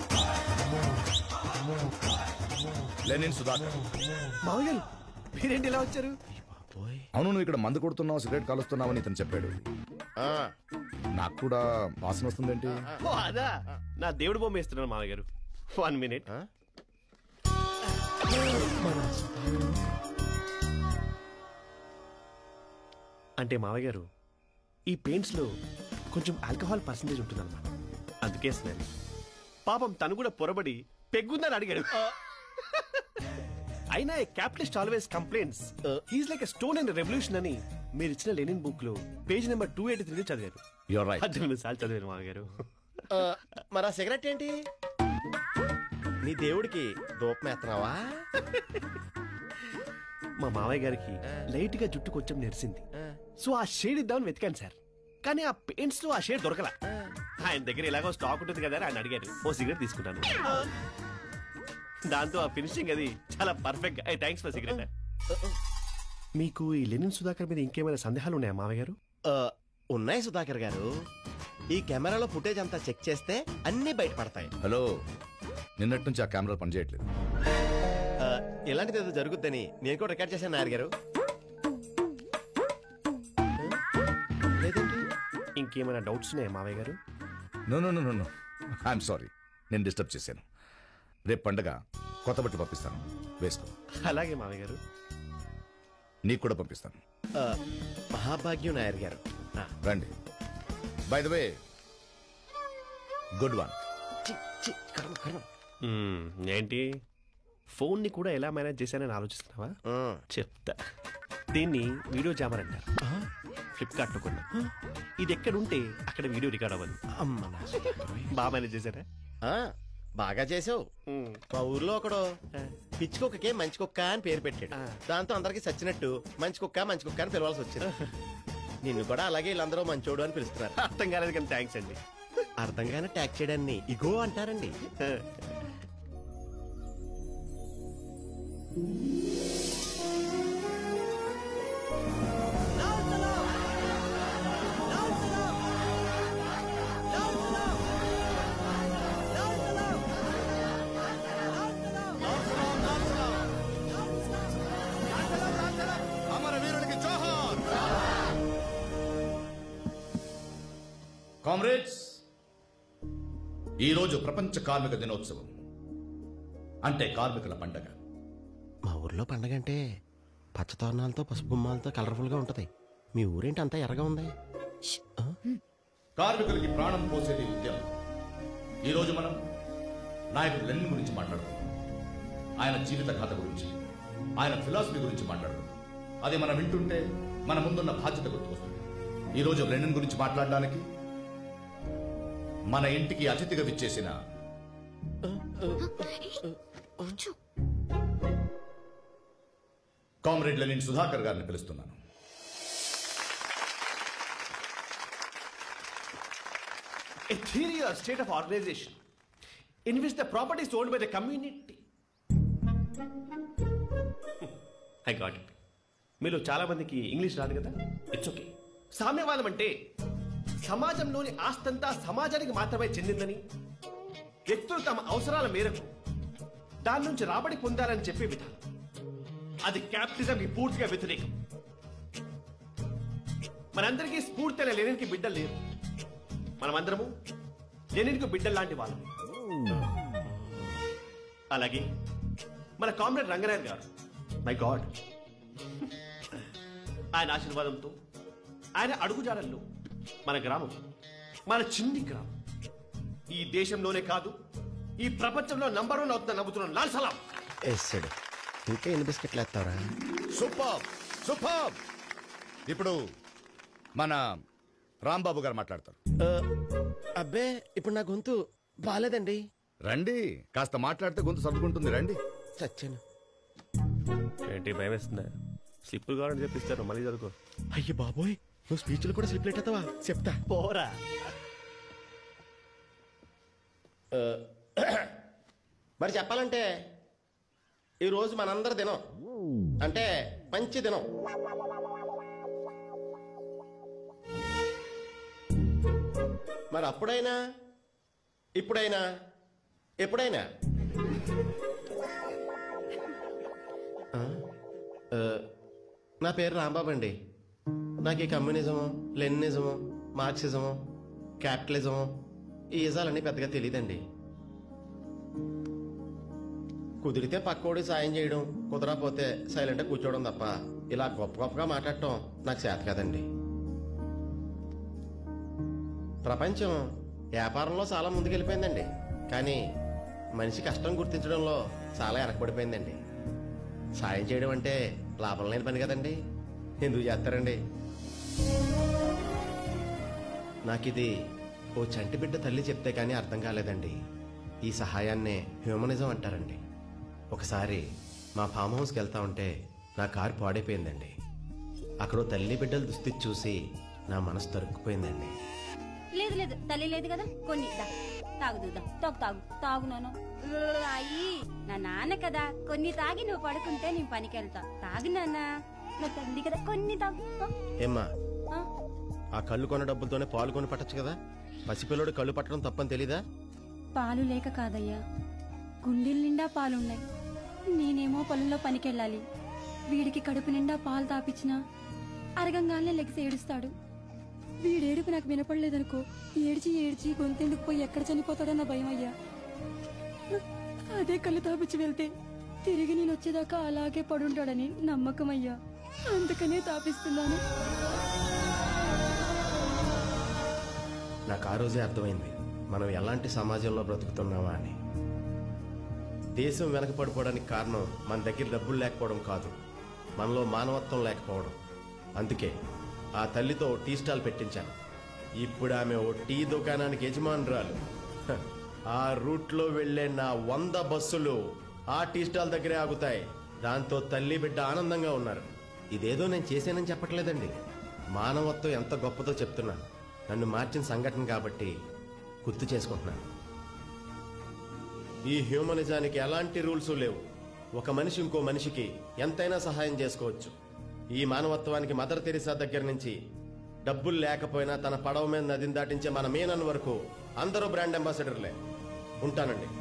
లెనిన్ సుధాకర్ మావయ్య గారు మీరేంటి ఇలా వచ్చారు అవును నువ్వు ఇక్కడ మందు కొడుతున్నావు సిగరెట్ కాలుస్తున్నావు అని ఇతను చెప్పాడు నాకు కూడా వాసన వస్తుందేంటి ఓ అదా నా దేవుడు బొమ్మ వేస్తున్నాను మావయ్య గారు వన్ మినిట్ అంటే మావయ్య గారు ఈ పెయింట్స్ లో కొంచెం ఆల్కహాల్ పర్సంటేజ్ ఉంటుందన్నమాట అందుకే స్మెల్ పాపం తను కూడా పొరబడి పెగ్గుందని అడిగాడు అయినా a capitalist always complaints he's like a stone and revolution అని మీరు ఇచ్చిన లెనిన్ బుక్ లో page number two eighty three చదివారు యూర్ రైట్ పద్దెనిమిది సార్లు చదివారు మావయ్య గారు ఆ, మరి ఆ సిగరెట్ ఏంటి నీ దేవుడికి దూపం ఎత్తనావా మా మావయ్య గారికి లైట్ గా జుట్టు కొంచెం నెరిసింది సో ఆ షేడ్ ఇద్దామని వెతికాను సార్ కానీ ఆ పెయింట్స్ లో ఆ షేడ్ దొరకల ఆయన దగ్గర ఎలాగో స్టాక్ ఉంటుంది కదా అని ఆయన అడిగారు ఓ సిగరెట్ తీసుకున్నాను దాంతో ఆ ఫినిషింగ్ అది చాలా perfect I thanks for cigarette మీకు ఈ లెనిన్ సుధాకర్ మీద ఇంకేమైనా సందేహాలు ఉన్నాయా మావయ్య గారు ఆ, ఉన్నాయి సుధాకర్ గారు ఈ కెమెరాలో ఫుటేజ్ అంతా చెక్ చేస్తే అన్ని బయటపడతాయి హలో నిన్నటి నుంచి ఆ కెమెరా పనిచేయట్లేదు ఆ, ఇలాంటిది ఏదో జరుగుద్దని నేను కూడా రికార్డ్ చేశాను నాయర్ గారు ఇంకేమైనా డౌట్స్ ఉన్నాయా మావయ్య గారు no no no no no I'm sorry నేను డిస్టర్బ్ చేశాను రేపు పండగ కొత్త బట్టలు పంపిస్తాను వేసుకో అలాగే మావయ్య గారు నీకు కూడా పంపిస్తాను ఆ, మహాభాగ్యం నాయర్ గారు ఆ, రండి by the way good one hmm, ఏంటి ఫోన్ ని కూడా ఎలా మేనేజ్ చేశానని ఆలోచిస్తున్నావా చెప్తా దీన్ని వీడియో జామర్ అంటారు ఫ్లిప్కార్ట్ లో కొన్నా ఇది ఎక్కడ ఉంటే అక్కడ వీడియో రికార్డ్ అవ్వదు బాగా మేనేజ్ చేశారా ఆ, బాగా చేసావు మా ఊర్లో ఒకడు పిచ్చి కుక్కకే మంచి కుక్క అని పేరు పెట్టాడు దాంతో అందరికి చచ్చినట్టు మంచి కుక్క మంచి కుక్క అని పిలవాల్సి వచ్చింది నిన్ను కూడా అలాగే వీళ్ళందరూ మంచోడు అని పిలుస్తున్నారు అర్థం కాలేదు కానీ థ్యాంక్స్ అండి అర్థంగానే ట్యాక్ చేయడాన్ని ఇగో అంటారండి అమర వీరునికి జోహార్ కామ్రేడ్స్ ఈరోజు ప్రపంచ కార్మిక దినోత్సవం అంటే కార్మికుల పండగ మా ఊర్లో పండగ అంటే పచ్చతోరణాలతో పసుపు బొమ్మలతో కలర్ఫుల్ గా ఉంటది మీ ఊరేంటి అంతా ఎర్రగా ఉంది కార్మికులకి ప్రాణం పోసేది ఉద్యమం ఈరోజు మనం నాయకుడు లెనిన్ గురించి మాట్లాడుకుందాం ఆయన జీవిత కథ గురించి ఆయన ఫిలాసఫీ గురించి మాట్లాడుకుందాం అది మనం వింటుంటే మన ముందున్న బాధ్యత గుర్తుకొస్తుంది ఈరోజు లెనిన్ గురించి మాట్లాడడానికి మన ఇంటికి అతిథిగా విచ్చేసిన కామ్రేడ్ లెనిన్ సుధాకర్ గారిని పిలుస్తున్నాను A theory or state of organization in which the property is owned by the community. I got it మీలో చాలా మందికి ఇంగ్లీష్ రాదు కదా ఇట్స్ ఓకే సామ్యవాదం అంటే సమాజంలోని ఆస్తంతా సమాజానికి మాత్రమే చెందిందని వ్యక్తులు తమ అవసరాల మేరకు దాని నుంచి రాబడి పొందాలని చెప్పే విధానం అది క్యాపిటలిజంకి పూర్తిగా వ్యతిరేకం మనందరికీ స్ఫూర్తి అనే లెనిన్కి బిడ్డలు లేరు మనమందరము లెనిన్కు బిడ్డలు లాంటి వాళ్ళం అలాగే మన కామ్రేడ్ రంగనాథ్ గారు మై గాడ్ ఆయన ఆశీర్వాదంతో ఆయన అడుగుజాడల్లో మన గ్రామం మన చిన్ని గ్రామం ఈ దేశంలోనే కాదు ఈ ప్రపంచంలో నంబర్ వన్ అవుతుందని నమ్ముతున్నాను లాల్ సలాం ఎస్సడు ఇంకా ఎన్ని బిస్కెట్లు వేస్తారా సూపర్ సూపర్ ఇప్పుడు మన రాంబాబు గారు మాట్లాడతారు అబ్బే ఇప్పుడు నా గొంతు బాలేదండి రండి కాస్త మాట్లాడితే గొంతు సర్దుకుంటుంది రండి చచ్చాను ఏంటి భయం వేస్తుందా స్లిప్పులు కావాలని చెప్పిస్తారు మళ్ళీ చదువుకో అయ్యి బాబోయ్ నువ్వు స్పీచ్లు కూడా స్లిప్ లెట్టతావా చెప్తా పోరా మరి చెప్పాలంటే ఈ రోజు మనందరి దినం అంటే మంచి దినం మరి అప్పుడైనా ఇప్పుడైనా ఎప్పుడైనా ఆ? ఆ, నా పేరు రాంబాబు అండి నాకు ఈ కమ్యూనిజము లెనినిజము మార్క్సిజము క్యాపిటలిజము ఈ ఇజాలన్నీ పెద్దగా తెలియదండి కుదిరితే పక్కోడి సాయం చేయడం కుదరకపోతే సైలెంట్గా కూర్చోవడం తప్ప ఇలా గొప్ప గొప్పగా మాట్లాడటం నాకు చేత కదండి ప్రపంచం వ్యాపారంలో చాలా ముందుకెళ్ళిపోయిందండి కానీ మనిషి కష్టం గుర్తించడంలో చాలా వెనకబడిపోయిందండి సాయం చేయడం అంటే లాభం లేని పని కదండి ఎందుకు చేస్తారండి నాకిది ఓ చంటి బిడ్డ తల్లి చెప్తే కానీ అర్థం కాలేదండి ఈ సహాయాన్నే హ్యూమనిజం అంటారండి ఒకసారి మా ఫామ్ హౌస్కి వెళ్తా ఉంటే నా కారు పాడైపోయిందండి అక్కడ ఓ తల్లి బిడ్డల దుస్థితి చూసి నా మనసు తరుక్కుపోయిందండి లేదు లేదు తల్లి లేదు కదా కొన్ని దా, తాగు దూదా తాగు తాగు తాగు నాను అయ్యి నా నాన్న కదా కొన్ని తాగి నువ్వు పడుకుంటే నేను పనికి వెళ్తా తాగు నాన్న నా తల్లి కదా కొన్ని తాగు ఆ, ఏమ్మా ఆ. ఆ కళ్ళు కొన్న డబ్బులతోనే పాలు కొని పట్టచ్చు కదా పసిపిల్లోడు కళ్ళు పట్టడం తప్పని తెలీదా పాలు లేక కాదయ్యా గుండెల నిండా పాలున్నాయి నేనేమో పొలంలో పనికెళ్ళాలి వీడికి కడుపు నిండా పాలు తాపించినా అరగంగానే లెగ్సి ఏడుస్తాడు వీడేడుపు నాకు వినపడలేదనుకో ఏడ్చి ఏడ్చి గొంతెందుకు పోయి ఎక్కడ చనిపోతాడన్న భయం అయ్యా అదే కళ్ళు తాపించి వెళ్తే తిరిగి నేను వచ్చేదాకా అలాగే పడుంటాడని నమ్మకం అయ్యా అందుకనే తాపిస్తున్నాను నాకు ఆ రోజే అర్థమైంది మనం ఎలాంటి సమాజంలో బ్రతుకుతున్నామా అని దేశం వెనకపడిపోవడానికి కారణం మన దగ్గర డబ్బులు లేకపోవడం కాదు మనలో మానవత్వం లేకపోవడం అందుకే ఆ తల్లితో ఓ టీ స్టాల్ పెట్టించాను ఇప్పుడు ఆమె ఓ టీ దుకాణానికి యజమానురాలు హ, ఆ రూట్లో వెళ్లే నా వంద బస్సులు ఆ టీ స్టాల్ దగ్గరే ఆగుతాయి దాంతో తల్లి బిడ్డ ఆనందంగా ఉన్నారు ఇదేదో నేను చేశానని చెప్పట్లేదండి మానవత్వం ఎంత గొప్పదో చెప్తున్నాను నన్ను మార్చిన సంఘటన కాబట్టి గుర్తు చేసుకుంటున్నాను ఈ హ్యూమనిజానికి ఎలాంటి రూల్స్ లేవు ఒక మనిషి ఇంకో మనిషికి ఎంతైనా సహాయం చేసుకోవచ్చు ఈ మానవత్వానికి మదర్ తెరిసా దగ్గర నుంచి డబ్బులు లేకపోయినా తన పడవ మీద నదిని దాటించే మన మీనన్ వరకు అందరూ బ్రాండ్ అంబాసిడర్లే ఉంటానండి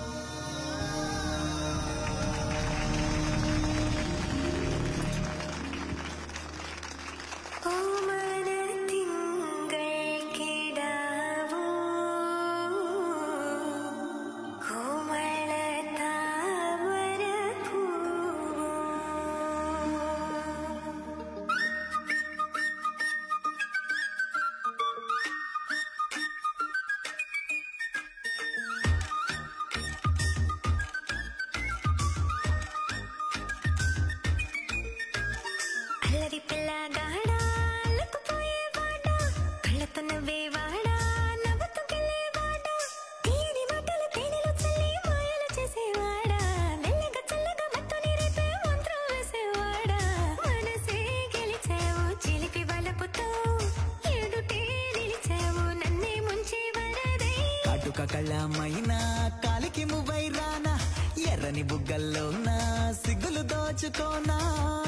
అల్లరి పిల్లగాడా అల్లుకుపోయేవాడా కళ్ళతో నవ్వేవాడా నవ్వుతూ గెలేవాడా తీయని మాటలు తేనెలు చల్లి మాయలు చేసేవాడా మెల్లగా చల్లగా మత్తుని రేపే మంత్రం వేసేవాడా మనసే గెలిచావు చిలిపి వలపుతో ఎదుటే నిలిచావు నన్నే ముంచే వరదై కాటుక కళ్ళమైన కాలికి మువ్వై రానా ఎర్రని బుగ్గల్లోన సిగ్గులు దోచుకోనా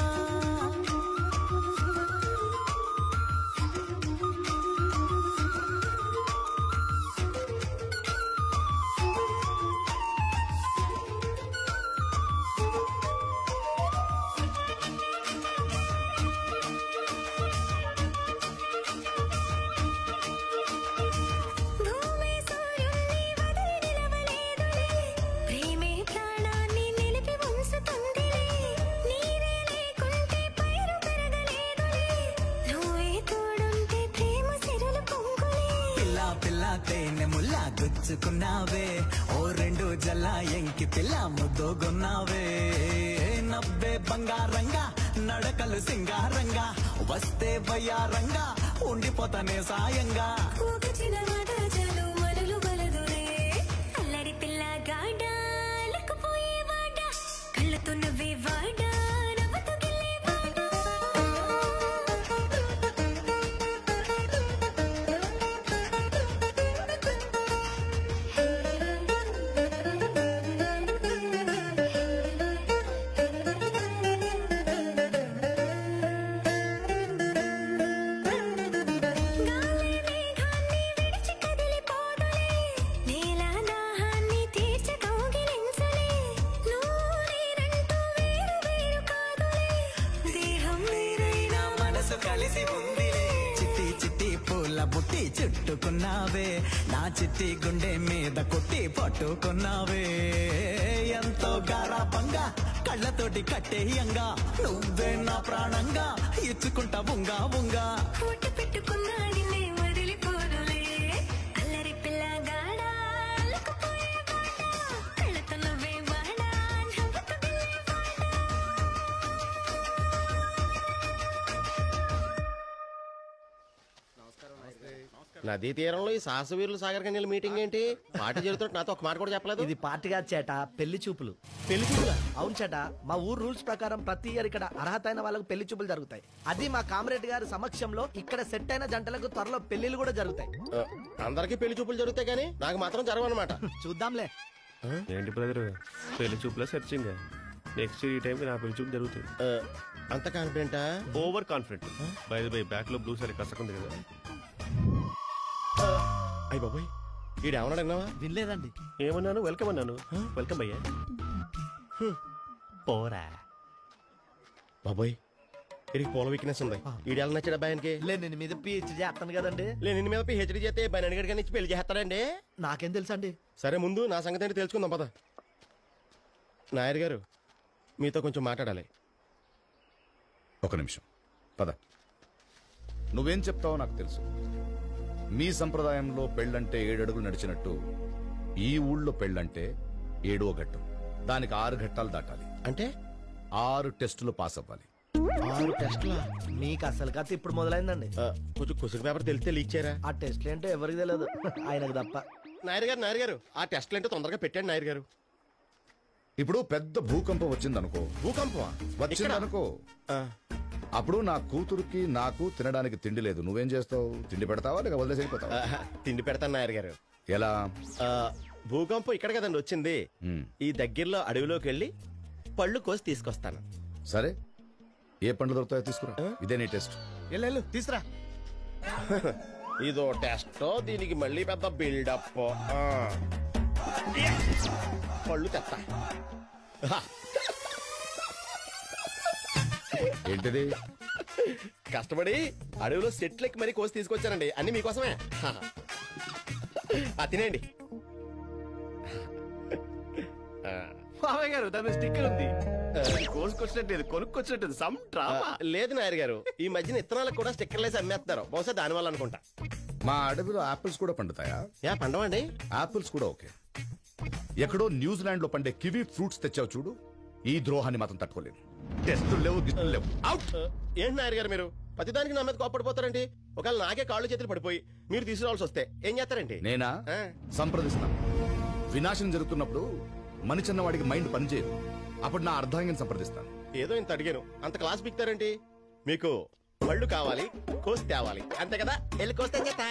భూమి సూర్యుల్ని వదిలి నిలవలేదులే ప్రేమే ప్రాణాన్ని నిలిపి ఉంచుతుందిలే నీవే లేకుంటే పైరు పెరగలేదులే నువ్వే తోడుంటే ప్రేమ సిరులు పొంగులే పిల్ల పిల్ల తేనె ముల్ల గుచ్చుకున్నావే ఓ రెండు జల్ల ఎంకి పిల్ల ముద్దోగున్నావే నవ్వే బంగారంగా నడకలు సింగారంగా వస్తే వయ్యారంగా ఉండిపోతానే సాయంగా ఒక చిన్న మాట చాలు మనలు బలదులే అల్లరి పిల్లగాడా అల్లుకుపోయేవాడా కళ్ళతో నవ్వేవాడా నవ్వుతూ గెలేవాడా గాలి మేఘాన్ని విడిచి కదిలిపోదులే నేల దాహాన్ని తీర్చి కౌగిలించలే నువ్వు నేనంటూ వేరు వేరు కాదులే దేహం వేరైనా మనసు కలిసి ఉందిలే చిట్టి చిట్టి పూల బుట్టి చుట్టుకున్నావే నా చిట్టి గుండె మీద కొట్టి పట్టుకున్నావే ఎంతో గారాబంగా కళ్ళతోటి కట్టేయంగా నువ్వే నా ప్రాణంగా ఇచ్చుకుంటా ఉంగా ఉంగా కూట పెట్టుకున్నాడినే వదిలిపోదులే అల్లరి పిల్లగాడా అల్లుకుపోయేవాడా కళ్ళతో నవ్వేవాడా నవ్వుతూ గెలేవాడా నదీ తీరంలో ఈ సాహసవీరులు సాగర్ కన్యల మీటింగ్ ఏంటి పార్టీ జరుగుతుంటే నాతో ఒక మాట కూడా చెప్పలేదు ఇది పార్టీగా చేట పెళ్లి చూపులు పెళ్లి చూపులా? అవును చేట మా ఊరు రూల్స్ ప్రకారం ప్రతి ఇయర్ ఇక్కడ అర్హత అయిన వాళ్ళకు పెళ్లి చూపులు జరుగుతాయి అది మా కామరెడ్డి గారి సమక్షంలో ఇక్కడ సెట్ అయిన జంటలకు త్వరలో పెళ్లిళ్ళు కూడా జరుగుతాయి ఆ, అందరికీ పెళ్లి చూపులు జరుగుతాయి కానీ నాకు మాత్రం జరగవన్నమాట చూద్దాంలే ఏంటి బ్రదర్ పెళ్లి చూపుల సెర్చింగ్ నెక్స్ట్ ఈ టైంకి నా పెళ్లి చూపు జరుగుతుంది అంత కాన్ఫిడెంటా over confident bye bye back లో బ్లూ సారీ కసకుంది కదా అయ్యి బాబాయ్ ఈడు ఏమన్నాడు అన్నావా వినలేదండి ఏమన్నాను వెల్కమ్ అన్నాను వెల్కమ్ అయ్యా పోరా బాబాయ్ వీడికి పూల వీక్నెస్ ఉంది ఈడు ఎలా నచ్చాడు అబ్బాయికి లే నేను మీద పిహెచ్ చేస్తాను కదండి లే నిన్ను మీద పిహెచ్డీ చేస్తే బయట అడిగాడు కానీ పెళ్లి చేస్తాడండి నాకేం తెలుసండి సరే ముందు నా సంగతి ఏంటి తెలుసుకుందాం పద నాయర్ గారు మీతో కొంచెం మాట్లాడాలి ఒక నిమిషం పద నువ్వేం చెప్తావో నాకు తెలుసు మీ సంప్రదాయంలో పెళ్ళంటే ఏడడుగులు నడిచినట్టు ఈ ఊళ్ళో పెళ్ళంటే ఏడో ఘట్టం దానికి ఆరు ఘట్టాలు దాటాలి అంటే ఆరు టెస్టులు పాస్ అవ్వాలి ఆరు టెస్ట్లా మీకు అసలు కథ ఇప్పుడు మొదలైందండి కొంచెం కుసుగు పేపర్ తెలిస్తే లీక్ చేయరా ఆ టెస్ట్లు ఏంటో ఎవరికి తెలియదు ఆయనకు తప్ప నాయర్ గారు నాయర్ గారు ఆ టెస్ట్లు ఏంటో తొందరగా పెట్టండి నాయర్ గారు ఇప్పుడు పెద్ద భూకంపం వచ్చిందనుకో భూకంపం వచ్చిందనుకో అప్పుడు నా కూతురుకి నాకు తినడానికి తిండి లేదు నువ్వేం చేస్తావు తిండి పెడతావా లేక వదిలేసి వెళ్ళిపోతావా తిండి పెడతాను నాయర్ గారు ఎలా భూకంపం ఇక్కడ కదండి వచ్చింది ఈ దగ్గరలో అడవిలోకి వెళ్ళి పళ్ళు కోసి తీసుకొస్తాను సరే ఏ పండ్లు దొరుకుతాయో తీసుకురా ఇదే నీ టెస్ట్ వెళ్ళు తీసురా ఇదో టెస్ట్ దీనికి మళ్ళీ పెద్ద బిల్డప్ పళ్ళు తెత్తా ఏంటిది కష్టపడి అడవిలో సెట్లు ఎక్కి మరీ కోసి తీసుకొచ్చానండి అన్ని మీకోసమే ఆ, తినేయండి మామయ్య గారు దాని స్టిక్కర్ ఉంది కోసుకొచ్చినట్టు కొనుక్కొచ్చినట్టు సమ్ డ్రామా ఆ, లేదు నాయర్ గారు ఈ మధ్యన ఇత్తనాలకు కూడా స్టిక్కర్లు వేసి అమ్మేస్తున్నారు బహుశా దాని వల్ల అనుకుంటా మా అడవిలో ఆపిల్స్ కూడా పండుతాయా యా పండవండి ఆపిల్స్ కూడా ఓకే ఎక్కడో న్యూజిలాండ్ లో పండే కివీ ఫ్రూట్స్ తెచ్చావు చూడు ఈ ద్రోహాన్ని మాత్రం తట్టుకోలేను టెస్టులు లేవు గిస్టులు లేవు అవుట్ ఏంటి నాయర్ గారు మీరు ప్రతిదానికి నా మీద కోపడిపోతారండి ఒకవేళ నాకే కాళ్ళు చేతులు పడిపోయి మీరు తీసుకురావాల్సి వస్తే ఏం చేస్తారండి నేనా సంప్రదిస్తాను వినాశనం జరుగుతున్నప్పుడు మనిషి వాడికి మైండ్ పనిచేయదు అప్పుడు నా అర్ధాంగిని సంప్రదిస్తాను ఏదో ఇంత అడిగాను అంత క్లాస్ బిక్తారేంటి మీకు పళ్ళు కావాలి కోసి తేవాలి అంతే కదా వెళ్ళి కోస్తే చేత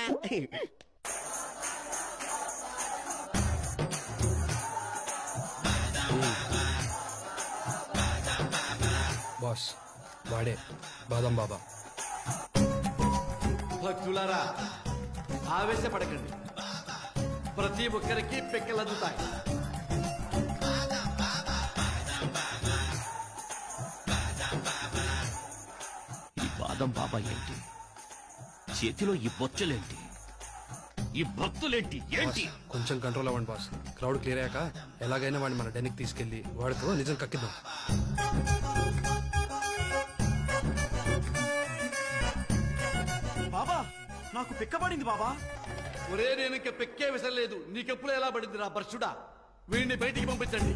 బాస్ వాడే బాదం బాబా భక్తులారా ఆవేశపడకండి ప్రతి ఒక్కరికి పిక్కలు అందుతాయి ఈ బాదం బాబా ఏంటి చేతిలో ఈ బొచ్చలేంటి ఈ భక్తులేంటి ఏంటి కొంచెం కంట్రోల్ అవ్వండి బాస్ క్రౌడ్ క్లియర్ అయ్యాక ఎలాగైనా వాడిని మన డెనికి తీసుకెళ్లి వాడితో నిజం కక్కిద్దాం బాబా నాకు పిక్కబడింది బాబా ఒరే నేను ఇంక పిక్కే విసరలేదు నీకెప్పుడు ఎలా పడింది రా బర్షుడా వీడిని బయటికి పంపించండి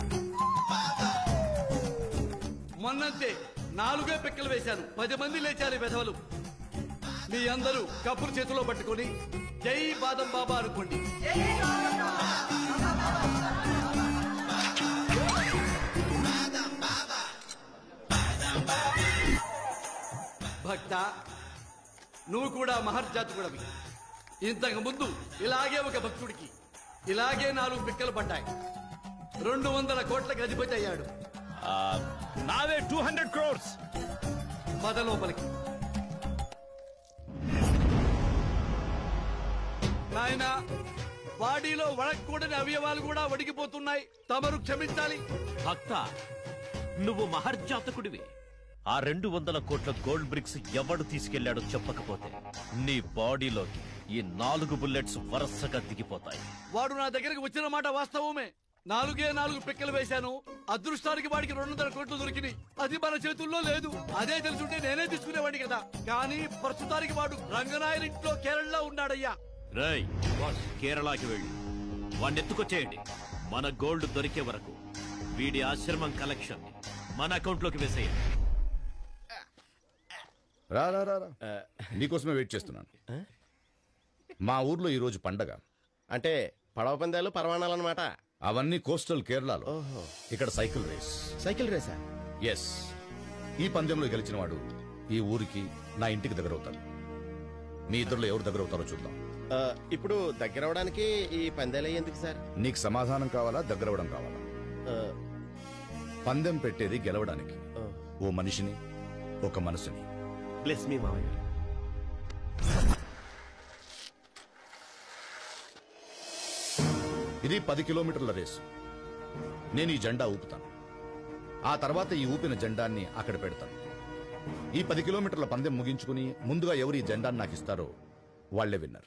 మొన్నంతే నాలుగే పిక్కలు వేశాను పది మంది లేచారు ఈ వెధవలు మీ అందరూ కప్పులు చేతిలో పట్టుకొని జై బాదం బాబా అనుకోండి భక్త నువ్వు కూడా మహర్జాతకుడవి ఇంతకు ముందు ఇలాగే ఒక భక్తుడికి ఇలాగే నాలుగు పిక్కలు పడ్డాయి రెండు వందల కోట్లకు అధిపతి అయ్యాడు నావే టూ హండ్రెడ్ క్రోర్స్ పద లోపలికి నాయనా బాడీలో వడకూడని అవయవాలు కూడా వడికిపోతున్నాయి తమరు క్షమించాలి భక్త నువ్వు మహర్జాతకుడివి ఆ రెండు వందల కోట్ల గోల్డ్ బ్రిక్స్ ఎవడు తీసుకెళ్లాడో చెప్పకపోతే నీ బాడీలో ఈ నాలుగు బుల్లెట్స్ వరుసగా దిగిపోతాయి వాడు నా దగ్గరికి వచ్చిన మాట వాస్తవమే నాలుగే నాలుగు పిక్కలు వేశాను అదృష్టానికి వాడికి రెండు వందల కోట్లు దొరికినాయి అది మన చేతుల్లో లేదు అదే తెలుసుంటే నేనే తీసుకునేవాడిని కదా కానీ ప్రస్తుతానికి వాడు రంగనాయన ఇంట్లో కేరళలో ఉన్నాడయ్యా రై కేరళకి వెళ్ళి వాడిని ఎత్తుకొచ్చేయండి మన గోల్డ్ దొరికే వరకు వీడి ఆశ్రమం కలెక్షన్ మన అకౌంట్లోకి వేసేయండి రా రా రా రా. నీకోసమే వెయిట్ చేస్తున్నాను మా ఊర్లో ఈ రోజు పండగ అంటే పడవ పందాలు పరవాణాలు అనమాట అవన్నీ కోస్టల్ కేరళలో ఇక్కడ సైకిల్ రేస్ సైకిల్ రేసా ఎస్ ఈ పందెంలో గెలిచిన వాడు ఈ ఊరికి నా ఇంటికి దగ్గర అవుతాడు మీ ఇద్దరులో ఎవరు దగ్గర అవుతారో చూద్దాం ఆ, ఇప్పుడు దగ్గర అవడానికి ఈ పందాలు ఎందుకు సార్ నీకు సమాధానం కావాలా దగ్గర అవ్వడం కావాలా పందెం పెట్టేది గెలవడానికి ఓ మనిషిని ఒక మనసుని బ్లెస్ మీ మావయ్య ఇది పది కిలోమీటర్ల రేసు నేను ఈ జెండా ఊపుతాను ఆ తర్వాత ఈ ఊపిన జెండాన్ని అక్కడ పెడతాను ఈ పది కిలోమీటర్ల పందెం ముగించుకుని ముందుగా ఎవరు ఈ జెండాన్ని నాకు ఇస్తారో వాళ్లే విన్నారు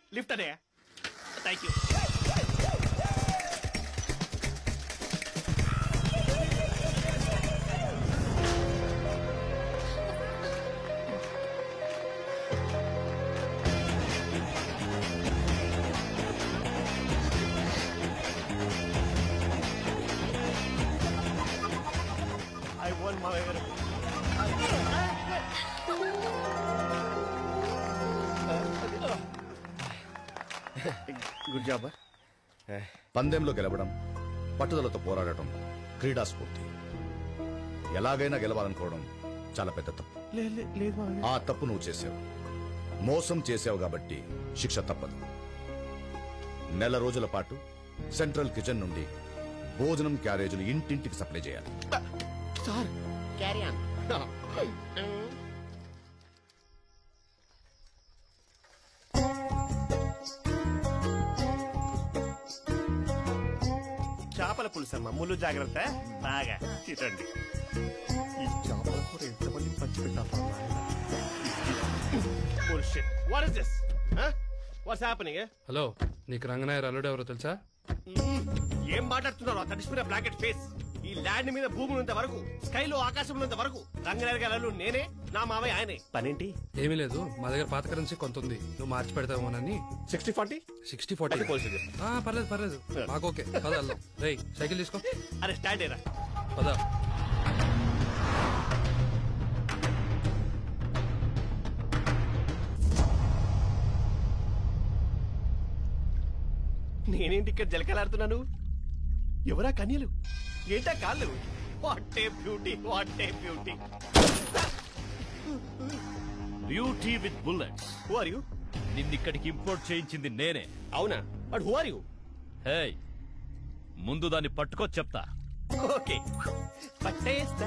లిఫ్ట్ అనే థ్యాంక్ యూ ఐ వాంట్ మావయ్య గారు గుడ్ జాబ్ పందెంలో గెలవడం పట్టుదలతో పోరాడటం క్రీడా స్ఫూర్తి ఎలాగైనా గెలవాలనుకోవడం చాలా పెద్ద తప్పు లేదు మావయ్య ఆ తప్పు నువ్వు చేసావు మోసం చేసావు కాబట్టి శిక్ష తప్పదు నెల రోజుల పాటు సెంట్రల్ కిచెన్ నుండి భోజనం క్యారేజీలు ఇంటింటికి సప్లై చేయాలి సార్ క్యారీ ఆన్ చేపల పులుసు అమ్మ ముళ్ళు జాగ్రత్త బాగా తిట్టండి ఈ చేపల కూర ఎంతమంది పంచి పెట్టాలి what is this what's happening hello నీకు రంగనాయర్ అల్లుడు ఎవరో తెలుసా ఏం మాట్లాడుతున్నారు ఆ తడిసిపోయిన బ్లాకెట్ ఫేస్ ఈ ల్యాండ్ మీద భూమి ఉన్నంత వరకు స్కైలో ఆకాశం ఉన్నంత వరకు రంగనాయర్ గారు నేనే నా మావయ్య ఆయనే పనేంటి ఏమీ లేదు మా దగ్గర పాత కరెన్సీ కొంత ఉంది నువ్వు మార్చి పెడతామోనని సిక్స్టీ ఫార్టీ సిక్స్టీ ఫార్టీ అయితే పోలీసులు చెప్పు. పర్లేదు పర్లేదు మాకు ఓకే పద వెళ్దాం రేయ్ సైకిల్ తీసుకో అరే స్టాండ్ ఏరా పద నేనేంటి ఇక్కడ జలకలాడుతున్నాను ఎవరా కన్యలు ఏంటా కాళ్ళు what a beauty what a beauty beauty with bullets who are you నిన్నిక్కడికి ఇంపోర్ట్ చేయించింది నేనే అవునా but who are you hey ముందు దాన్ని పట్టుకో చెప్తా ఓకే పట్టేస్తా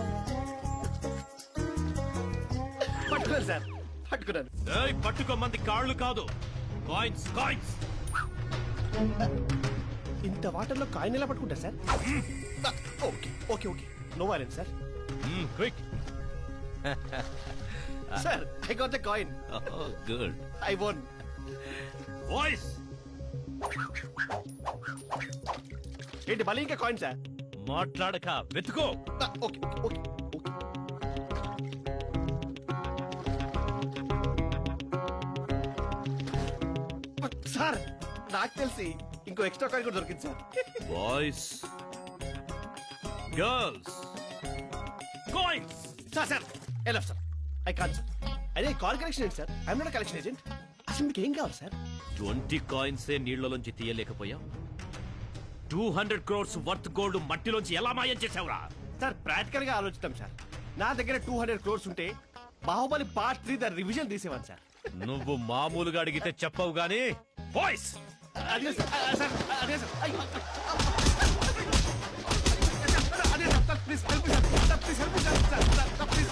పట్టుకున్నాను సార్ పట్టుకున్నాను ఏయ్ పట్టుకోమంది కాళ్ళు కాదు కాయిన్స్ కాయిన్స్ ఇంత వాటర్లో కాయిన్ ఎలా పట్టుకుంటా sir okay okay okay no violence sir quick sir I got the coin good I won voice ఏంటి మళ్ళీ ఇంకా కాయిన్ సార్ మాట్లాడక వెతుకో ఓకే ఓకే సార్ నాకు తెలిసి ఇంకో ఎక్స్ట్రా కాయిన్ కూడా దొరికింది sir boys girls coins sir sir ఎలా సార్ ఐ కాన్ సార్ అదే కాల్ కలెక్షన్ ఏంటి sir I'm not collection agent అసలు మీకు ఏం కావాలి సార్ ట్వంటీ కాయిన్స్ నీళ్లలోంచి తీయలేకపోయావు two hundred crores worth gold మట్టిలోంచి ఎలా మాయం చేసావురా సార్ ప్రాక్టికల్ గా ఆలోచిస్తాం సార్ నా దగ్గర టూ హండ్రెడ్ క్రోర్స్ ఉంటే Baahubali part three the revision తీసేవాను సార్ నువ్వు మామూలుగా అడిగితే చెప్పవు గానీ వాయిస్ అదే సార్ ఆ, సార్ అదే సార్ అయ్యో. అదే sir sir please help sir sir please help sir sir sir sir please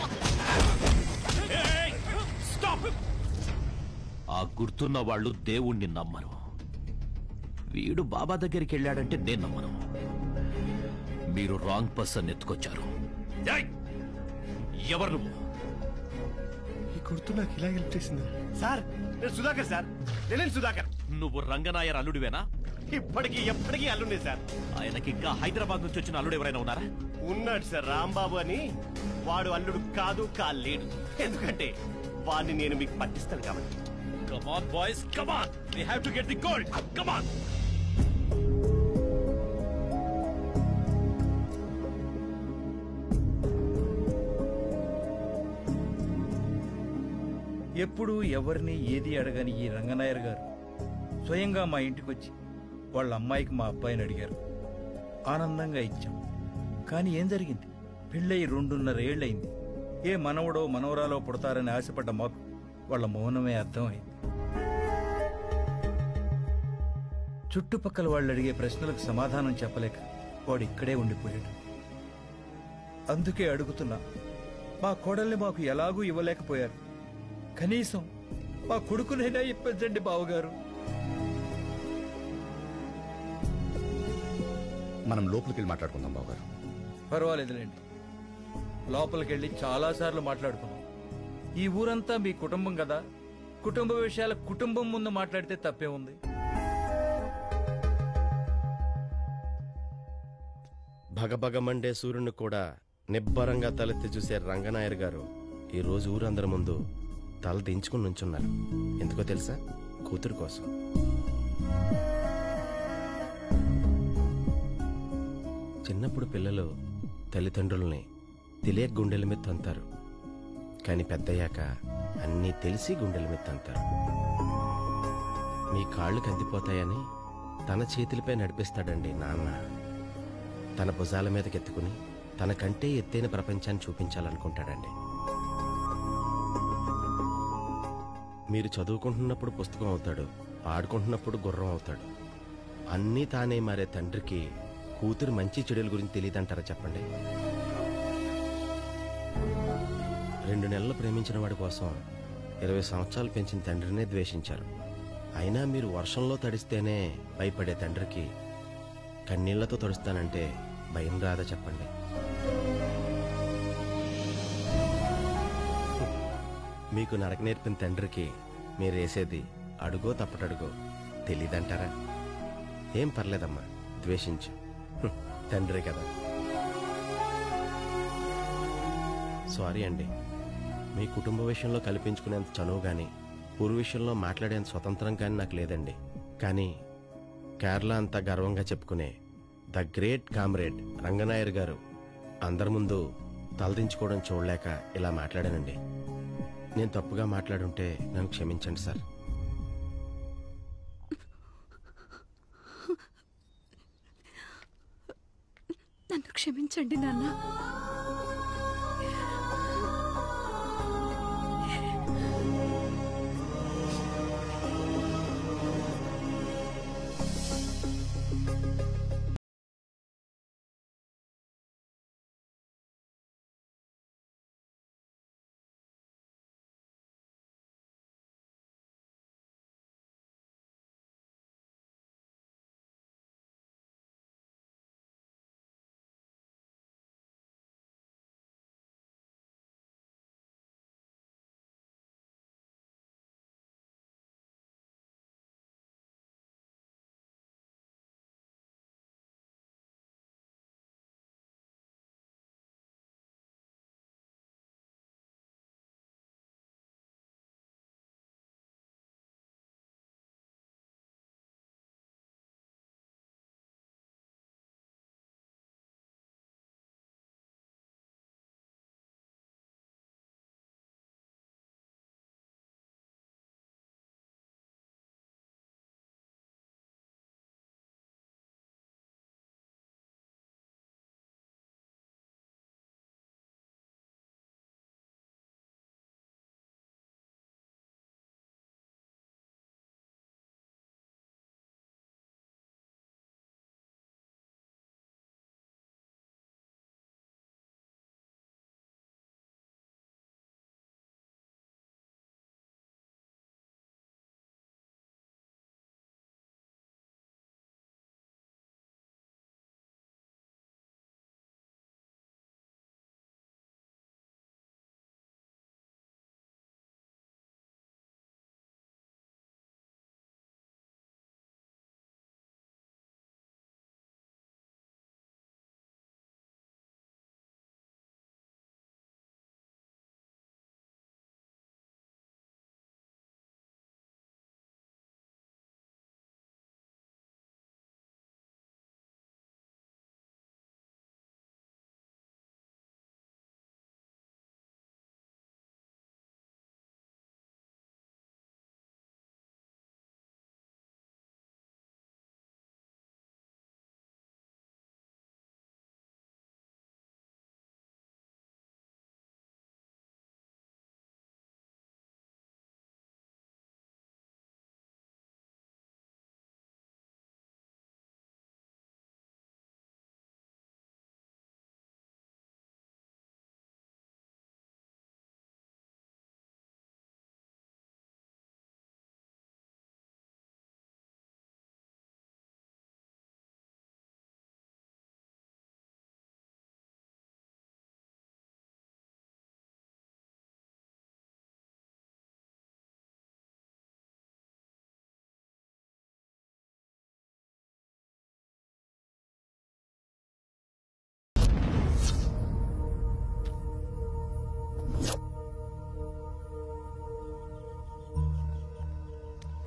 stop ఆ గుర్తున్న వాళ్ళు దేవుణ్ణి నమ్మరు వీడు బాబా దగ్గరికి వెళ్ళాడంటే నేను నమ్మను మీరు రాంగ్ పర్సన్ ఎత్తుకొచ్చారు ఏయ్! ఎవరు నువ్వు ఈ గుర్తు నాకు ఇలా హెల్ప్ చేసింది సార్ నేను సుధాకర్ సార్ నేను సుధాకర్ నువ్వు రంగనాయర్ అల్లుడివేనా ఇప్పటికీ ఎప్పటికీ అల్లుండే సార్ ఆయనకి ఇంకా హైదరాబాద్ నుంచి వచ్చిన అల్లుడు ఎవరైనా ఉన్నారా ఉన్నాడు సార్ రాంబాబు అని వాడు అల్లుడు కాదు కాలేడు ఎందుకంటే వాడిని నేను మీకు పట్టిస్తాను కాబట్టి come on boys come on we have to get the gold come on ఎప్పుడు ఎవరిని ఏది అడగని ఈ రంగనాయర్ గారు స్వయంగా మా ఇంటికి వచ్చి వాళ్ళ అమ్మాయికి మా అబ్బాయిని అడిగారు ఆనందంగా ఇచ్చాం కానీ ఏం జరిగింది పెళ్ళయి రెండున్నర ఏళ్ళయింది ఏ మనవడో మనవరాలో పుడతారని ఆశపడ్డ మాకు వాళ్ళ మౌనమే అర్థమైంది చుట్టుపక్కల వాళ్ళు అడిగే ప్రశ్నలకు సమాధానం చెప్పలేక వాడు ఇక్కడే ఉండిపోయాడు అందుకే అడుగుతున్నా మా కోడల్ని మాకు ఎలాగూ ఇవ్వలేకపోయారు కనీసం మా కొడుకునైనా ఇప్పించండి బావగారు మనం లోపలికి వెళ్ళి మాట్లాడుకుందాం బావగారు పర్వాలేదులేండి లోపలికెళ్ళి చాలాసార్లు మాట్లాడుకున్నాం ఈ ఊరంతా మీ కుటుంబం కదా కుటుంబ విషయాల కుటుంబం ముందు మాట్లాడితే తప్పే ఉంది భగభగమండే సూర్యుని కూడా నిబ్బరంగా తలెత్తి చూసే రంగనాయర్ గారు ఈ రోజు ఊరందరి ముందు తల దించుకుని నుంచున్నారు ఎందుకో తెలుసా కూతురు కోసం చిన్నప్పుడు పిల్లలు తల్లిదండ్రుల్ని తెలియక గుండెల మీద తంతారు కానీ పెద్దయ్యాక అన్నీ తెలిసి గుండెల మీద తంతారు మీ కాళ్ళు కందిపోతాయని తన చేతులపై నడిపిస్తాడండి నాన్న తన భుజాల మీదకి ఎత్తుకుని తన కంటే ఎత్తైన ప్రపంచాన్ని చూపించాలనుకుంటాడండి మీరు చదువుకుంటున్నప్పుడు పుస్తకం అవుతాడు ఆడుకుంటున్నప్పుడు గుర్రం అవుతాడు అన్నీ తానే మారే తండ్రికి కూతురు మంచి చెడుల గురించి తెలియదంటారా చెప్పండి రెండు నెలలు ప్రేమించిన వాడి కోసం ఇరవై సంవత్సరాలు పెంచిన తండ్రినే ద్వేషించారు అయినా మీరు వర్షంలో తడిస్తేనే భయపడే తండ్రికి కన్నీళ్లతో తడుస్తానంటే భయం రాదా చెప్పండి మీకు నరక నేర్పిన తండ్రికి మీరేసేది అడుగో తప్పటడుగో తెలీదంటారా ఏం పర్లేదమ్మా ద్వేషించు హ్మ్, తండ్రి కదా సారీ అండి మీ కుటుంబ విషయంలో కల్పించుకునేంత చనువు కానీ ఊరు విషయంలో మాట్లాడేంత స్వతంత్రం కానీ నాకు లేదండి కానీ కేరళ అంతా గర్వంగా చెప్పుకునే ద గ్రేట్ కామ్రేడ్ రంగనాయర్ గారు అందరి ముందు తలదించుకోవడం చూడలేక ఇలా మాట్లాడానండి నేను తప్పుగా మాట్లాడుంటే నన్ను క్షమించండి సార్ నన్ను క్షమించండి నాన్న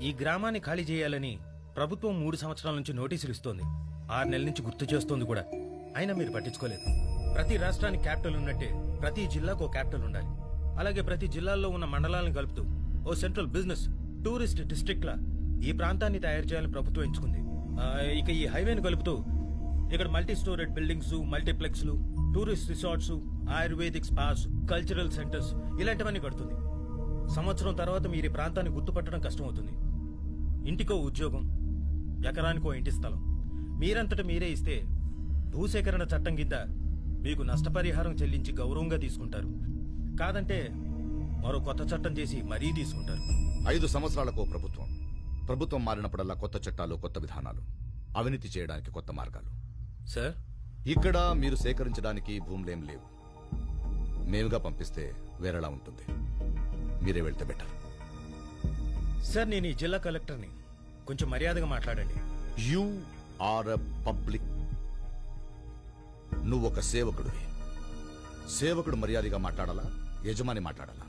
ఈ గ్రామాన్ని ఖాళీ చేయాలని ప్రభుత్వం మూడు సంవత్సరాల నుంచి నోటీసులు ఇస్తోంది ఆరు నెలల నుంచి గుర్తు చేస్తోంది కూడా అయినా మీరు పట్టించుకోలేదు ప్రతి రాష్ట్రానికి క్యాపిటల్ ఉన్నట్టే ప్రతి జిల్లాకు ఓ క్యాపిటల్ ఉండాలి అలాగే ప్రతి జిల్లాల్లో ఉన్న మండలాలను కలుపుతూ ఓ సెంట్రల్ బిజినెస్ టూరిస్ట్ డిస్ట్రిక్ట్ లా ఈ ప్రాంతాన్ని తయారు చేయాలని ప్రభుత్వం ఎంచుకుంది ఆ, ఇక ఈ హైవేని కలుపుతూ ఇక్కడ మల్టీ స్టోరేడ్ బిల్డింగ్స్ మల్టీప్లెక్స్లు tourist resorts ayurvedic spas cultural centres ఇలాంటివన్నీ కడుతుంది సంవత్సరం తర్వాత మీరు ఈ ప్రాంతాన్ని గుర్తుపట్టడం కష్టమవుతుంది ఇంటికో ఉద్యోగం ఎకరానికో ఇంటి స్థలం మీరంతట మీరే ఇస్తే భూసేకరణ చట్టం కింద మీకు నష్టపరిహారం చెల్లించి గౌరవంగా తీసుకుంటారు కాదంటే మరో కొత్త చట్టం చేసి మరీ తీసుకుంటారు ఐదు సంవత్సరాలకు ప్రభుత్వం ప్రభుత్వం మారినప్పుడల్లా కొత్త చట్టాలు కొత్త విధానాలు అవినీతి చేయడానికి కొత్త మార్గాలు సార్ ఇక్కడ మీరు సేకరించడానికి భూములేం లేవు మేముగా పంపిస్తే వేరేలా ఉంటుంది మీరే వెళ్తే బెటర్ సార్ నేను ఈ జిల్లా కలెక్టర్ని కొంచెం మర్యాదగా మాట్లాడండి యు ఆర్ ఎ పబ్లిక్ నువ్వు ఒక సేవకుడివి సేవకుడు మర్యాదగా మాట్లాడాలా యజమాని మాట్లాడాలా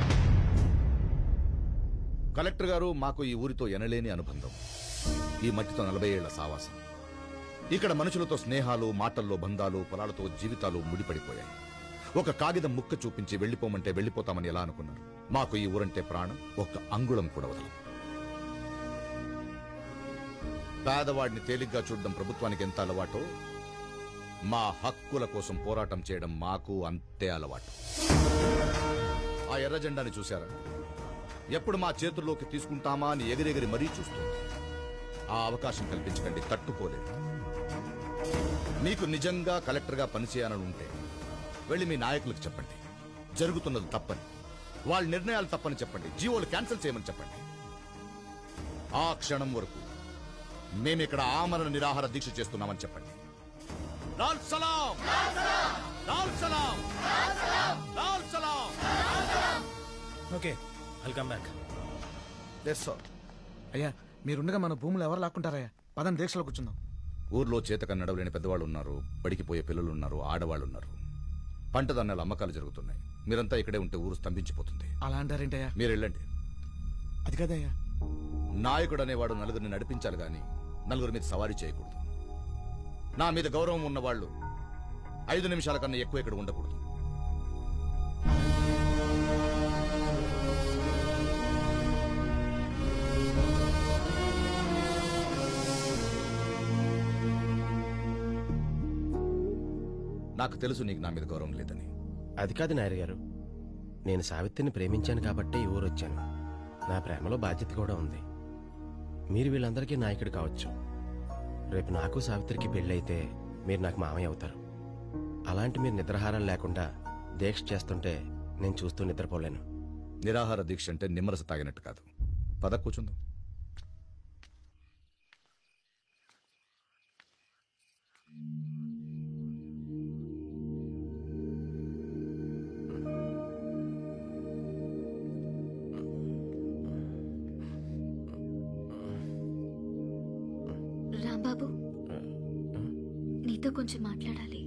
కలెక్టర్ గారు మాకు ఈ ఊరితో ఎనలేని అనుబంధం ఈ మట్టితో నలభై ఏళ్ల సావాసం ఇక్కడ మనుషులతో స్నేహాలు మాటల్లో బంధాలు పొలాలతో జీవితాలు ముడిపడిపోయాయి ఒక కాగితం ముక్క చూపించి వెళ్ళిపోమంటే వెళ్ళిపోతామని ఎలా అనుకున్నారు మాకు ఈ ఊరంటే ప్రాణం ఒక్క అంగుళం కూడా వదలం పేదవాడిని తేలిగ్గా చూడడం ప్రభుత్వానికి ఎంత అలవాటో మా హక్కుల కోసం పోరాటం చేయడం మాకు అంతే అలవాటు ఆ ఎర్ర జెండాని చూశారా ఎప్పుడు మా చేతుల్లోకి తీసుకుంటామా అని ఎగిరెగిరి మరీ చూస్తుంది ఆ అవకాశం కల్పించకండి తట్టుకోలేదు మీకు నిజంగా కలెక్టర్గా పనిచేయాలని ఉంటే వెళ్ళి మీ నాయకులకు చెప్పండి జరుగుతున్నది తప్పని వాళ్ళ నిర్ణయాలు తప్పని చెప్పండి జీవోలు క్యాన్సిల్ చేయమని చెప్పండి ఆ క్షణం వరకు మేమిక్కడ ఆమరణ నిరాహార దీక్ష చేస్తున్నామని చెప్పండి లాల్ సలాం లాల్ సలాం లాల్ సలాం okay welcome back yes sir అయ్యా మీరుండగా మన భూములు ఎవరు లాక్కుంటారయ్యా పదం దీక్షలో కూర్చుందాం ఊర్లో చేతక నడవలేని పెద్దవాళ్ళు ఉన్నారు బడికి పోయే పిల్లలు ఉన్నారు ఆడవాళ్ళు ఉన్నారు పంట ధాన్యాల అమ్మకాలు జరుగుతున్నాయి మీరంతా ఇక్కడే ఉంటే ఊరు స్తంభించిపోతుంది అలా అంటారేంటయ్యా మీరు వెళ్ళండి అది కదయ్యా నాయకుడు అనేవాడు నలుగురిని నడిపించాలి గాని నలుగురి మీద సవారీ చేయకూడదు నా మీద గౌరవం ఉన్నవాళ్ళు ఐదు నిమిషాల కన్నా ఎక్కువ ఇక్కడ ఉండకూడదు నాకు తెలుసు నీకు నా మీద గౌరవం లేదని అది కాదు నాయర్ గారు నేను సావిత్రిని ప్రేమించాను కాబట్టే ఈ ఊరు వచ్చాను నా ప్రేమలో బాధ్యత కూడా ఉంది మీరు వీళ్ళందరికీ నాయకుడు కావచ్చు రేపు నాకు సావిత్రికి పెళ్ళైతే మీరు నాకు మామయ్య అవుతారు అలాంటి మీరు నిద్రాహారం లేకుండా దీక్ష చేస్తుంటే నేను చూస్తూ నిద్రపోలేను నిరాహార దీక్ష అంటే నిమ్మరస తాగినట్టు కాదు పద కూర్చుందాం రాంబాబు నీతో కొంచెం మాట్లాడాలి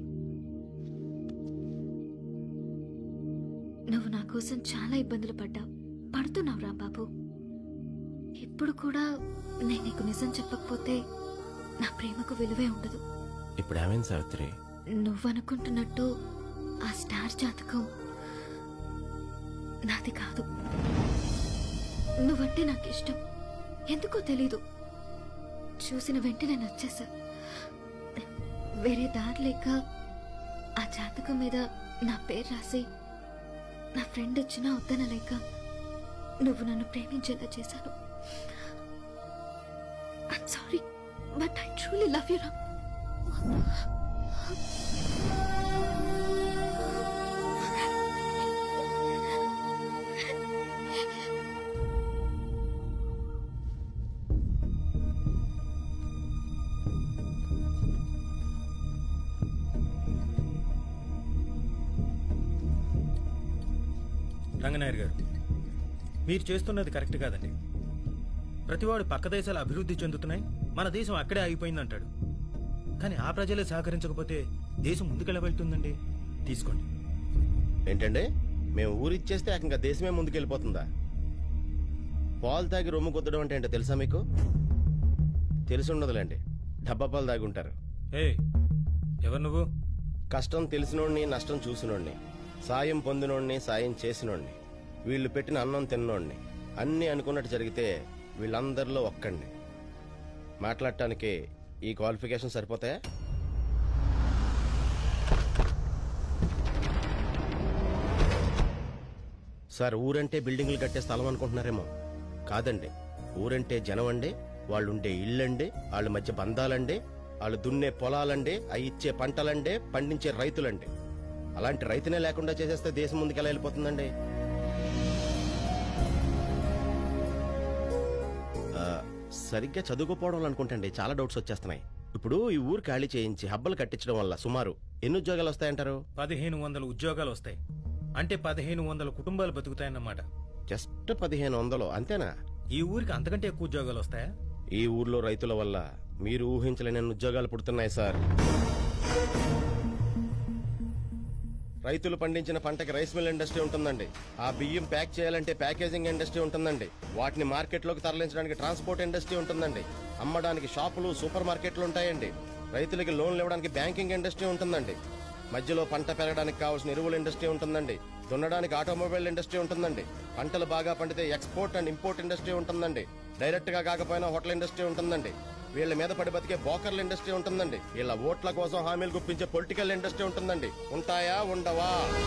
నువ్వు నా కోసం చాలా ఇబ్బందులు పడ్డావు పడుతున్నావు రాంబాబు ఇప్పుడు కూడా నేను నీకు నిజం చెప్పకపోతే నా ప్రేమకు విలువే ఉండదు ఇప్పుడు ఏమైంది సావిత్రి నువ్వనుకుంటున్నట్టు ఆ స్టార్ జాతకం నాది కాదు నువ్వంటే నాకు ఇష్టం ఎందుకో తెలీదు చూసిన వెంటనే నచ్చేసా వేరే దారి లేక ఆ జాతకం మీద నా పేరు రాసి నా ఫ్రెండ్ ఇచ్చినా వద్దనలేక నువ్వు నన్ను ప్రేమించేలా చేశాను sorry but I truly love you Ram Ranganair గారు మీరు చేస్తున్నది కరెక్ట్ కాదండి ప్రతివాడు పక్క దేశాలు అభివృద్ధి చెందుతున్నాయి మన దేశం అక్కడే ఆగిపోయిందంటాడు కానీ ఆ ప్రజలే సహకరించకపోతే దేశం ముందుకెళ్ళ వెళ్తుందండి తీసుకోండి ఏంటండి మేము ఊరిచ్చేస్తే ఏకంగా దేశమే ముందుకెళ్ళిపోతుందా పాలు తాగి రొమ్ము కుద్దడం అంటే ఏంటో తెలుసా మీకు తెలిసి ఉండదులేండి డబ్బా పాలు తాగి ఉంటారు ఏ ఎవరు నువ్వు కష్టం తెలిసినోడిని నష్టం చూసినోడిని సాయం పొందినోడిని సాయం చేసినోడిని వీళ్ళు పెట్టిన అన్నం తిన్నోడిని అన్నీ అనుకున్నట్టు జరిగితే వీళ్ళందరిలో ఒక్కండి మాట్లాడటానికి ఈ క్వాలిఫికేషన్ సరిపోతాయా సార్ ఊరంటే బిల్డింగ్లు కట్టే స్థలం అనుకుంటున్నారేమో కాదండి ఊరంటే జనం అండి వాళ్ళు ఉండే ఇళ్ళండి వాళ్ళ మధ్య బంధాలండి వాళ్ళు దున్నే పొలాలండి అవి ఇచ్చే పంటలండి పండించే రైతులండి అలాంటి రైతునే లేకుండా చేసేస్తే దేశం ముందుకు ఎలా వెళ్ళిపోతుందండి ఆ, సరిగ్గా చదువుకోపోవడం అనుకుంటండి చాలా డౌట్స్ వచ్చేస్తున్నాయి ఇప్పుడు ఈ ఊరు ఖాళీ చేయించి హబ్బలు కట్టించడం వల్ల సుమారు ఎన్ని ఉద్యోగాలు వస్తాయంటారు పదిహేను వందల ఉద్యోగాలు వస్తాయి అంటే పదిహేను వందల కుటుంబాలు బతుకుతాయన్నమాట జస్ట్ పదిహేను వందలు అంతేనా ఈ ఊరికి అంతకంటే ఎక్కువ ఉద్యోగాలు వస్తాయా ఈ ఊర్లో రైతుల వల్ల మీరు ఊహించలేని ఉద్యోగాలు పుడుతున్నాయి సార్ రైతులు పండించిన పంటకి రైస్ మిల్ ఇండస్ట్రీ ఉంటుందండి ఆ బియ్యం ప్యాక్ చేయాలంటే ప్యాకేజింగ్ ఇండస్ట్రీ ఉంటుందండి వాటిని మార్కెట్లోకి తరలించడానికి ట్రాన్స్పోర్ట్ ఇండస్ట్రీ ఉంటుందండి అమ్మడానికి షాపులు సూపర్ మార్కెట్లు ఉంటాయండి రైతులకి లోన్లు ఇవ్వడానికి బ్యాంకింగ్ ఇండస్ట్రీ ఉంటుందండి మధ్యలో పంట పెరగడానికి కావాల్సిన ఎరువుల ఇండస్ట్రీ ఉంటుందండి దున్నడానికి ఆటోమొబైల్ ఇండస్ట్రీ ఉంటుందండి పంటలు బాగా పండితే ఎక్స్పోర్ట్ అండ్ ఇంపోర్ట్ ఇండస్ట్రీ ఉంటుందండి డైరెక్ట్ గా కాకపోయినా హోటల్ ఇండస్ట్రీ ఉంటుందండి వీళ్ళ మీద పడి బతికే బోకర్ల ఇండస్ట్రీ ఉంటుందండి వీళ్ళ ఓట్ల కోసం హామీలు గుప్పించే పొలిటికల్ ఇండస్ట్రీ ఉంటుందండి ఉంటాయా ఉండవా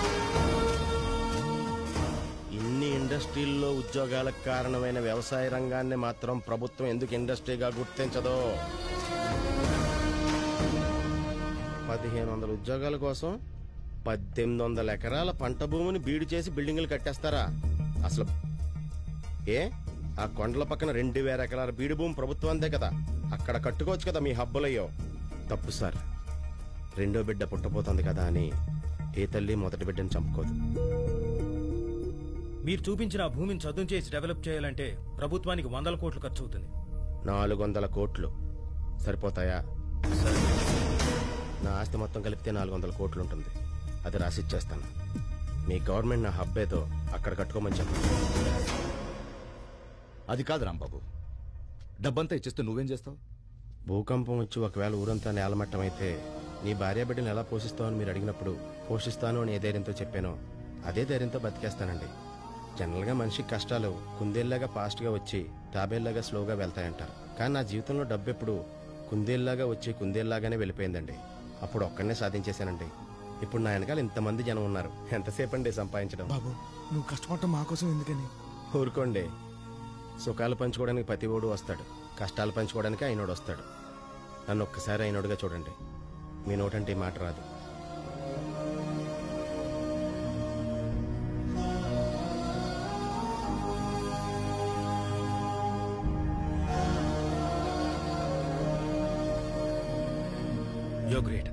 ఇన్ని ఇండస్ట్రీల్లో ఉద్యోగాలకు కారణమైన వ్యవసాయ రంగాన్ని మాత్రం ప్రభుత్వం ఎందుకు ఇండస్ట్రీగా గుర్తించదో పదిహేను వందల ఉద్యోగాల కోసం పద్దెనిమిది వందల ఎకరాల పంట భూమిని బీడు చేసి బిల్డింగులు కట్టేస్తారా అసలు ఏ ఆ కొండల పక్కన రెండు వేల ఎకరాల బీడు భూమి ప్రభుత్వందే కదా అక్కడ కట్టుకోవచ్చు కదా మీ హబ్బులయ్యో తప్పు సార్ రెండో బిడ్డ పుట్టబోతోంది కదా అని ఏ తల్లి మొదటి బిడ్డని చంపుకోదు మీరు చూపించిన ఆ భూమిని చదును చేసి డెవలప్ చేయాలంటే ప్రభుత్వానికి వందల కోట్లు ఖర్చు అవుతుంది నాలుగు వందల కోట్లు సరిపోతాయా నా ఆస్తి మొత్తం కలిపితే నాలుగు వందల కోట్లు ఉంటుంది అది రాసిచ్చేస్తాను మీ గవర్నమెంట్ నా హబ్బేతో అక్కడ కట్టుకోమని చెప్పండి అది కాదు రాంబాబు డబ్బంతా ఇచ్చేస్తే నువ్వేం చేస్తావు భూకంపం వచ్చి ఒకవేళ ఊరంతా నేలమట్టం అయితే నీ భార్య బిడ్డను ఎలా పోషిస్తావు అని మీరు అడిగినప్పుడు పోషిస్తాను అని ఏ ధైర్యంతో చెప్పానో అదే ధైర్యంతో బతికేస్తానండి జనరల్గా మనిషికి కష్టాలు కుందేల్లాగా ఫాస్ట్గా వచ్చి తాబేల్లాగా స్లోగా వెళ్తాయంటారు కానీ నా జీవితంలో డబ్బు ఎప్పుడు కుందేల్లాగా వచ్చి కుందేల్లాగానే వెళ్ళిపోయిందండి అప్పుడు ఒక్కడనే సాధించేశానండి ఇప్పుడు నా వెనకాల ఇంతమంది జనం ఉన్నారు ఎంతసేపు అండి సంపాదించడం బాబు నువ్వు కష్టపడటం మా కోసం ఎందుకని ఊరుకోండి సుఖాలు పంచుకోవడానికి ప్రతి ఓడు వస్తాడు కష్టాలు పంచుకోవడానికి అయినోడు వస్తాడు నన్ను ఒక్కసారి అయినోడుగా చూడండి మీ నోటంటే ఈ మాట రాదు యో గ్రేట్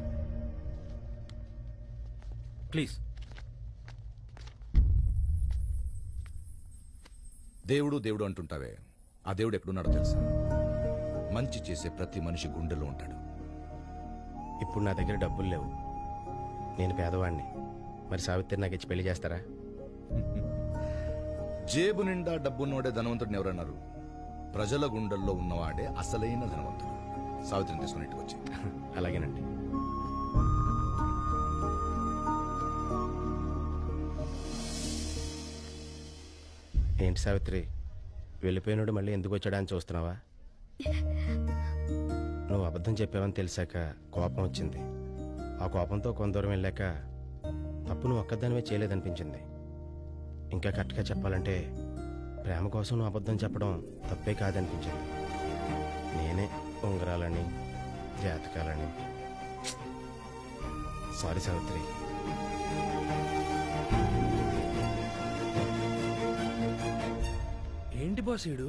ప్లీజ్ దేవుడు దేవుడు అంటుంటావే ఆ దేవుడు ఎక్కడున్నాడో తెలుసా మంచి చేసే ప్రతి మనిషి గుండెలో ఉంటాడు ఇప్పుడు నా దగ్గర డబ్బులు లేవు నేను పేదవాడిని మరి సావిత్రి నాకు ఇచ్చి పెళ్లి చేస్తారా జేబు నిండా డబ్బున్నోడే ధనవంతుడిని ఎవరన్నారు ప్రజల గుండెల్లో ఉన్నవాడే అసలైన ధనవంతుడు సావిత్రిని తీసుకుని ఇంటికి వచ్చి అలాగేనండి ఏంటి సావిత్రి వెళ్ళిపోయినాడు మళ్ళీ ఎందుకు వచ్చాడా అని చూస్తున్నావా నువ్వు అబద్ధం చెప్పావని తెలిసాక కోపం వచ్చింది ఆ కోపంతో కొంత దూరం వెళ్ళాక తప్పు నువ్వు ఒక్కదానివే చేయలేదనిపించింది ఇంకా కరెక్ట్గా చెప్పాలంటే ప్రేమ కోసం నువ్వు అబద్ధం చెప్పడం తప్పే కాదనిపించింది నేనే ఉంగరాలని జాతకాలని సారీ సావిత్రి ఏంటి బాస్ ఈడు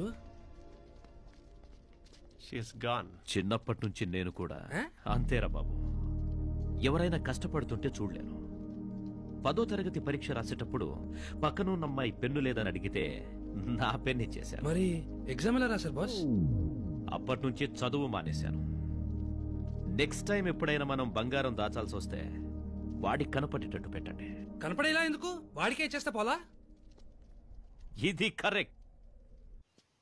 గాన్ చిన్నప్పటి నుంచి నేను కూడా అంతేరా బాబు ఎవరైనా కష్టపడుతుంటే చూడలేను పదో తరగతి పరీక్ష రాసేటప్పుడు పక్కనున్న అమ్మాయి పెన్ను లేదని అడిగితే నా పెన్ ఇచ్చేశాను మరి ఎగ్జామ్ ఎలా రాశారు బాస్ అప్పటి నుంచి చదువు మానేశాను నెక్స్ట్ టైం ఎప్పుడైనా మనం బంగారం దాచాల్సి వస్తే వాడికి కనపడేటట్టు పెట్టండి కనపడేలా ఎందుకు వాడికే ఇచ్చేస్తే పోలా ఇది కరెక్ట్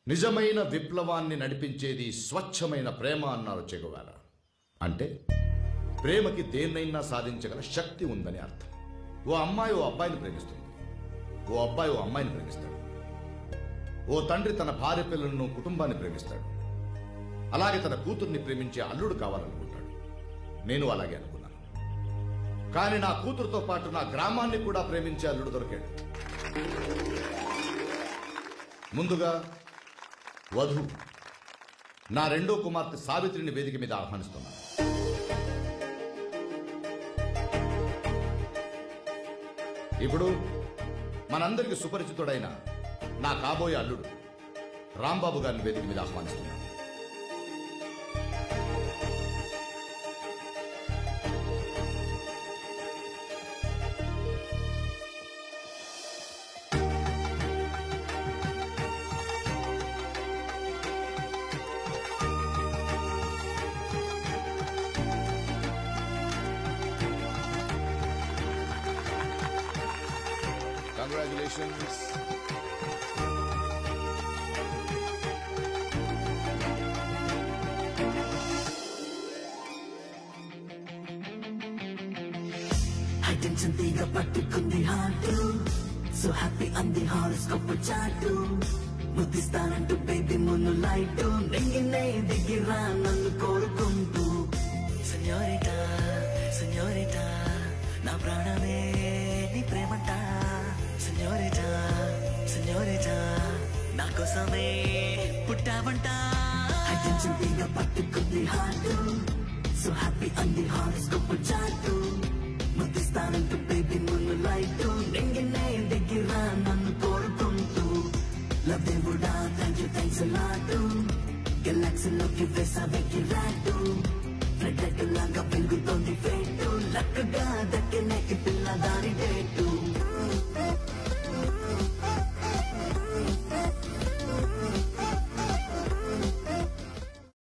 నిజమైన విప్లవాన్ని నడిపించేది స్వచ్ఛమైన ప్రేమ అన్నారు చెగువాల అంటే ప్రేమకి దేన్నైనా సాధించగల శక్తి ఉందని అర్థం ఓ అమ్మాయి ఓ అబ్బాయిని ప్రేమిస్తుంది ఓ అబ్బాయి ఓ అమ్మాయిని ప్రేమిస్తాడు ఓ తండ్రి తన భార్య పిల్లలను కుటుంబాన్ని ప్రేమిస్తాడు అలాగే తన కూతుర్ని ప్రేమించే అల్లుడు కావాలనుకుంటాడు నేను అలాగే అనుకున్నాను కానీ నా కూతురుతో పాటు నా గ్రామాన్ని కూడా ప్రేమించే అల్లుడు దొరికాడు ముందుగా వధు నా రెండో కుమార్తె సావిత్రిని వేదిక మీద ఆహ్వానిస్తున్నాను ఇప్పుడు మనందరికి సుపరిచితుడైన నా కాబోయే అల్లుడు రాంబాబు గారిని వేదిక మీద ఆహ్వానిస్తున్నాను Congratulations. హైటెన్షన్ తీగ పట్టుకుంది హార్ట్ సో హ్యాపీ అంది హారోస్కోప్ చాటు ముద్దిస్తానంటూ బేబీ మున్ను లైట్ నెంగినే దిగిరా నన్ను కోరుకుంటూ సెన్యోరిటా సెన్యోరిటా నా ప్రాణమే నీ ప్రేమంట సెన్యోరిటా సెన్యోరిటా నా కోసమే పుట్టావంట హైటెన్షన్ తీగ పట్టుకుంది హార్ట్ సో హ్యాపీ అంది హారోస్కోప్ చాటు ముద్దిస్తానంటూ